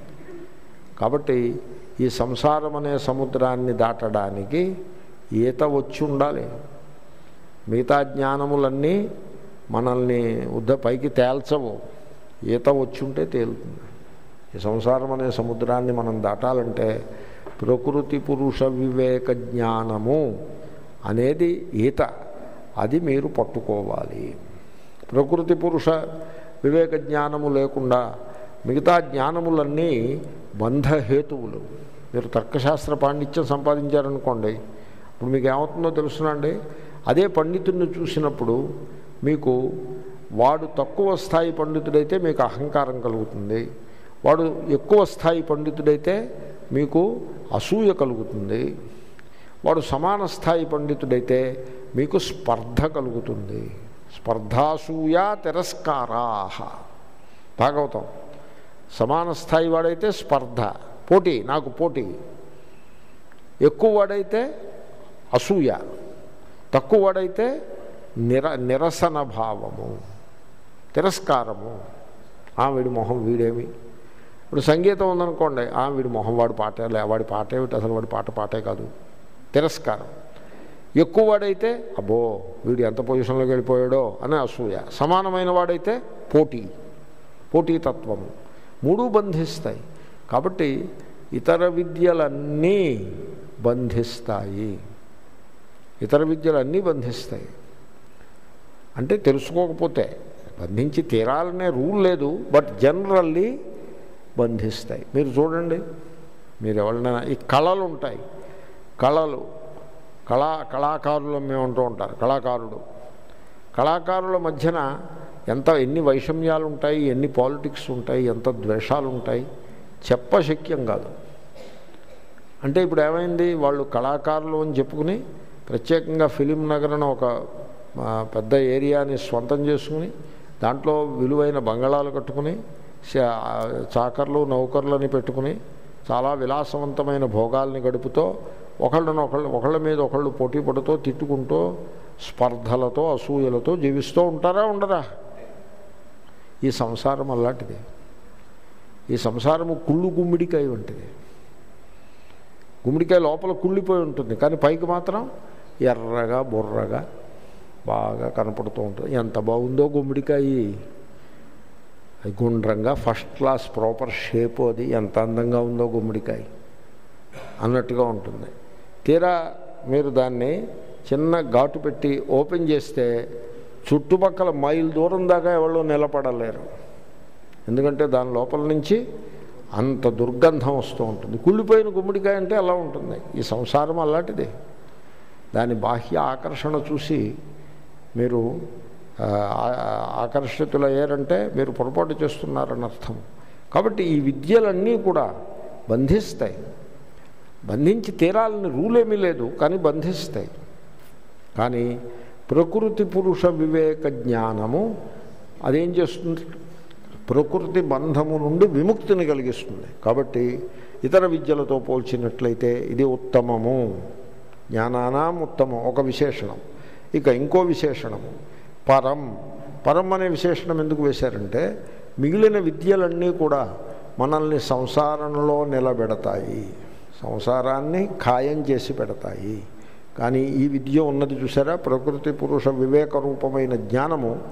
కాబట్టి ఈ సంసారం అనే సముద్రాన్ని దాటడానికి ఈత వచ్చి ఉండాలి మిగతా జ్ఞానములన్నీ మనల్ని ఉద్ద పైకి తేల్చవు ఈత వచ్చి ఉంటే తేలుతుంది ఈ సంసారం అనే సముద్రాన్ని మనం దాటాలంటే ప్రకృతి పురుష వివేక జ్ఞానము అనేది ఈత అది మీరు పట్టుకోవాలి ప్రకృతి పురుష వివేక జ్ఞానము లేకుండా మిగతా జ్ఞానములన్నీ బంధహేతువులు మీరు తర్కశాస్త్ర పాండిత్యం సంపాదించారనుకోండి ఇప్పుడు మీకు ఏమవుతుందో తెలుసునండి అదే పండితుడిని చూసినప్పుడు మీకు వాడు తక్కువ స్థాయి పండితుడైతే మీకు అహంకారం కలుగుతుంది వాడు ఎక్కువ స్థాయి పండితుడైతే మీకు అసూయ కలుగుతుంది వాడు సమాన స్థాయి పండితుడైతే మీకు స్పర్ధ కలుగుతుంది స్పర్ధాసూయ తిరస్కారా భాగవతం సమాన స్థాయి వాడైతే స్పర్ధ పోటీ నాకు పోటీ ఎక్కువ వాడైతే అసూయ తక్కువ వాడైతే నిర నిరసన భావము తిరస్కారము ఆ వీడి మొహం వీడేమి ఇప్పుడు సంగీతం ఉందనుకోండి ఆ వీడి మొహం వాడి పాటే లే వాడి పాట ఏమిటి అసలు వాడి పాట పాటే కాదు తిరస్కారం ఎక్కువ వాడైతే అబ్బో వీడు ఎంత పొజిషన్లోకి వెళ్ళిపోయాడో అనే అసూయ సమానమైన వాడైతే పోటీ పోటీతత్వము మూడు బంధిస్తాయి కాబట్టి ఇతర విద్యలన్నీ బంధిస్తాయి ఇతర విద్యలు అన్నీ బంధిస్తాయి అంటే తెలుసుకోకపోతే బంధించి తీరాలనే రూల్ లేదు బట్ జనరల్లీ బంధిస్తాయి మీరు చూడండి మీరు ఎవరైనా ఈ కళలు ఉంటాయి కళలు కళా కళాకారులు మేము ఉంటూ ఉంటారు కళాకారుడు కళాకారుల మధ్యన ఎంత ఎన్ని వైషమ్యాలు ఉంటాయి ఎన్ని పాలిటిక్స్ ఉంటాయి ఎంత ద్వేషాలు ఉంటాయి చెప్పశక్యం కాదు అంటే ఇప్పుడు ఏమైంది వాళ్ళు కళాకారులు అని చెప్పుకుని ప్రత్యేకంగా ఫిలిం నగరం ఒక ఆ, పెద్ద ఏరియాని స్వంతం చేసుకుని దాంట్లో విలువైన బంగళాలు కట్టుకుని శ- ఆ, చాకర్లు నౌకర్లని పెట్టుకుని చాలా విలాసవంతమైన భోగాల్ని గడుపుతో ఒకళ్ళను ఒకళ్ళు ఒకళ్ళ మీద ఒకళ్ళు పోటీ పడుతూ తిట్టుకుంటూ స్పర్ధలతో అసూయలతో జీవిస్తూ ఉంటారా ఉండరా ఈ సంసారం అలాంటిది ఈ సంసారము కుళ్ళు గుమ్మిడికాయ వంటిది గుమ్మడికాయ లోపల కుళ్ళిపోయి ఉంటుంది కానీ పైకి మాత్రం ఎర్రగా బుర్రగా బాగా కనపడుతూ ఉంటుంది ఎంత బాగుందో గుమ్మడికాయ అది గుండ్రంగా ఫస్ట్ క్లాస్ ప్రాపర్ షేప్ అది ఎంత అందంగా ఉందో గుమ్మడికాయ అన్నట్టుగా ఉంటుంది తీరా మీరు దాన్ని చిన్న ఘాటు పెట్టి ఓపెన్ చేస్తే చుట్టుపక్కల మైల్ దూరం దాకా ఎవరు నిలబడలేరు ఎందుకంటే దాని లోపల నుంచి అంత దుర్గంధం వస్తూ ఉంటుంది కుళ్ళిపోయిన గుమ్మడికాయ అంటే అలా ఉంటుంది ఈ సంసారం అలాంటిది దాని బాహ్య ఆకర్షణ చూసి మీరు ఆ, ఆ- ఆకర్షితులయ్యారంటే మీరు పొరపాటు చేస్తున్నారని అర్థం కాబట్టి ఈ విద్యలన్నీ కూడా బంధిస్తాయి బంధించి తీరాలని రూల్ ఏమీ లేదు కానీ బంధిస్తాయి కానీ ప్రకృతి పురుష వివేక జ్ఞానము అదేం చేస్తుంది ప్రకృతి బంధము నుండి విముక్తిని కలిగిస్తుంది కాబట్టి ఇతర విద్యలతో పోల్చినట్లయితే ఇది ఉత్తమము జ్ఞానానాం ఉత్తమం ఒక విశేషణం ఇక ఇంకో విశేషణము పరం పరం అనే విశేషణం ఎందుకు వేశారంటే మిగిలిన విద్యలన్నీ కూడా మనల్ని సంసారంలో నిలబెడతాయి సంసారాన్ని ఖాయం చేసి పెడతాయి కానీ ఈ విద్య ఉన్నది చూసారా ప్రకృతి పురుష వివేక రూపమైన జ్ఞానము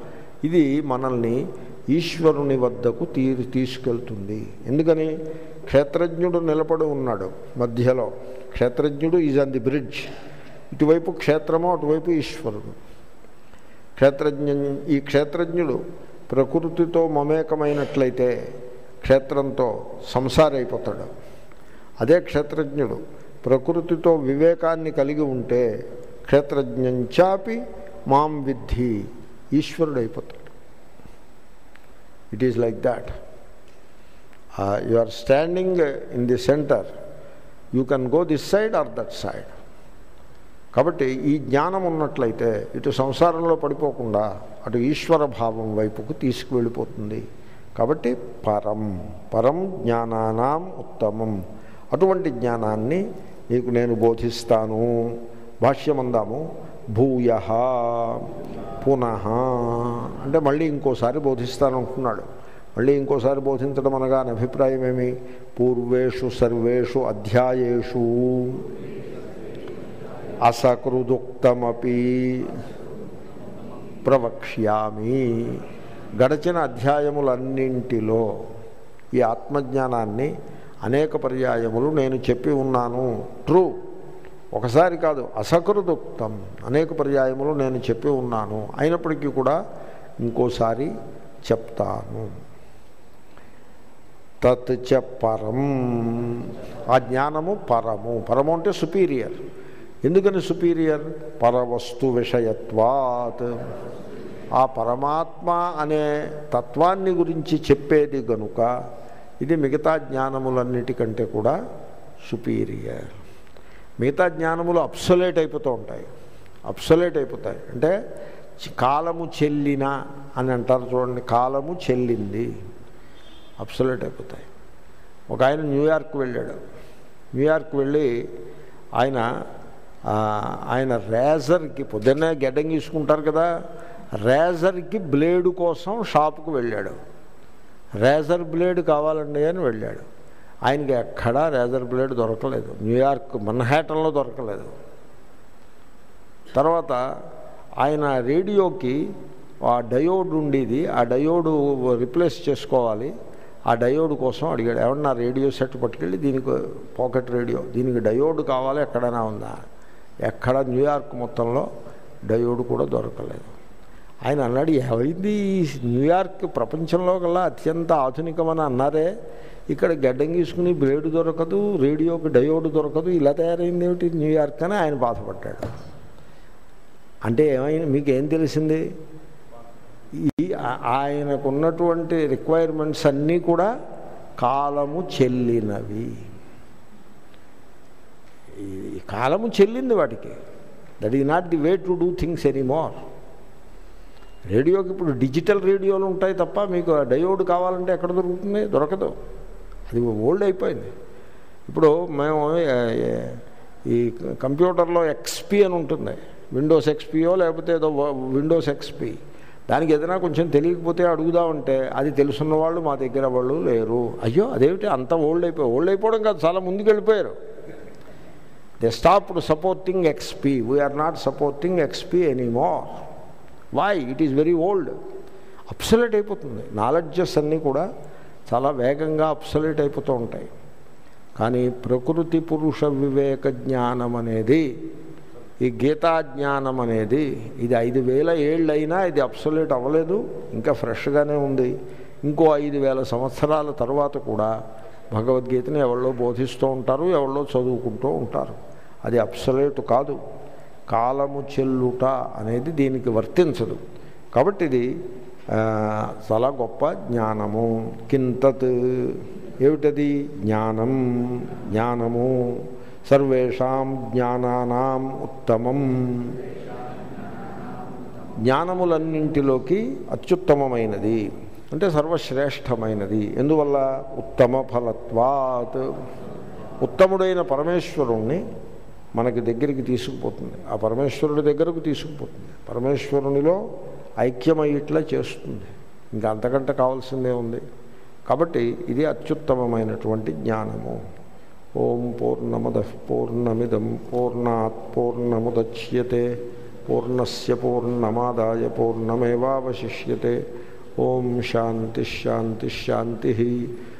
ఇది మనల్ని ఈశ్వరుని వద్దకు తీరు తీసుకెళ్తుంది ఎందుకని క్షేత్రజ్ఞుడు నిలబడి ఉన్నాడు మధ్యలో క్షేత్రజ్ఞుడు ఈజ్ ఆన్ ది బ్రిడ్జ్ ఇటువైపు క్షేత్రము అటువైపు ఈశ్వరుడు క్షేత్రజ్ఞ ఈ క్షేత్రజ్ఞుడు ప్రకృతితో మమేకమైనట్లయితే క్షేత్రంతో సంసారి అయిపోతాడు అదే క్షేత్రజ్ఞుడు ప్రకృతితో వివేకాన్ని కలిగి ఉంటే క్షేత్రజ్ఞంచాపి మాం విద్ధి ఈశ్వరుడు అయిపోతాడు it is like that you are standing in the center you can go this side or that side కాబట్టి ఈ జ్ఞానం ఉన్నట్లయితే ఇటు సంసారంలో పడిపోకుండా అటు ఈశ్వర భావం వైపుకు తీసుకువెళ్ళిపోతుంది కాబట్టి పరం పరం జ్ఞానానాం ఉత్తమం అటువంటి జ్ఞానాన్ని నీకు నేను బోధిస్తాను భాష్యమందాము భూయ పునః అంటే మళ్ళీ ఇంకోసారి బోధిస్తాను అంటున్నాడు మళ్ళీ ఇంకోసారి బోధించడం అనగా అని అభిప్రాయం ఏమి పూర్వేషు సర్వేషు అధ్యాయేషు అసకృదుక్తమపి ప్రవక్ష్యామి గడచిన అధ్యాయములన్నింటిలో ఈ ఆత్మజ్ఞానాన్ని అనేక పర్యాయములు నేను చెప్పి ఉన్నాను ట్రూ ఒకసారి కాదు అసకృదుక్తం అనేక పర్యాయములు నేను చెప్పి ఉన్నాను అయినప్పటికీ కూడా ఇంకోసారి చెప్తాను తత్ చ పరం ఆ జ్ఞానము పరము పరము అంటే సుపీరియర్ ఎందుకని సుపీరియర్ పరవస్తు విషయత్వాత్ ఆ పరమాత్మ అనే తత్వాన్ని గురించి చెప్పేది గనుక ఇది మిగతా జ్ఞానములన్నిటికంటే కూడా సుపీరియర్ మిగతా జ్ఞానములు అప్సలేట్ అయిపోతూ ఉంటాయి అప్సలేట్ అయిపోతాయి అంటే కాలము చెల్లిన అని అంటారు చూడండి కాలము చెల్లింది అప్సలేట్ అయిపోతాయి ఒక ఆయన న్యూయార్క్ వెళ్ళాడు న్యూయార్క్ వెళ్ళి ఆయన ఆయన రేజర్కి పొద్దున్నే గెడ్డం గీసుకుంటారు కదా రేజర్కి బ్లేడు కోసం షాప్కి వెళ్ళాడు రేజర్ బ్లేడ్ కావాలండి అని వెళ్ళాడు ఆయనకి ఎక్కడా రేజర్ బ్లేడ్ దొరకలేదు న్యూయార్క్ మన్హాటన్లో దొరకలేదు తర్వాత ఆయన రేడియోకి ఆ డయోడ్ ఉండేది ఆ డయోడు రిప్లేస్ చేసుకోవాలి ఆ డయోడ్ కోసం అడిగాడు ఏమన్నా రేడియో సెట్ పట్టుకెళ్ళి దీనికి పాకెట్ రేడియో దీనికి డయోడ్ కావాలి ఎక్కడైనా ఉందా ఎక్కడ న్యూయార్క్ మొత్తంలో డయోడ్ కూడా దొరకలేదు ఆయన అన్నాడు ఏమైంది ఈ న్యూయార్క్ ప్రపంచంలో కల్లా అత్యంత ఆధునికమని అన్నారే ఇక్కడ గడ్డం గీసుకుని బ్లేడు దొరకదు రేడియోకి డయోడ్ దొరకదు ఇలా తయారైంది ఏమిటి న్యూయార్క్ అని ఆయన బాధపడ్డాడు అంటే ఏమైంది మీకు ఏం తెలిసింది ఈ ఆయనకున్నటువంటి రిక్వైర్మెంట్స్ అన్నీ కూడా కాలము చెల్లినవి ఈ కాలము చెల్లింది వాటికి that is not the way to do things anymore రేడియోకి ఇప్పుడు డిజిటల్ రేడియోలు ఉంటాయి తప్ప మీకు డయోడ్ కావాలంటే ఎక్కడ దొరుకుతుంది దొరకదు అది ఓల్డ్ అయిపోయింది ఇప్పుడు మేము ఈ కంప్యూటర్లో ఎక్స్పీ అని ఉంటుంది విండోస్ ఎక్స్పీయో లేకపోతే ఏదో విండోస్ ఎక్స్పీ దానికి ఏదైనా కొంచెం తెలియకపోతే అడుగుదామంటే అది తెలుసున్న వాళ్ళు మా దగ్గర వాళ్ళు లేరు అయ్యో అదేమిటి అంత ఓల్డ్ అయిపోయి ఓల్డ్ అయిపోవడం కాదు చాలా ముందుకు వెళ్ళిపోయారు they stopped supporting XP we are not supporting XP anymore why it is very old obsolete అయిపోతుంది నాలెడ్జెస్ అన్నీ కూడా చాలా వేగంగా అప్సలేట్ అయిపోతూ ఉంటాయి కానీ ప్రకృతి పురుష వివేక జ్ఞానం అనేది ఈ గీతా జ్ఞానం అనేది ఇది ఐదు వేల ఏళ్ళైనా ఇది అప్సలేట్ అవ్వలేదు ఇంకా ఫ్రెష్గానే ఉంది ఇంకో ఐదు వేల సంవత్సరాల తర్వాత కూడా భగవద్గీతని ఎవరిలో బోధిస్తూ ఉంటారు ఎవరిలో చదువుకుంటూ ఉంటారు అది అప్సలేట్ కాదు కాలము చెల్లుట అనేది దీనికి వర్తించదు కాబట్టి ఇది చాలా గొప్ప జ్ఞానము కింతత్ ఏమిటది జ్ఞానం జ్ఞానము సర్వేషాం జ్ఞానానాం ఉత్తమం జ్ఞానములన్నింటిలోకి అత్యుత్తమమైనది అంటే సర్వశ్రేష్టమైనది ఎందువల్ల ఉత్తమ ఫలత్వాత్ ఉత్తముడైన పరమేశ్వరుణ్ణి మనకి దగ్గరికి తీసుకుపోతుంది ఆ పరమేశ్వరుడి దగ్గరకు తీసుకుపోతుంది పరమేశ్వరునిలో ఐక్యమయ్యేట్లా చేస్తుంది ఇంకా అంతకంటే కావాల్సిందే ఉంది కాబట్టి ఇది అత్యుత్తమమైనటువంటి జ్ఞానము ఓం పూర్ణమద పూర్ణమిదం పూర్ణాత్ పూర్ణముద్యతే పూర్ణస్య పూర్ణమాదాయ పూర్ణమేవాवशिष्यते ఓం శాంతి శాంతి శాంతి